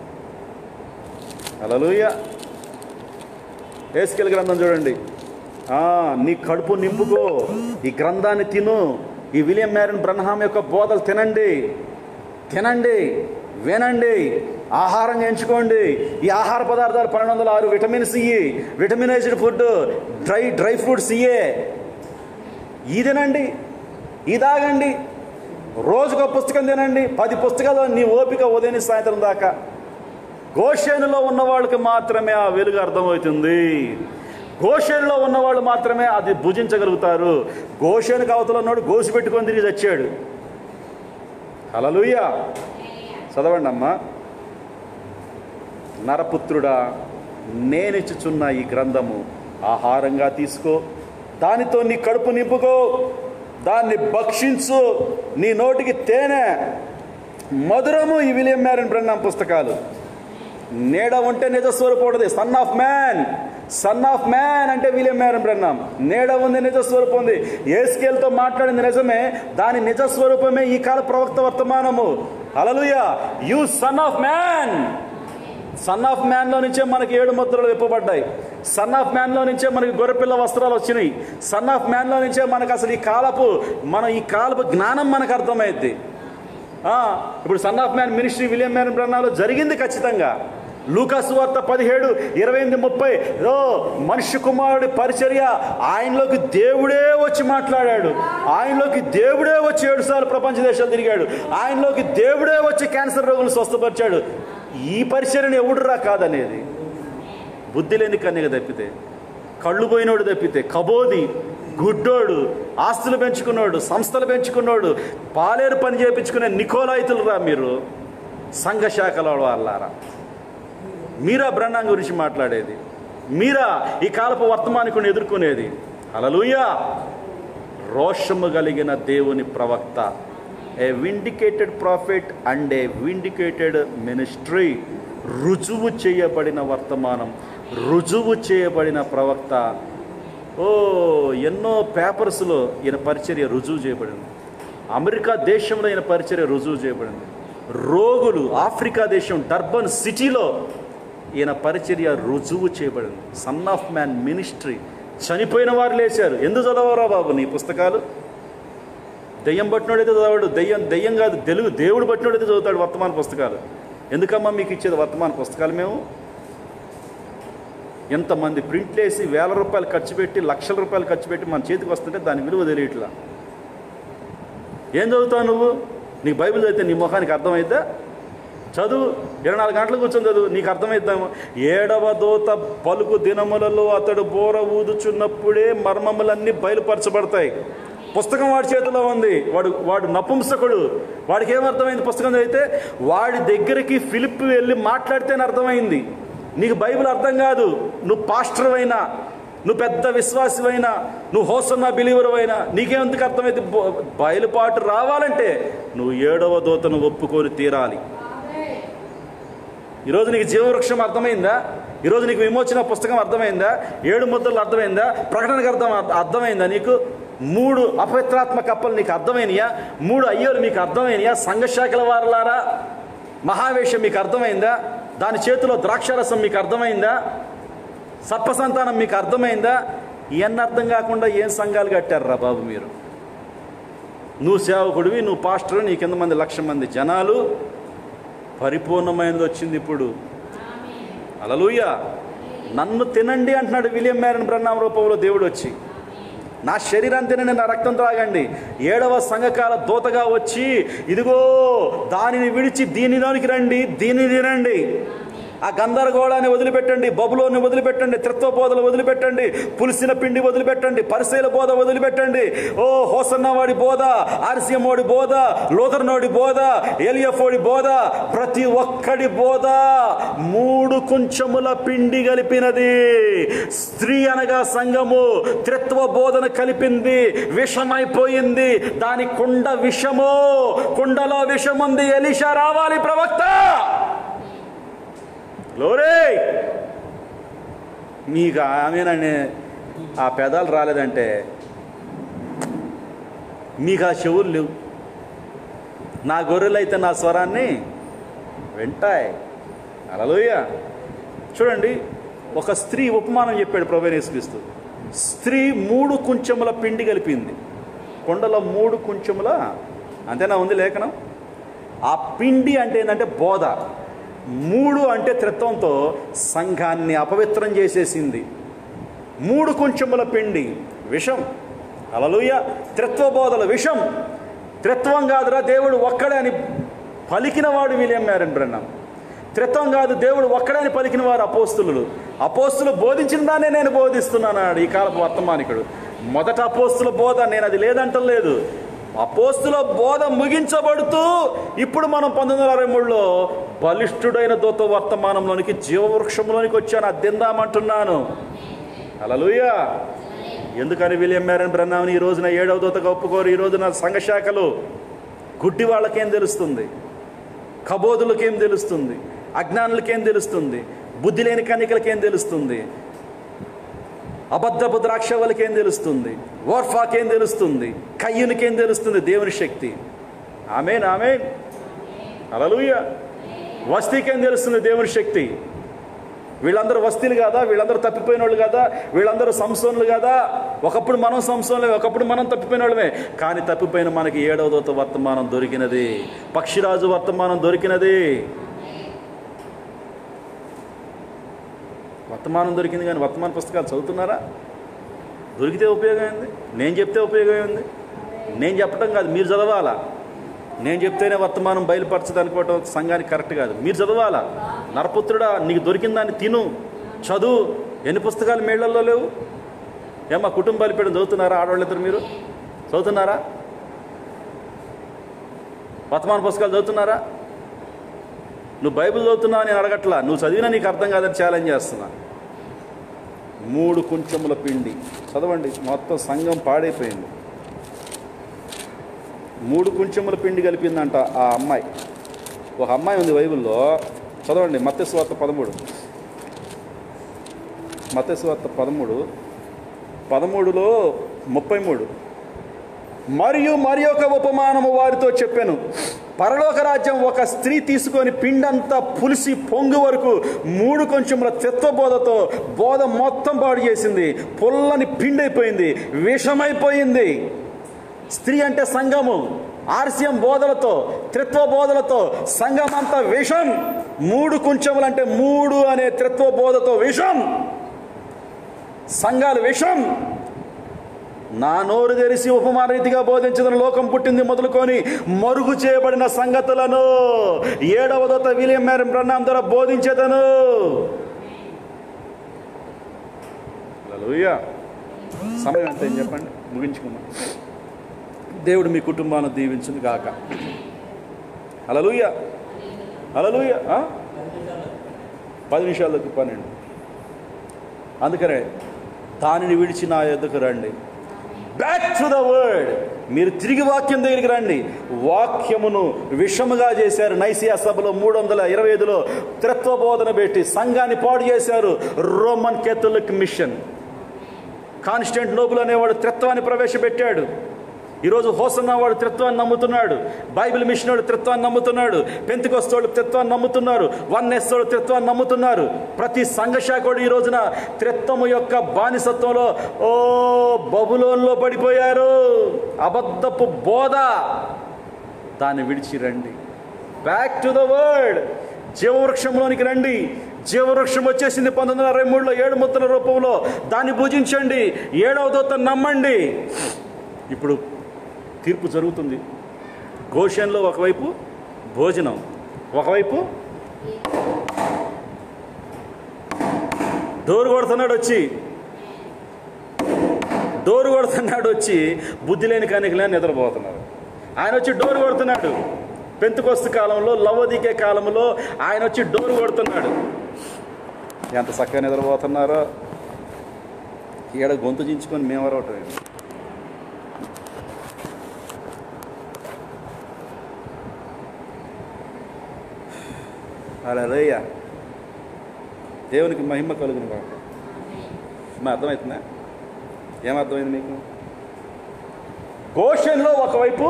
అలలుయ ఏసుకెళ్ళి గ్రంథం చూడండి ఆ, నీ కడుపు నింపుకో ఈ గ్రంథాన్ని తిను ఈ విలియం మ్యారన్ బ్రహ్మాం యొక్క బోధలు తినండి తినండి వినండి ఆహారంగా ఎంచుకోండి ఈ ఆహార పదార్థాలు పన్నెండు వందల ఆరు విటమిన్స్ ఇయ్యి vitaminized food dry dry fruits ఇయ్యే ఈ తినండి ఈ తాగండి రోజుకో పుస్తకం తినండి పది పుస్తకాలు నీ ఓపిక ఉదయం సాయంత్రం దాకా గోషేనులో ఉన్న వాళ్ళకి మాత్రమే ఆ వెలుగు అర్థమవుతుంది గోషేన్లో ఉన్నవాళ్ళు మాత్రమే అది భుజించగలుగుతారు గోషేనుకు అవతల ఉన్నవాడు గోసి పెట్టుకొని తిరిగి చచ్చాడు హలలుయ్యా చదవండి అమ్మా నరపుత్రుడా నేనిచ్చుచున్న ఈ గ్రంథము ఆహారంగా తీసుకో దానితో నీ కడుపు నింపుకో దాన్ని భక్షించు నీ నోటికి తేనె మధురము ఈ విలియం మ్యారన్ బ్రహ్నాం పుస్తకాలు నీడ ఉంటే నిజస్వరూపం son of man son of man అంటే విలియం మ్యారన్ బ్రహ్నాం నీడ ఉంది నిజస్వరూపం ఉంది ఏ స్కేల్తో మాట్లాడింది నిజమే దాని నిజస్వరూపమే ఈ కాల ప్రవక్త వర్తమానము అలలుయా you son of man son of మ్యాన్లో నుంచే మనకి ఏడు ముద్రలు విప్పబడ్డాయి సన్ ఆఫ్ మ్యాన్లో నుంచే మనకి గొర్రెపిల్ల వస్త్రాలు వచ్చినాయి సన్ ఆఫ్ మ్యాన్లో నుంచే మనకు అసలు ఈ కాలపు మన ఈ కాలపు జ్ఞానం మనకు అర్థమైద్ది ఆ, ఇప్పుడు son of man ministry William మ్యాన్ బ్రహ్నాలో జరిగింది ఖచ్చితంగా లూకాసు వార్త పదిహేడు ఇరవై ఎనిమిది ముప్పై ఓ మనుష్య కుమారుడి పరిచర్య ఆయనలోకి దేవుడే వచ్చి మాట్లాడాడు ఆయనలోకి దేవుడే వచ్చి ఏడు సార్లు ప్రపంచ దేశాలు తిరిగాడు ఆయనలోకి దేవుడే వచ్చి క్యాన్సర్ రోగులు స్వస్థపరిచాడు ఈ పరిచర్యను ఎవడురా కాదనేది బుద్ధి లేని కన్యగా తప్పితే కళ్ళు పోయినోడు తప్పితే కబోది గుడ్డోడు ఆస్తులు పెంచుకున్నాడు సంస్థలు పెంచుకున్నాడు పాలేరు పని చేయించుకునే నికోలాయితులు రా మీరు సంఘ శాఖల వాళ్ళారా మీరా బ్రహ్మాం గురించి మాట్లాడేది మీరా ఈ కాలపు వర్తమానికుని ఎదుర్కొనేది అలలుయా రోషము కలిగిన దేవుని ప్రవక్త a vindicated prophet and a vindicated ministry రుజువు చేయబడిన వర్తమానం రుజువు చేయబడిన ప్రవక్త ఓ ఎన్నో పేపర్స్లో ఈయన పరిచర్య రుజువు చేయబడింది అమెరికా దేశంలో ఈయన పరిచర్య రుజువు చేయబడింది రోగులు ఆఫ్రికా దేశం డర్బన్ సిటీలో ఈయన పరిచర్య రుజువు చేయబడింది సన్ ఆఫ్ మ్యాన్ మినిస్ట్రీ చనిపోయిన వారు లేచారు ఎందుకు చదవరా బాబు నీ పుస్తకాలు దెయ్యం పట్టినోడైతే చదవడు దెయ్యం దెయ్యం కాదు తెలుగు దేవుడు పట్టినోడైతే చదువుతాడు వర్తమాన పుస్తకాలు ఎందుకమ్మా మీకు ఇచ్చేది వర్తమాన పుస్తకాలు మేము ఎంతమంది ప్రింట్లు వేసి వేల రూపాయలు ఖర్చు పెట్టి లక్షల రూపాయలు ఖర్చు పెట్టి మన చేతికి వస్తుంటే దాని విలువ తెలియట్లా ఏం చదువుతావు నువ్వు నీకు బైబిల్ చదివితే నీ ముఖానికి అర్థమైద్దా చదువు ఇరవై నాలుగు గంటలు కూర్చొని చదువు నీకు అర్థమైద్దాము ఏడవ దోత పలుకు దినములలో అతడు బోర ఊదుచున్నప్పుడే మర్మములన్నీ బయలుపరచబడతాయి పుస్తకం వాడి చేతిలో ఉంది వాడు వాడు నపుంసకుడు వాడికి ఏమర్థమైంది పుస్తకం చదివితే వాడి దగ్గరికి ఫిలిప్ వెళ్ళి మాట్లాడితేనే అర్థమైంది నీకు బైబిల్ అర్థం కాదు నువ్వు పాస్టర్ అయినా నువ్వు పెద్ద విశ్వాసమైనా నువ్వు హోసన్న బిలీవర్ అయినా నీకేందుకు అర్థమైతే బ- బయలుపాటు రావాలంటే నువ్వు ఏడవ దూతను ఒప్పుకొని తీరాలి ఈరోజు నీకు జీవవృక్షం అర్థమైందా ఈరోజు నీకు విమోచన పుస్తకం అర్థమైందా ఏడు ముద్రలు అర్థమైందా ప్రకటనకు అర్థం అర్థమైందా నీకు మూడు అపవిత్రాత్మ కప్పలు నీకు అర్థమైనయా మూడు అయ్యోలు మీకు అర్థమైనయా సంఘశాఖల వారలారా మహావేశం మీకు అర్థమైందా దాని చేతిలో ద్రాక్షారసం మీకు అర్థమైందా సర్పసంతానం మీకు అర్థమైందా ఇవన్నీ అర్థం కాకుండా ఏం సంఘాలు కట్టారా బాబు మీరు నువ్వు సేవకుడివి నువ్వు పాస్టర్ నీ కింద మంది లక్ష మంది జనాలు పరిపూర్ణమైనది వచ్చింది ఇప్పుడు అలలుయ నన్ను తినండి అంటున్నాడు విలియం మ్యారన్ బ్రహ్నాం రూపంలో దేవుడు వచ్చి నా శరీరాన్ని తినండి నా రక్తం త్రాగండి ఏడవ సంఘకాల దూతగా వచ్చి ఇదిగో దానిని విడిచి దీనిలోనికి రండి దీనిని తినండి ఆ గందరగోళాన్ని వదిలిపెట్టండి బబులోని వదిలిపెట్టండి త్రిత్వ బోధలు వదిలిపెట్టండి పులిసిన పిండి వదిలిపెట్టండి పరిశీల బోధ వదిలిపెట్టండి ఓ హోసన్నవాడి బోధ ఆర్సిఎంఓడి బోధ లోదర్నోడి బోధ ఎలియఫోడి బోధ ప్రతి ఒక్కడి బోధ మూడు కుంచముల పిండి కలిపినది స్త్రీ అనగా సంఘము త్రిత్వ బోధన కలిపింది విషమైపోయింది దాని కుండ విషము కుండలో విషముంది ఎలిషా రావాలి ప్రవక్త లోరే మీకు ఆమెననే ఆ పెదాలు రాలేదంటే మీకు ఆ చెవులు లేవు నా గొర్రెలు అయితే నా స్వరాన్ని వింటాయి అలలోయ చూడండి ఒక స్త్రీ ఉపమానం చెప్పాడు ప్రభు యేసుక్రీస్తు స్త్రీ మూడు కుంచెముల పిండి కలిపింది కొండలో మూడు కుంచెముల అంతేనా ఉంది లేఖనం ఆ పిండి అంటే ఏంటంటే బోధ మూడు అంటే త్రిత్వంతో సంఘాన్ని అపవిత్రం చేసేసింది మూడు కొంచెముల పిండి విషం అలలుయ త్రిత్వ బోధల విషం త్రిత్వం కాదురా దేవుడు ఒక్కడే అని పలికిన వాడు విలియం మ్యారన్ బ్రహ్నం త్రిత్వం కాదు దేవుడు ఒక్కడని పలికిన వారు అపోస్తులు అపోస్తులు బోధించిన దాన్నే నేను బోధిస్తున్నాను ఈ కాలపు వర్తమానికుడు మొదట అపోస్తుల బోధ నేను అది లేదంటలేదు అపోస్తుల బోధ ముగించబడుతూ ఇప్పుడు మనం పంతొమ్మిది వందల అరవై మూడులో బలిష్ఠుడైన దూత వర్తమానంలోనికి జీవవృక్షంలోనికి వచ్చాను అది తిందామంటున్నాను అలలుయా ఎందుకని విలియం మేరన్ బ్రహ్మాని ఈ రోజున ఏడవ దూతగా ఒప్పుకోరు ఈ రోజున సంఘశాఖలు గుడ్డి వాళ్ళకేం తెలుస్తుంది కబోదులకేం తెలుస్తుంది అజ్ఞానులకేం తెలుస్తుంది బుద్ధి లేని కన్నికలకేం తెలుస్తుంది అబద్ధపు ద్రాక్ష వాళ్ళకేం తెలుస్తుంది ఓర్ఫాకేం తెలుస్తుంది కయ్యునికేం తెలుస్తుంది దేవుని శక్తి ఆమెన్ ఆమెన్ అలలుయ వస్తీకేం తెలుస్తుంది దేవుని శక్తి వీళ్ళందరూ వస్తీలు కాదా వీళ్ళందరూ తప్పిపోయిన వాళ్ళు కదా వీళ్ళందరూ సంసోనులు కదా ఒకప్పుడు మనం సంసోనులే ఒకప్పుడు మనం తప్పిపోయిన వాళ్ళమే కానీ తప్పిపోయిన మనకి ఏడవ దూత వర్తమానం దొరికినది పక్షిరాజు వర్తమానం దొరికినది వర్తమానం దొరికింది కానీ వర్తమాన పుస్తకాలు చదువుతున్నారా దొరికితే ఉపయోగం ఏంది నేను చెప్తే ఉపయోగం ఏంది నేను చెప్పడం కాదు మీరు చదవాలా నేను చెప్తేనే వర్తమానం బయలుపరచదు అనుకోవటం సంఘానికి కరెక్ట్ కాదు మీరు చదవాలా నరపుత్రుడా నీకు దొరికిన దాన్ని తిను చదువు ఎన్ని పుస్తకాలు మేళ్లలో లేవు ఏమా కుటుంబాలు పెట్టి చదువుతున్నారా ఆడవాళ్ళిద్దరు మీరు చదువుతున్నారా వర్తమాన పుస్తకాలు చదువుతున్నారా నువ్వు బైబిల్ చదువుతున్నావు నేను అడగట్లా నువ్వు చదివినా నీకు అర్థం కాదని ఛాలెంజ్ చేస్తున్నా మూడు కొంచెముల పిండి చదవండి మొత్తం సంఘం పాడైపోయింది మూడు కొంచెముల పిండి కలిపిందంట ఆ అమ్మాయి ఒక అమ్మాయి ఉంది బైబిల్లో చదవండి మత్స్వార్త పదమూడు మత్స్వార్త పదమూడు పదమూడులో ముప్పై మూడు మరియు మరి ఒక ఉపమానము వారితో చెప్పాను పరలోక రాజ్యం ఒక స్త్రీ తీసుకొని పిండంతా పులిసి పొంగు వరకు మూడు కొంచెముల బోధతో బోధ మొత్తం పాడు చేసింది పుల్లని పిండైపోయింది విషమైపోయింది స్త్రీ అంటే సంఘము ఆర్సియం బోధలతో త్రిత్వ బోధలతో సంఘం అంతా విషం మూడు కొంచెములు అంటే మూడు అనే త్రిత్వ బోధతో విషం సంఘాలు విషం నా నోరు తెరిసి ఉపమాన రీతిగా బోధించిన లోకం పుట్టింది మొదలుకొని మరుగు చేయబడిన సంగతులను ఏడవ దొత విలియం మేరం బ్రహ్నాం ద్వారా బోధించేదను హల్లెలూయా. సమయం ఎంత ఏం చెప్పండి ముగించుకుందాం దేవుడు మీ కుటుంబాన్ని దీవించును గాక అలలుయ అలలుయ పది నిమిషాలకు పన్నెండు అందుకనే దానిని విడిచి నా యొద్దకు రండి బ్యాక్ టు ద వర్డ్ మీరు తిరిగి వాక్యం దగ్గరికి రండి వాక్యమును విషముగా చేశారు నైసియా సభలో మూడు వందల ఇరవై ఐదులో త్రిత్వ బోధన పెట్టి సంఘాన్ని పాడు చేశారు Roman Catholic mission Constantinople అనేవాడు త్రిత్వాన్ని ప్రవేశపెట్టాడు ఈరోజు హోసన్న వాడు త్రిత్వాన్ని నమ్ముతున్నాడు బైబిల్ మిషన్ వాడు త్రిత్వాన్ని నమ్ముతున్నాడు పెంతికొస్తోళ్ళు త్రిత్వాన్ని నమ్ముతున్నారు వన్ ఎస్తోళ్ళు త్రిత్వాన్ని నమ్ముతున్నారు ప్రతి సంఘశాఖడు ఈ రోజున త్రిత్వము యొక్క బానిసత్వంలో ఓ బబులోన్లో పడిపోయారు అబద్ధపు బోధ దాన్ని విడిచి రండి బ్యాక్ టు ద వరల్డ్ జీవవృక్షంలోనికి రండి జీవవృక్షం వచ్చేసింది పంతొమ్మిది వందల అరవై మూడులో ఏడు ముద్దల రూపంలో దాన్ని పూజించండి ఏడవ దూత నమ్మండి ఇప్పుడు తీర్పు జరుగుతుంది గోషన్లో ఒకవైపు భోజనం ఒకవైపు డోరు కొడుతున్నాడు వచ్చి డోరు కొడుతున్నాడు వచ్చి బుద్ధి లేని కనికలే నిద్రపోతున్నారు ఆయన వచ్చి డోరు కొడుతున్నాడు పెంతుకొస్తు కాలంలో లవదికే కాలంలో ఆయన వచ్చి డోరు కొడుతున్నాడు ఎంత చక్కగా నిద్రపోతున్నారో ఈడ గొంతు చించుకొని మేము అరవటం అలరయ్య దేవునికి మహిమ కలుగును కాక మా అర్థమవుతుందా ఏమర్థమైంది మీకు గోషన్లో ఒకవైపు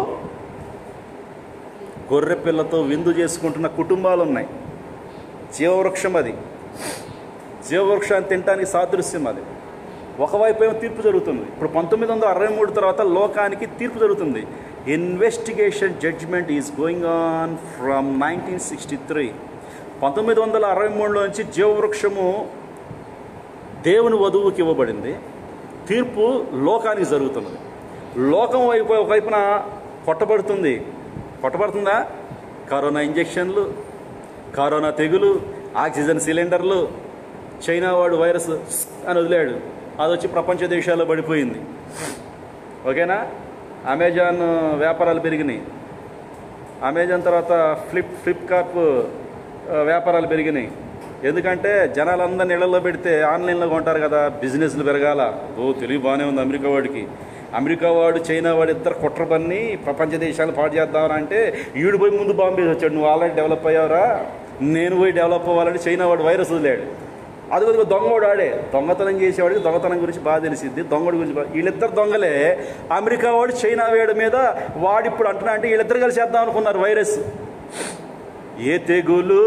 గొర్రె పిల్లతో విందు చేసుకుంటున్న కుటుంబాలు ఉన్నాయి జీవవృక్షం అది జీవవృక్షాన్ని తినడానికి సాదృశ్యం అది ఒకవైపు ఏమో తీర్పు జరుగుతుంది ఇప్పుడు పంతొమ్మిది వందల అరవై మూడు తర్వాత లోకానికి తీర్పు జరుగుతుంది investigation judgment is going on from nineteen sixty three పంతొమ్మిది వందల అరవై మూడులో నుంచి జీవవృక్షము దేవుని వధువుకి ఇవ్వబడింది తీర్పు లోకానికి జరుగుతున్నది లోకం వైపు ఒకవైపున కొట్టబడుతుంది కొట్టబడుతుందా కరోనా ఇంజెక్షన్లు కరోనా తెగులు ఆక్సిజన్ సిలిండర్లు చైనా వాడు వైరస్ అని వదిలాడు అది వచ్చి ప్రపంచ దేశాల్లో పడిపోయింది ఓకేనా అమెజాన్ వ్యాపారాలు పెరిగినాయి అమెజాన్ తర్వాత ఫ్లిప్ ఫ్లిప్కార్ట్ ఆ, వ్యాపారాలు పెరిగినాయి ఎందుకంటే జనాలందరిని ఇళ్లలో పెడితే ఆన్లైన్లో కొంటారు కదా బిజినెస్లు పెరగాల ఓ తెలివి బాగానే ఉంది అమెరికా వాడికి అమెరికా వాడు చైనా వాడు ఇద్దరు కుట్ర పన్ని ప్రపంచ దేశాలు పాడు చేద్దామని అంటే ఈడు పోయి ముందు బాంబే వచ్చాడు నువ్వు ఆల్రెడీ డెవలప్ అయ్యావరా నేను పోయి డెవలప్ అవ్వాలని చైనా వాడు వైరస్ వదిలాడు అది కొద్దిగా దొంగవాడు ఆడే దొంగతనం చేసేవాడికి దొంగతనం గురించి బాగా తెలిసిద్ది దొంగడి గురించి బాగా వీళ్ళిద్దరు దొంగలే అమెరికా వాడు చైనా వేడి మీద వాడు ఇప్పుడు అంటున్నా అంటే వీళ్ళిద్దరు కలిసి చేద్దాం అనుకున్నారు వైరస్ ఏ తెగులు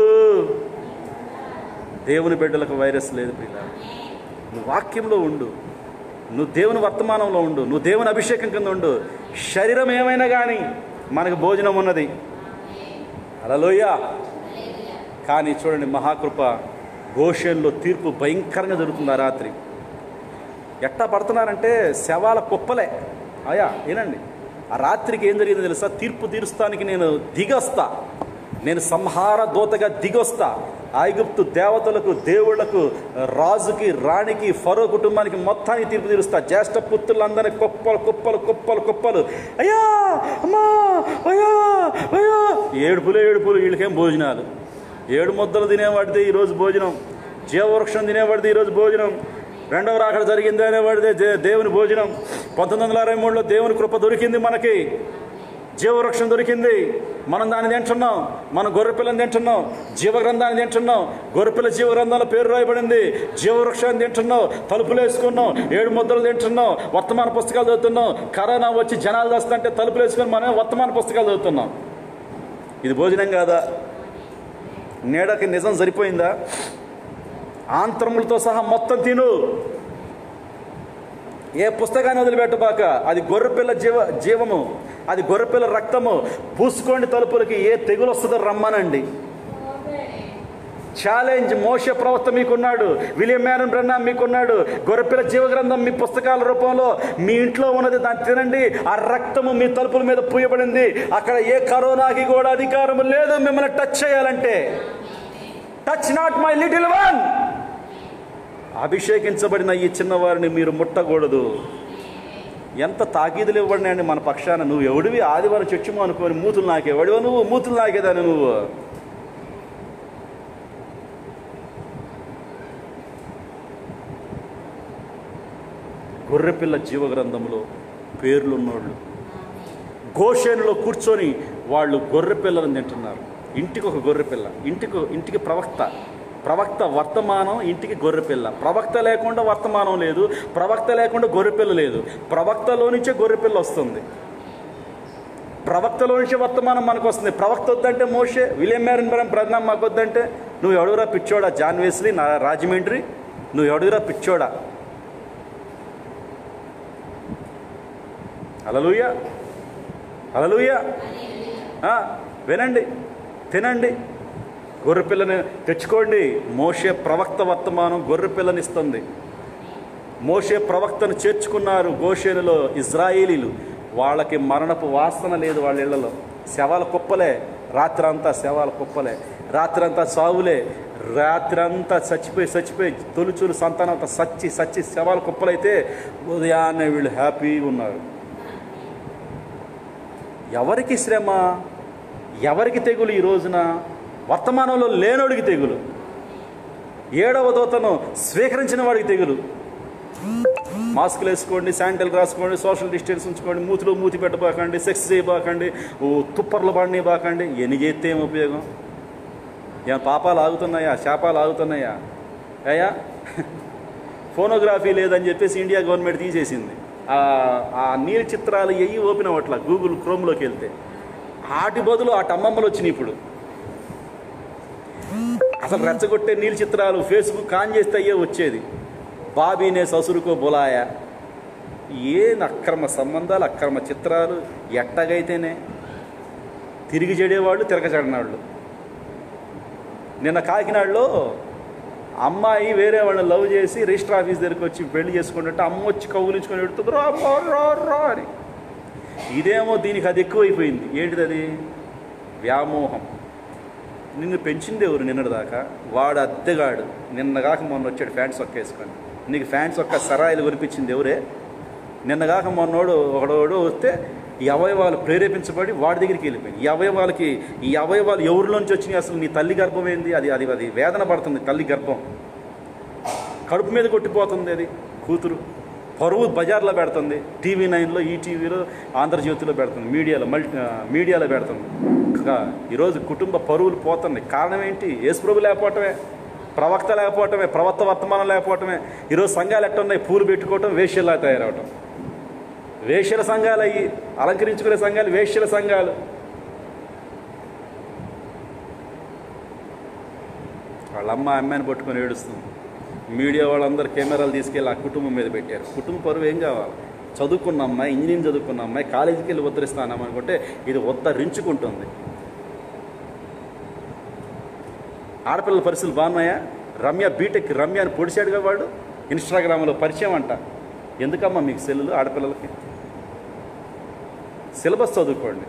దేవుని బిడ్డలకు వైరస్ లేదు పిల్ల నువ్వు వాక్యంలో ఉండు నువ్వు దేవుని వర్తమానంలో ఉండు నువ్వు దేవుని అభిషేకం కింద ఉండు శరీరం ఏమైనా కానీ మనకు భోజనం ఉన్నది అలలోయ కానీ చూడండి మహాకృప గోషన్లో తీర్పు భయంకరంగా జరుగుతుంది ఆ రాత్రి ఎట్టా పడుతున్నారంటే శవాల కుప్పలే అయా ఏనండి ఆ రాత్రికి ఏం జరిగిందో తెలుసా తీర్పు తీరుస్తానికి నేను దిగొస్తా నేను సంహార దూతగా దిగొస్తా ఐగుప్తు దేవతలకు దేవుళ్లకు రాజుకి రాణికి ఫరో కుటుంబానికి మొత్తానికి తీర్పు తీరుస్తా జ్యేష్ఠ పుత్రులందరినీ కుప్పలు కుప్పలు కుప్పలు కుప్పలు అయ్యా అమ్మా అయ్యా అయ్యా ఏడుపులు ఏడుపులు వీళ్ళకేం భోజనాలు ఏడు ముద్దలు తినేవాడిది ఈరోజు భోజనం జీవవృక్షం తినేవాడిది ఈరోజు భోజనం రెండవ రాకడ జరిగింది అనేవాడిదే దే- దేవుని భోజనం పంతొమ్మిది వందల అరవై మూడులో దేవుని కృప దొరికింది మనకి జీవవృక్షం దొరికింది మనం దాన్ని తింటున్నాం మనం గొర్రెపిల్లని తింటున్నాం జీవగ్రంథాన్ని తింటున్నాం గొర్రెపిల్ల జీవగ్రంథాల పేరు రాయబడింది జీవవృక్షాన్ని తింటున్నాం తలుపులు వేసుకున్నాం ఏడు ముద్దలు తింటున్నాం వర్తమాన పుస్తకాలు చదువుతున్నాం కరోనా వచ్చి జనాలు వస్తుంటే తలుపులు వేసుకొని మనం వర్తమాన పుస్తకాలు చదువుతున్నాం ఇది భోజనం కాదా నీడకి నిజం సరిపోయిందా ఆంత్రములతో సహా మొత్తం తిను ఏ పుస్తకాన్ని వదిలిపెట్టబాక అది గొర్రెపిల్ల జీవ జీవము అది గొర్రెపిల్ల రక్తము పూసుకోండి తలుపులకి ఏ తెగులు వస్తుందో రమ్మనండి ఛాలెంజ్ మోష ప్రవక్త మీకున్నాడు విలియం మ్యారన్ బ్రన్నా మీకున్నాడు గొర్రెపిల్ల జీవగ్రంథం మీ పుస్తకాల రూపంలో మీ ఇంట్లో ఉన్నది దాన్ని తినండి ఆ రక్తము మీ తలుపుల మీద పూయబడింది అక్కడ ఏ కరోనాకి కూడా అధికారం లేదు మిమ్మల్ని టచ్ చేయాలంటే touch not my little one అభిషేకించబడిన ఈ చిన్నవారిని మీరు ముట్టకూడదు ఎంత తాకీదులు ఇవ్వడినాయండి మన పక్షాన నువ్వు ఎవడివి ఆదివారం చొచ్చుమో అనుకోని మూతులు నాకేవాడివో నువ్వు మూతులు నాకేదాన్ని నువ్వు గొర్రెపిల్ల జీవగ్రంథంలో పేర్లున్నోళ్ళు గోషేనులో కూర్చొని వాళ్ళు గొర్రె పిల్లలను తింటున్నారు ఇంటికి ఒక గొర్రె పిల్ల ఇంటికి ఇంటికి ప్రవక్త ప్రవక్త వర్తమానం ఇంటికి గొర్రె పిల్ల ప్రవక్త లేకుండా వర్తమానం లేదు ప్రవక్త లేకుండా గొర్రె పిల్ల లేదు ప్రవక్తలో నుంచే గొర్రె పిల్ల వస్తుంది ప్రవక్తలో నుంచే వర్తమానం మనకు వస్తుంది ప్రవక్త వద్దంటే మోషే విలియం మ్యారన్ బ్రహ్మ బ్రహ్మ మాకు వద్దంటే నువ్వు ఎవడురా పిచ్చోడా జాన్ వేస్లీ నా రాజమండ్రి నువ్వు ఎవడురా పిచ్చోడా అలలుయ అలలుయ వినండి తినండి గొర్రెపిల్లని తెచ్చుకోండి మోషే ప్రవక్త వర్తమానం గొర్రెపిల్లని ఇస్తుంది మోషే ప్రవక్తను చేర్చుకున్నారు గోషేనులో ఇజ్రాయేలీలు వాళ్ళకి మరణపు వాసన లేదు వాళ్ళ ఇళ్లలో శవాల కుప్పలే రాత్రంతా శవాల కుప్పలే రాత్రంతా సావులే రాత్రంతా చచ్చిపోయి చచ్చిపోయి తొలుచూలు సంతానం అంతా సచ్చి సచ్చి శవాల కుప్పలైతే ఉదయాన్నే వీళ్ళు హ్యాపీగా ఉన్నారు ఎవరికి శ్రమ ఎవరికి తెగులు ఈ రోజున వర్తమానంలో లేనోడికి తెగులు ఏడవ దూతను స్వీకరించిన వాడికి తెగులు మాస్కులు వేసుకోండి శానిటైల్ రాసుకోండి సోషల్ డిస్టెన్స్ ఉంచుకోండి మూతిలో మూతి పెట్టబాకండి సెక్స్ చేయబాకండి ఓ తుప్పర్లు పడిని బాకండి ఎన్ని చేస్తే ఏం ఉపయోగం ఏం పాపాలు ఆగుతున్నాయా శాపాలు ఆగుతున్నాయా అయ్యా ఫోనోగ్రఫీ లేదని చెప్పేసి ఇండియా గవర్నమెంట్ తీసేసింది ఆ- ఆ నీళ్ళ చిత్రాలు ఎయ్యి ఓపెన్ అవ్వట్ల గూగుల్ క్రోమ్లోకి వెళ్తే వాటి బదులు ఆ టమ్మమ్మలు వచ్చినాయి ఇప్పుడు అసలు రెచ్చగొట్టే నీళ్ళ చిత్రాలు ఫేస్బుక్ ఆన్ చేస్తే అయ్యే వచ్చేది బాబీనే ససురుకో బులాయా ఏం అక్రమ సంబంధాలు అక్రమ చిత్రాలు ఎట్టగైతేనే తిరిగి చెడేవాళ్ళు తిరగచెడనాళ్ళు నిన్న కాకినాడలో అమ్మాయి వేరే వాళ్ళని లవ్ చేసి రిజిస్టర్ ఆఫీస్ దగ్గరికి వచ్చి పెళ్లి చేసుకుంటుంటే అమ్మ వచ్చి కౌగులించుకొని పెడుతుంది రా రా, రా రా అని ఇదేమో దీనికి అది ఎక్కువైపోయింది ఏంటిది అది వ్యామోహం నిన్ను పెంచింది ఎవరు నిన్నటిదాకా వాడు అద్దెగాడు నిన్నగాక మొన్న వచ్చాడు ఫ్యాంట్స్ ఒక్క వేసుకొని నీకు ఫ్యాంట్స్ ఒక్క సరాయిలు కొనిపించింది ఎవరే నిన్నగాక మొన్నోడు ఒకడోడు వస్తే ఈ అవయవాలు ప్రేరేపించబడి వాడి దగ్గరికి వెళ్ళిపోయింది ఈ అవయవాలకి ఈ అవయవాలు ఎవరిలోంచి వచ్చినాయి అసలు నీ తల్లి గర్భం ఏంది అది అది అది వేదన పడుతుంది తల్లి గర్భం కడుపు మీద కొట్టిపోతుంది అది కూతురు పరువు బజార్లో పెడుతుంది టీవీ నైన్లో ఈ టీవీలో ఆంధ్రజ్యోతిలో పెడుతుంది మీడియాలో మల్టీ మీడియాలో పెడుతుంది కా- ఈరోజు కుటుంబ పరువులు పోతున్నాయి కారణం ఏంటి యేసుప్రభు లేకపోవటమే ప్రవక్త లేకపోవటమే ప్రవక్త వర్తమానం లేకపోవటమే ఈరోజు సంఘాలు ఎట్టున్నాయి పూలు పెట్టుకోవటం వేష్యలా తయారవటం వేష్యల సంఘాలు అయ్యి అలంకరించుకునే సంఘాలు వేష్యల సంఘాలు వాళ్ళ అమ్మ అమ్మాయిని పట్టుకొని ఏడుస్తుంది మీడియా వాళ్ళందరూ కెమెరాలు తీసుకెళ్ళి ఆ కుటుంబం మీద పెట్టారు కుటుంబ పరువు ఏం కావాలి చదువుకున్న అమ్మాయి ఇంజనీరింగ్ చదువుకున్న అమ్మాయి కాలేజీకి వెళ్ళి ఉద్ధరిస్తానం అనుకుంటే ఇది ఉద్ధరించుకుంటుంది ఆడపిల్లల పరిస్థితులు బాగున్నాయా రమ్య బీటెక్ రమ్య అని పొడిచాడుగా వాడు ఇన్స్టాగ్రామ్లో పరిచయం అంట ఎందుకమ్మా మీకు సెల్లులు ఆడపిల్లలకి సిలబస్ చదువుకోండి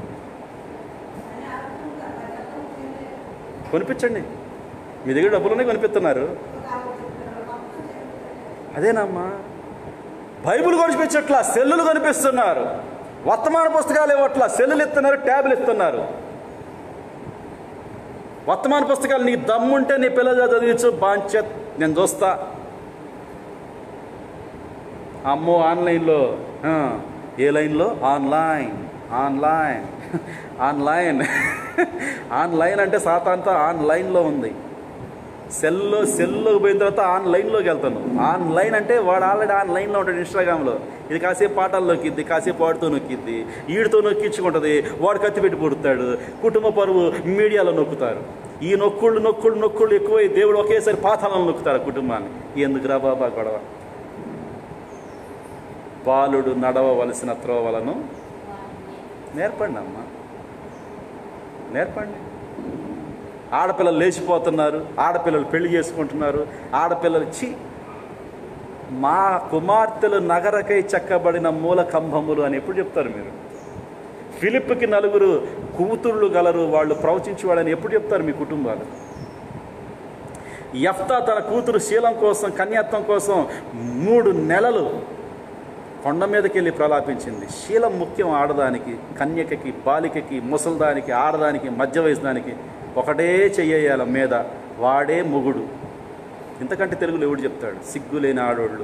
కొనిపించండి మీ దగ్గర డబ్బులునే కొనిపిస్తున్నారు అదేనమ్మా బైబిల్ కొనిపించట్లా సెల్లులు కనిపిస్తున్నారు వర్తమాన పుస్తకాలు ఇవ్వట్లా సెల్లులు ఇస్తున్నారు ట్యాబ్లు ఇస్తున్నారు వర్తమాన పుస్తకాలు నీ దమ్ముంటే నీ పిల్లలు చదివించు బాంచత్ నేను చూస్తా అమ్మో ఆన్లైన్లో ఆ, ఏ లైన్లో ఆన్లైన్ ఆన్లైన్ ఆన్లైన్ ఆన్లైన్ అంటే సాతాంతా ఆన్లైన్లో ఉంది సెల్లో సెల్లోకి పోయిన తర్వాత ఆన్లైన్లోకి వెళ్తాను ఆన్లైన్ అంటే వాడు ఆల్రెడీ ఆన్లైన్లో ఉంటాడు ఇన్స్టాగ్రామ్లో ఇది కాసేపు పాటలు నొక్కిద్ది కాసేపు వాడితో నొక్కిద్ది ఈడితో నొక్కించుకుంటుంది వాడు కత్తి పెట్టి పొడుతాడు కుటుంబ పరువు మీడియాలో నొక్కుతారు ఈ నొక్కుళ్ళు నొక్కుళ్ళు నొక్కుళ్ళు ఎక్కువై దేవుడు ఒకేసారి పాతాలను నొక్కుతారు కుటుంబాన్ని ఎందుకురా బాబా గొడవ బాలుడు నడవవలసిన త్రోవలను నేర్పండి అమ్మా నేర్పండి ఆడపిల్లలు లేచిపోతున్నారు ఆడపిల్లలు పెళ్లి చేసుకుంటున్నారు ఆడపిల్లలు చి మా కుమార్తెలు నగరకై చెక్కబడిన మూల కంభములు అని ఎప్పుడు చెప్తారు మీరు ఫిలిప్కి నలుగురు కూతుళ్ళు గలరు వాళ్ళు ప్రవచించేవాడని ఎప్పుడు చెప్తారు మీ కుటుంబాలు యఫ్తా తన కూతురు శీలం కోసం కన్యాత్వం కోసం మూడు నెలలు కొండ మీదకి వెళ్ళి ప్రలాపించింది శీలం ముఖ్యం ఆడదానికి కన్యకకి బాలికకి ముసల్దానికి ఆడదానికి మధ్య వయసు దానికి ఒకటే చెయ్యాల మీద వాడే మొగుడు ఇంతకంటే తెలుగులో ఎవడు చెప్తాడు సిగ్గులేని ఆడోళ్ళు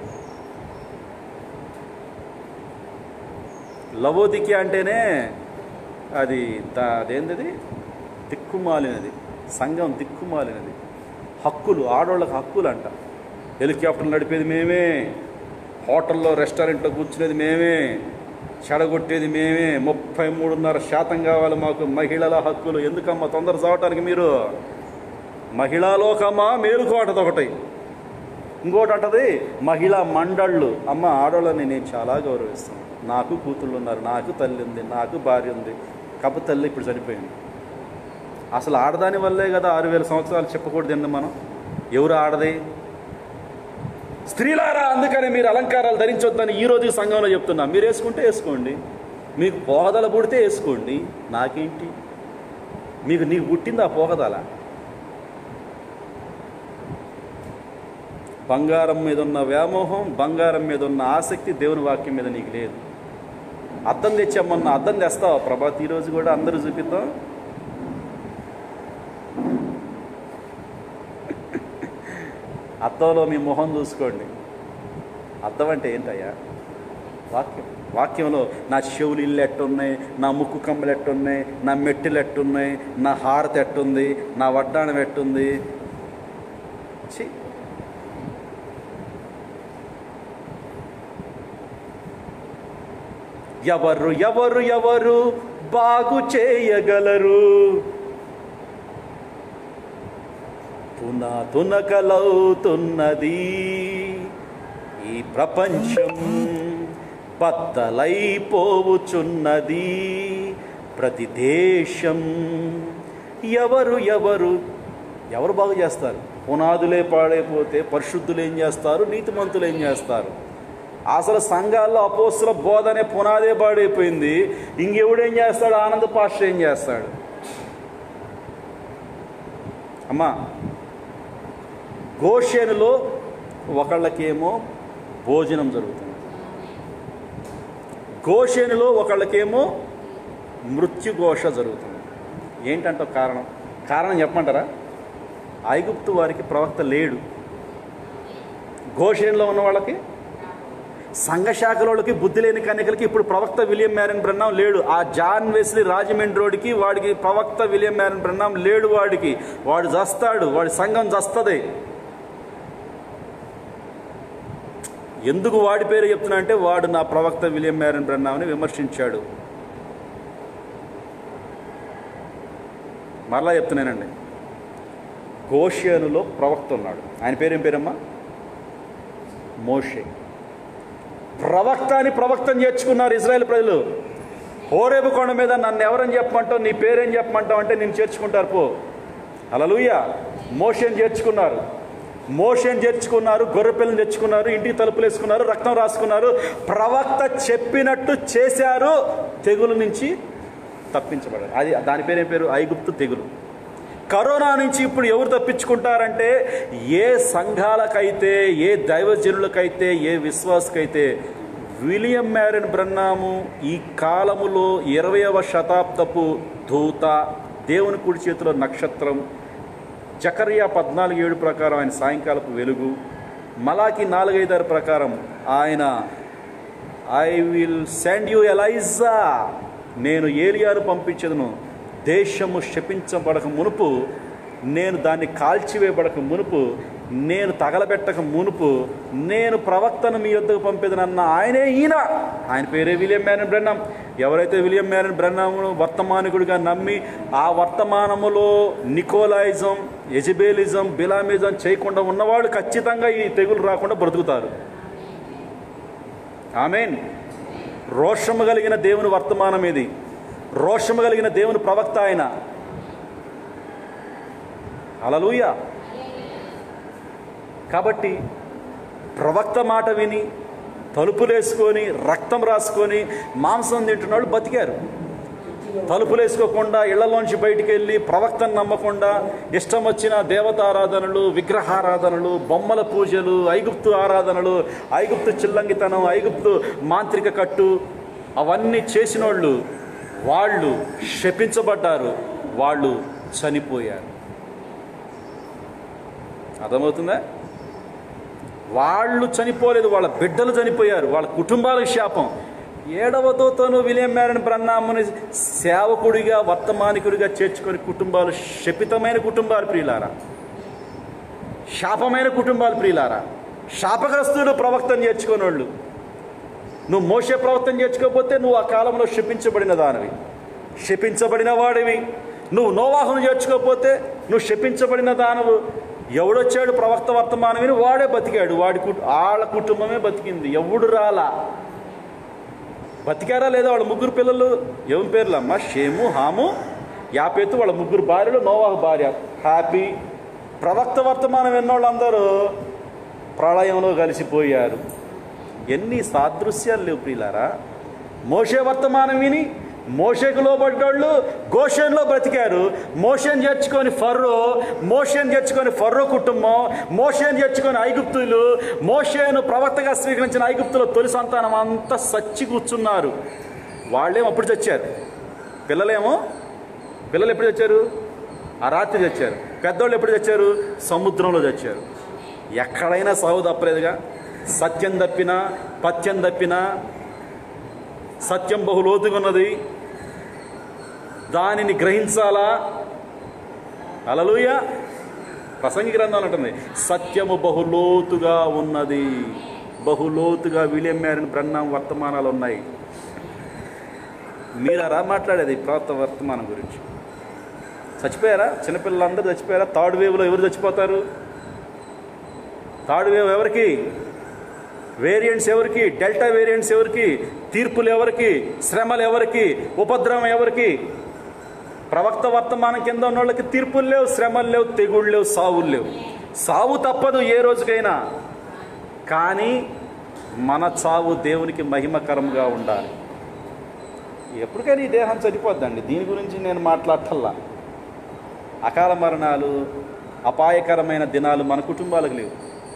లవోదికి అంటేనే అది దా అదేంటిది దిక్కుమాలినది సంఘం దిక్కుమాలినది హక్కులు ఆడోళ్ళకి హక్కులు అంట హెలికాప్టర్ నడిపేది మేమే హోటల్లో రెస్టారెంట్లో కూర్చునేది మేమే చెడగొట్టేది మేమే ముప్పై మూడున్నర శాతం కావాలి మాకు మహిళల హక్కులు ఎందుకమ్మా తొందర చావటానికి మీరు మహిళా లోకమ్మా మేలుకోటది ఒకటి ఇంకోటి అంటది మహిళా మండళ్ళు అమ్మ ఆడవాళ్ళని నేను చాలా గౌరవిస్తాను నాకు కూతుళ్ళు ఉన్నారు నాకు తల్లి ఉంది నాకు భార్య ఉంది కాకపోతే తల్లి ఇప్పుడు చనిపోయింది అసలు ఆడదాని వల్లే కదా ఆరు వేల సంవత్సరాలు చెప్పకూడదండి మనం ఎవరు ఆడది స్త్రీలారా అందుకని మీరు అలంకారాలు ధరించొద్దని ఈ రోజు సంఘంలో చెప్తున్నా మీరు వేసుకుంటే వేసుకోండి మీకు పోగదల పుడితే వేసుకోండి నాకేంటి మీకు నీకు పుట్టింది ఆ పోగదల బంగారం మీద ఉన్న వ్యామోహం బంగారం మీద ఉన్న ఆసక్తి దేవుని వాక్యం మీద నీకు లేదు అద్దం తెచ్చామన్న అద్దం తెస్తావా ప్రభాత్ ఈరోజు కూడా అందరూ చూపిద్దాం అద్దంలో మీ మొహం చూసుకోండి అద్దం అంటే ఏంటయ్యా వాక్యం వాక్యంలో నా చెవులు ఇల్లు ఎట్టున్నాయి నా ముక్కు కమ్మలు ఎట్టున్నాయి నా మెట్టులు ఎట్టున్నాయి నా హారతి ఎట్టుంది నా వడ్డాణం ఎట్టుంది ఛీ ఎవరు ఎవరు ఎవరు బాగు చేయగలరు పునాతునకలవుతున్నది ఈ ప్రపంచం బద్దలైపోవుచున్నది ప్రతి దేశం ఎవరు ఎవరు ఎవరు బాగు చేస్తారు పునాదులే పాడైపోతే పరిశుద్ధులు ఏం చేస్తారు నీతిమంతులు ఏం చేస్తారు అసలు సంఘాల్లో అపోస్తుల బోధ అనే పునాదే పాడైపోయింది ఇంకెవడేం చేస్తాడు ఆనంద పాస్టర్ ఏం చేస్తాడు అమ్మా గోషేనులో ఒకళ్ళకేమో భోజనం జరుగుతుంది గోషేనులో ఒకళ్ళకేమో మృత్యుఘోష జరుగుతుంది ఏంటంటే కారణం కారణం చెప్పమంటారా ఐగుప్తు వారికి ప్రవక్త లేడు గోషేన్లో ఉన్న వాళ్ళకి సంఘశాఖల వాళ్ళకి బుద్ధి లేని కన్యకలకి ఇప్పుడు ప్రవక్త విలియం మ్యారన్ బ్రన్నాం లేడు ఆ జాన్ వెస్లీ రాజమండ్రి రోడ్డుకి వాడికి ప్రవక్త విలియం మ్యారన్ బ్రన్నాం లేడు వాడికి వాడు జస్తాడు వాడి సంఘం జస్తది ఎందుకు వాడి పేరు చెప్తున్నా అంటే వాడు నా ప్రవక్త విలియం మ్యారన్ బ్రన్నామని విమర్శించాడు మరలా చెప్తున్నానండి గోషియనులో ప్రవక్త ఉన్నాడు ఆయన పేరేం పేరమ్మా మోషే ప్రవక్త అని ప్రవక్తని చేర్చుకున్నారు ఇజ్రాయెల్ ప్రజలు హోరేబు కొండ మీద నన్ను ఎవరని చెప్పమంటావు నీ పేరేం చెప్పమంటావు అంటే నేను చేర్చుకుంటారు పో అలలుయ మోషన్ చేర్చుకున్నారు మోషన్ చేర్చుకున్నారు గొర్రెపిల్లని తెచ్చుకున్నారు ఇంటికి తలుపులు వేసుకున్నారు రక్తం రాసుకున్నారు ప్రవక్త చెప్పినట్టు చేశారు తెగులు నుంచి తప్పించబడారు అది దాని పేరు ఏం పేరు ఐగుప్తు తెగులు కరోనా నుంచి ఇప్పుడు ఎవరు తప్పించుకుంటారంటే ఏ సంఘాలకైతే ఏ దైవజనులకైతే ఏ విశ్వాసకైతే విలియం మ్యారన్ బ్రన్నాము ఈ కాలములో ఇరవయవ శతాబ్దపు దూత దేవుని కుడి చేతిలో నక్షత్రం జకరియా పద్నాలుగు ఏడు ప్రకారం ఆయన సాయంకాలపు వెలుగు మలాకి నాలుగైదారు ప్రకారం ఆయన I will send you Elijah నేను ఏలియాను పంపించదును దేశము శపించబడక మునుపు నేను దాన్ని కాల్చివేయబడక మునుపు నేను తగలబెట్టక మునుపు నేను ప్రవక్తను మీ యొద్దకు పంపేదనన్న ఆయనే ఈయన ఆయన పేరే విలియం మ్యారన్ బ్రెన్నాం ఎవరైతే విలియం మ్యారన్ బ్రెన్నామును వర్తమానికుడిగా నమ్మి ఆ వర్తమానములో నికోలాయిజం ఎజిబేలిజం బిలామిజం చేయకుండా ఉన్నవాళ్ళు ఖచ్చితంగా ఈ తెగులు రాకుండా బ్రతుకుతారు ఆమెన్ రోషము కలిగిన దేవుని వర్తమానం ఇది రోషము కలిగిన దేవుని ప్రవక్త ఆయన అలలుయ కాబట్టి ప్రవక్త మాట విని తలుపులేసుకొని రక్తం రాసుకొని మాంసం తింటున్న వాళ్ళు బతికారు తలుపులేసుకోకుండా ఇళ్లలోంచి బయటికి వెళ్ళి ప్రవక్తను నమ్మకుండా ఇష్టం వచ్చిన దేవతారాధనలు విగ్రహారాధనలు బొమ్మల పూజలు ఐగుప్తు ఆరాధనలు ఐగుప్తు చిల్లంగితనం ఐగుప్తు మాంత్రిక కట్టు అవన్నీ చేసిన వాళ్ళు వాళ్ళు శపించబడ్డారు వాళ్ళు చనిపోయారు అర్థమవుతుందా వాళ్ళు చనిపోలేదు వాళ్ళ బిడ్డలు చనిపోయారు వాళ్ళ కుటుంబాలకు శాపం ఏడవ దూతను విలియం మ్యారన్ బ్రహ్నాముని సేవకుడిగా వర్తమానికుడిగా చేర్చుకొని కుటుంబాలు శపితమైన కుటుంబాలు ప్రియులారా శాపమైన కుటుంబాలు ప్రియులారా శాపగ్రస్తులు ప్రవక్తను చేర్చుకుని వాళ్ళు నువ్వు మోసే ప్రవర్తన చేర్చుకోకపోతే నువ్వు ఆ కాలంలో శపించబడిన దానివి శపించబడిన వాడివి నువ్వు నోవాహును చేర్చుకోకపోతే నువ్వు శపించబడిన దానవు ఎవడొచ్చాడు ప్రవక్త వర్తమానం విని వాడే బతికాడు వాడి కుట వాళ్ళ కుటుంబమే బతికింది ఎవడు రాలా బతికారా లేదా వాళ్ళ ముగ్గురు పిల్లలు ఎవరి పేర్లు అమ్మ షేము హాము యాపేతు వాళ్ళ ముగ్గురు భార్యలు నోవాహు భార్య హ్యాపీ ప్రవక్త వర్తమానం విన్నోళ్ళందరూ ప్రళయంలో కలిసిపోయారు ఎన్ని సాదృశ్యాలు లేవు ప్రియులారా మోషే వర్తమానం విని మోషేకు లోబడ్డోళ్ళు గోషన్లో బ్రతికారు మోషన్ చేర్చుకొని ఫర్రో మోషన్ చేర్చుకొని ఫర్రో కుటుంబం మోషన్ చేర్చుకొని ఐగుప్తులు మోషేను ప్రవక్తగా స్వీకరించిన ఐగుప్తుల తొలి సంతానం అంతా సచ్చి కూర్చున్నారు వాళ్ళేమో అప్పుడు చచ్చారు పిల్లలేమో పిల్లలు ఎప్పుడు చచ్చారు ఆ రాత్రి చచ్చారు పెద్దోళ్ళు ఎప్పుడు చచ్చారు సముద్రంలో చచ్చారు ఎక్కడైనా సాగు తప్పలేదుగా సత్యం తప్పినా పత్యం తప్పినా సత్యం బహులోతుగా ఉన్నది దానిని గ్రహించాలా అలలుయ ప్రసంగి గ్రంథం అంటుంది సత్యము బహులోతుగా ఉన్నది బహులోతుగా విలియం మ్యారిన్ బ్రహ్మం వర్తమానాలు ఉన్నాయి మీరారా మాట్లాడేది ప్రవర్త వర్తమానం గురించి చచ్చిపోయారా చిన్నపిల్లలందరూ చచ్చిపోయారా థర్డ్ వేవ్లో ఎవరు చచ్చిపోతారు థర్డ్ వేవ్ ఎవరికి వేరియంట్స్ ఎవరికి డెల్టా వేరియంట్స్ ఎవరికి తీర్పులు ఎవరికి శ్రమలు ఎవరికి ఉపద్రవం ఎవరికి ప్రవక్త వర్తమానం కింద ఉన్న వాళ్ళకి తీర్పులు లేవు శ్రమలు లేవు తెగుళ్ళు లేవు సావులు లేవు సావు తప్పదు ఏ రోజుకైనా కానీ మన చావు దేవునికి మహిమకరంగా ఉండాలి ఎప్పటికైనా ఈ దేహం చనిపోద్దండి దీని గురించి నేను మాట్లాడటల్లా అకాల మరణాలు అపాయకరమైన దినాలు మన కుటుంబాలకు లేవు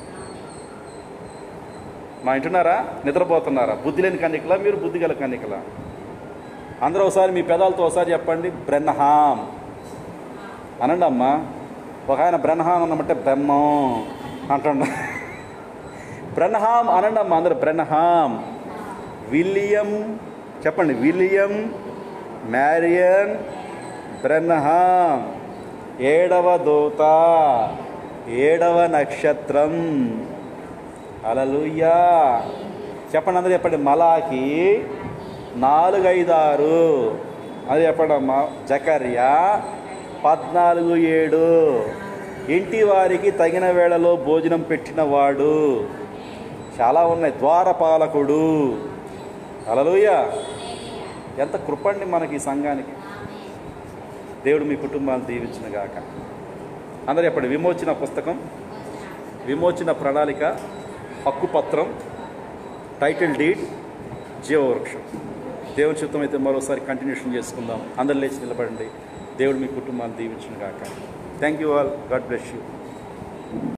మా ఇంటున్నారా నిద్రపోతున్నారా బుద్ధి లేని కన్నికలా మీరు బుద్ధి గల కన్నికలా అందరూ ఒకసారి మీ పెదాలతో ఒకసారి చెప్పండి బ్రెన్హాం అనండి అమ్మా ఒక ఆయన బ్రెన్హాం అన్నమంటే బ్రహ్మం అంటుండ బ్రెన్హాం అనండి అమ్మా అందరు బ్రెన్హాం విలియం చెప్పండి విలియం మ్యారియన్ బ్రెన్హాం ఏడవ దూత ఏడవ నక్షత్రం అలలుయ్యా చెప్పండి అందరూ చెప్పండి మలాకి నాలుగు ఐదు ఆరు అది చెప్పండి అమ్మా జకర్యా పద్నాలుగు ఏడు ఇంటి వారికి తగిన వేళలో భోజనం పెట్టినవాడు చాలా ఉన్నాయి ద్వారపాలకుడు అలలుయ్య ఎంత కృపండి మనకి ఈ సంఘానికి దేవుడు మీ కుటుంబాన్ని దీవించిన గాక అందరూ చెప్పండి విమోచన పుస్తకం విమోచన ప్రణాళిక హక్కుపత్రం టైటిల్ డీడ్ జీవవృక్షం దేవుని చిత్తం అయితే మరోసారి కంటిన్యూషన్ చేసుకుందాం అందరు లేచి నిలబడండి దేవుడు మీ కుటుంబాన్ని దీవించిన గాక thank you all God bless you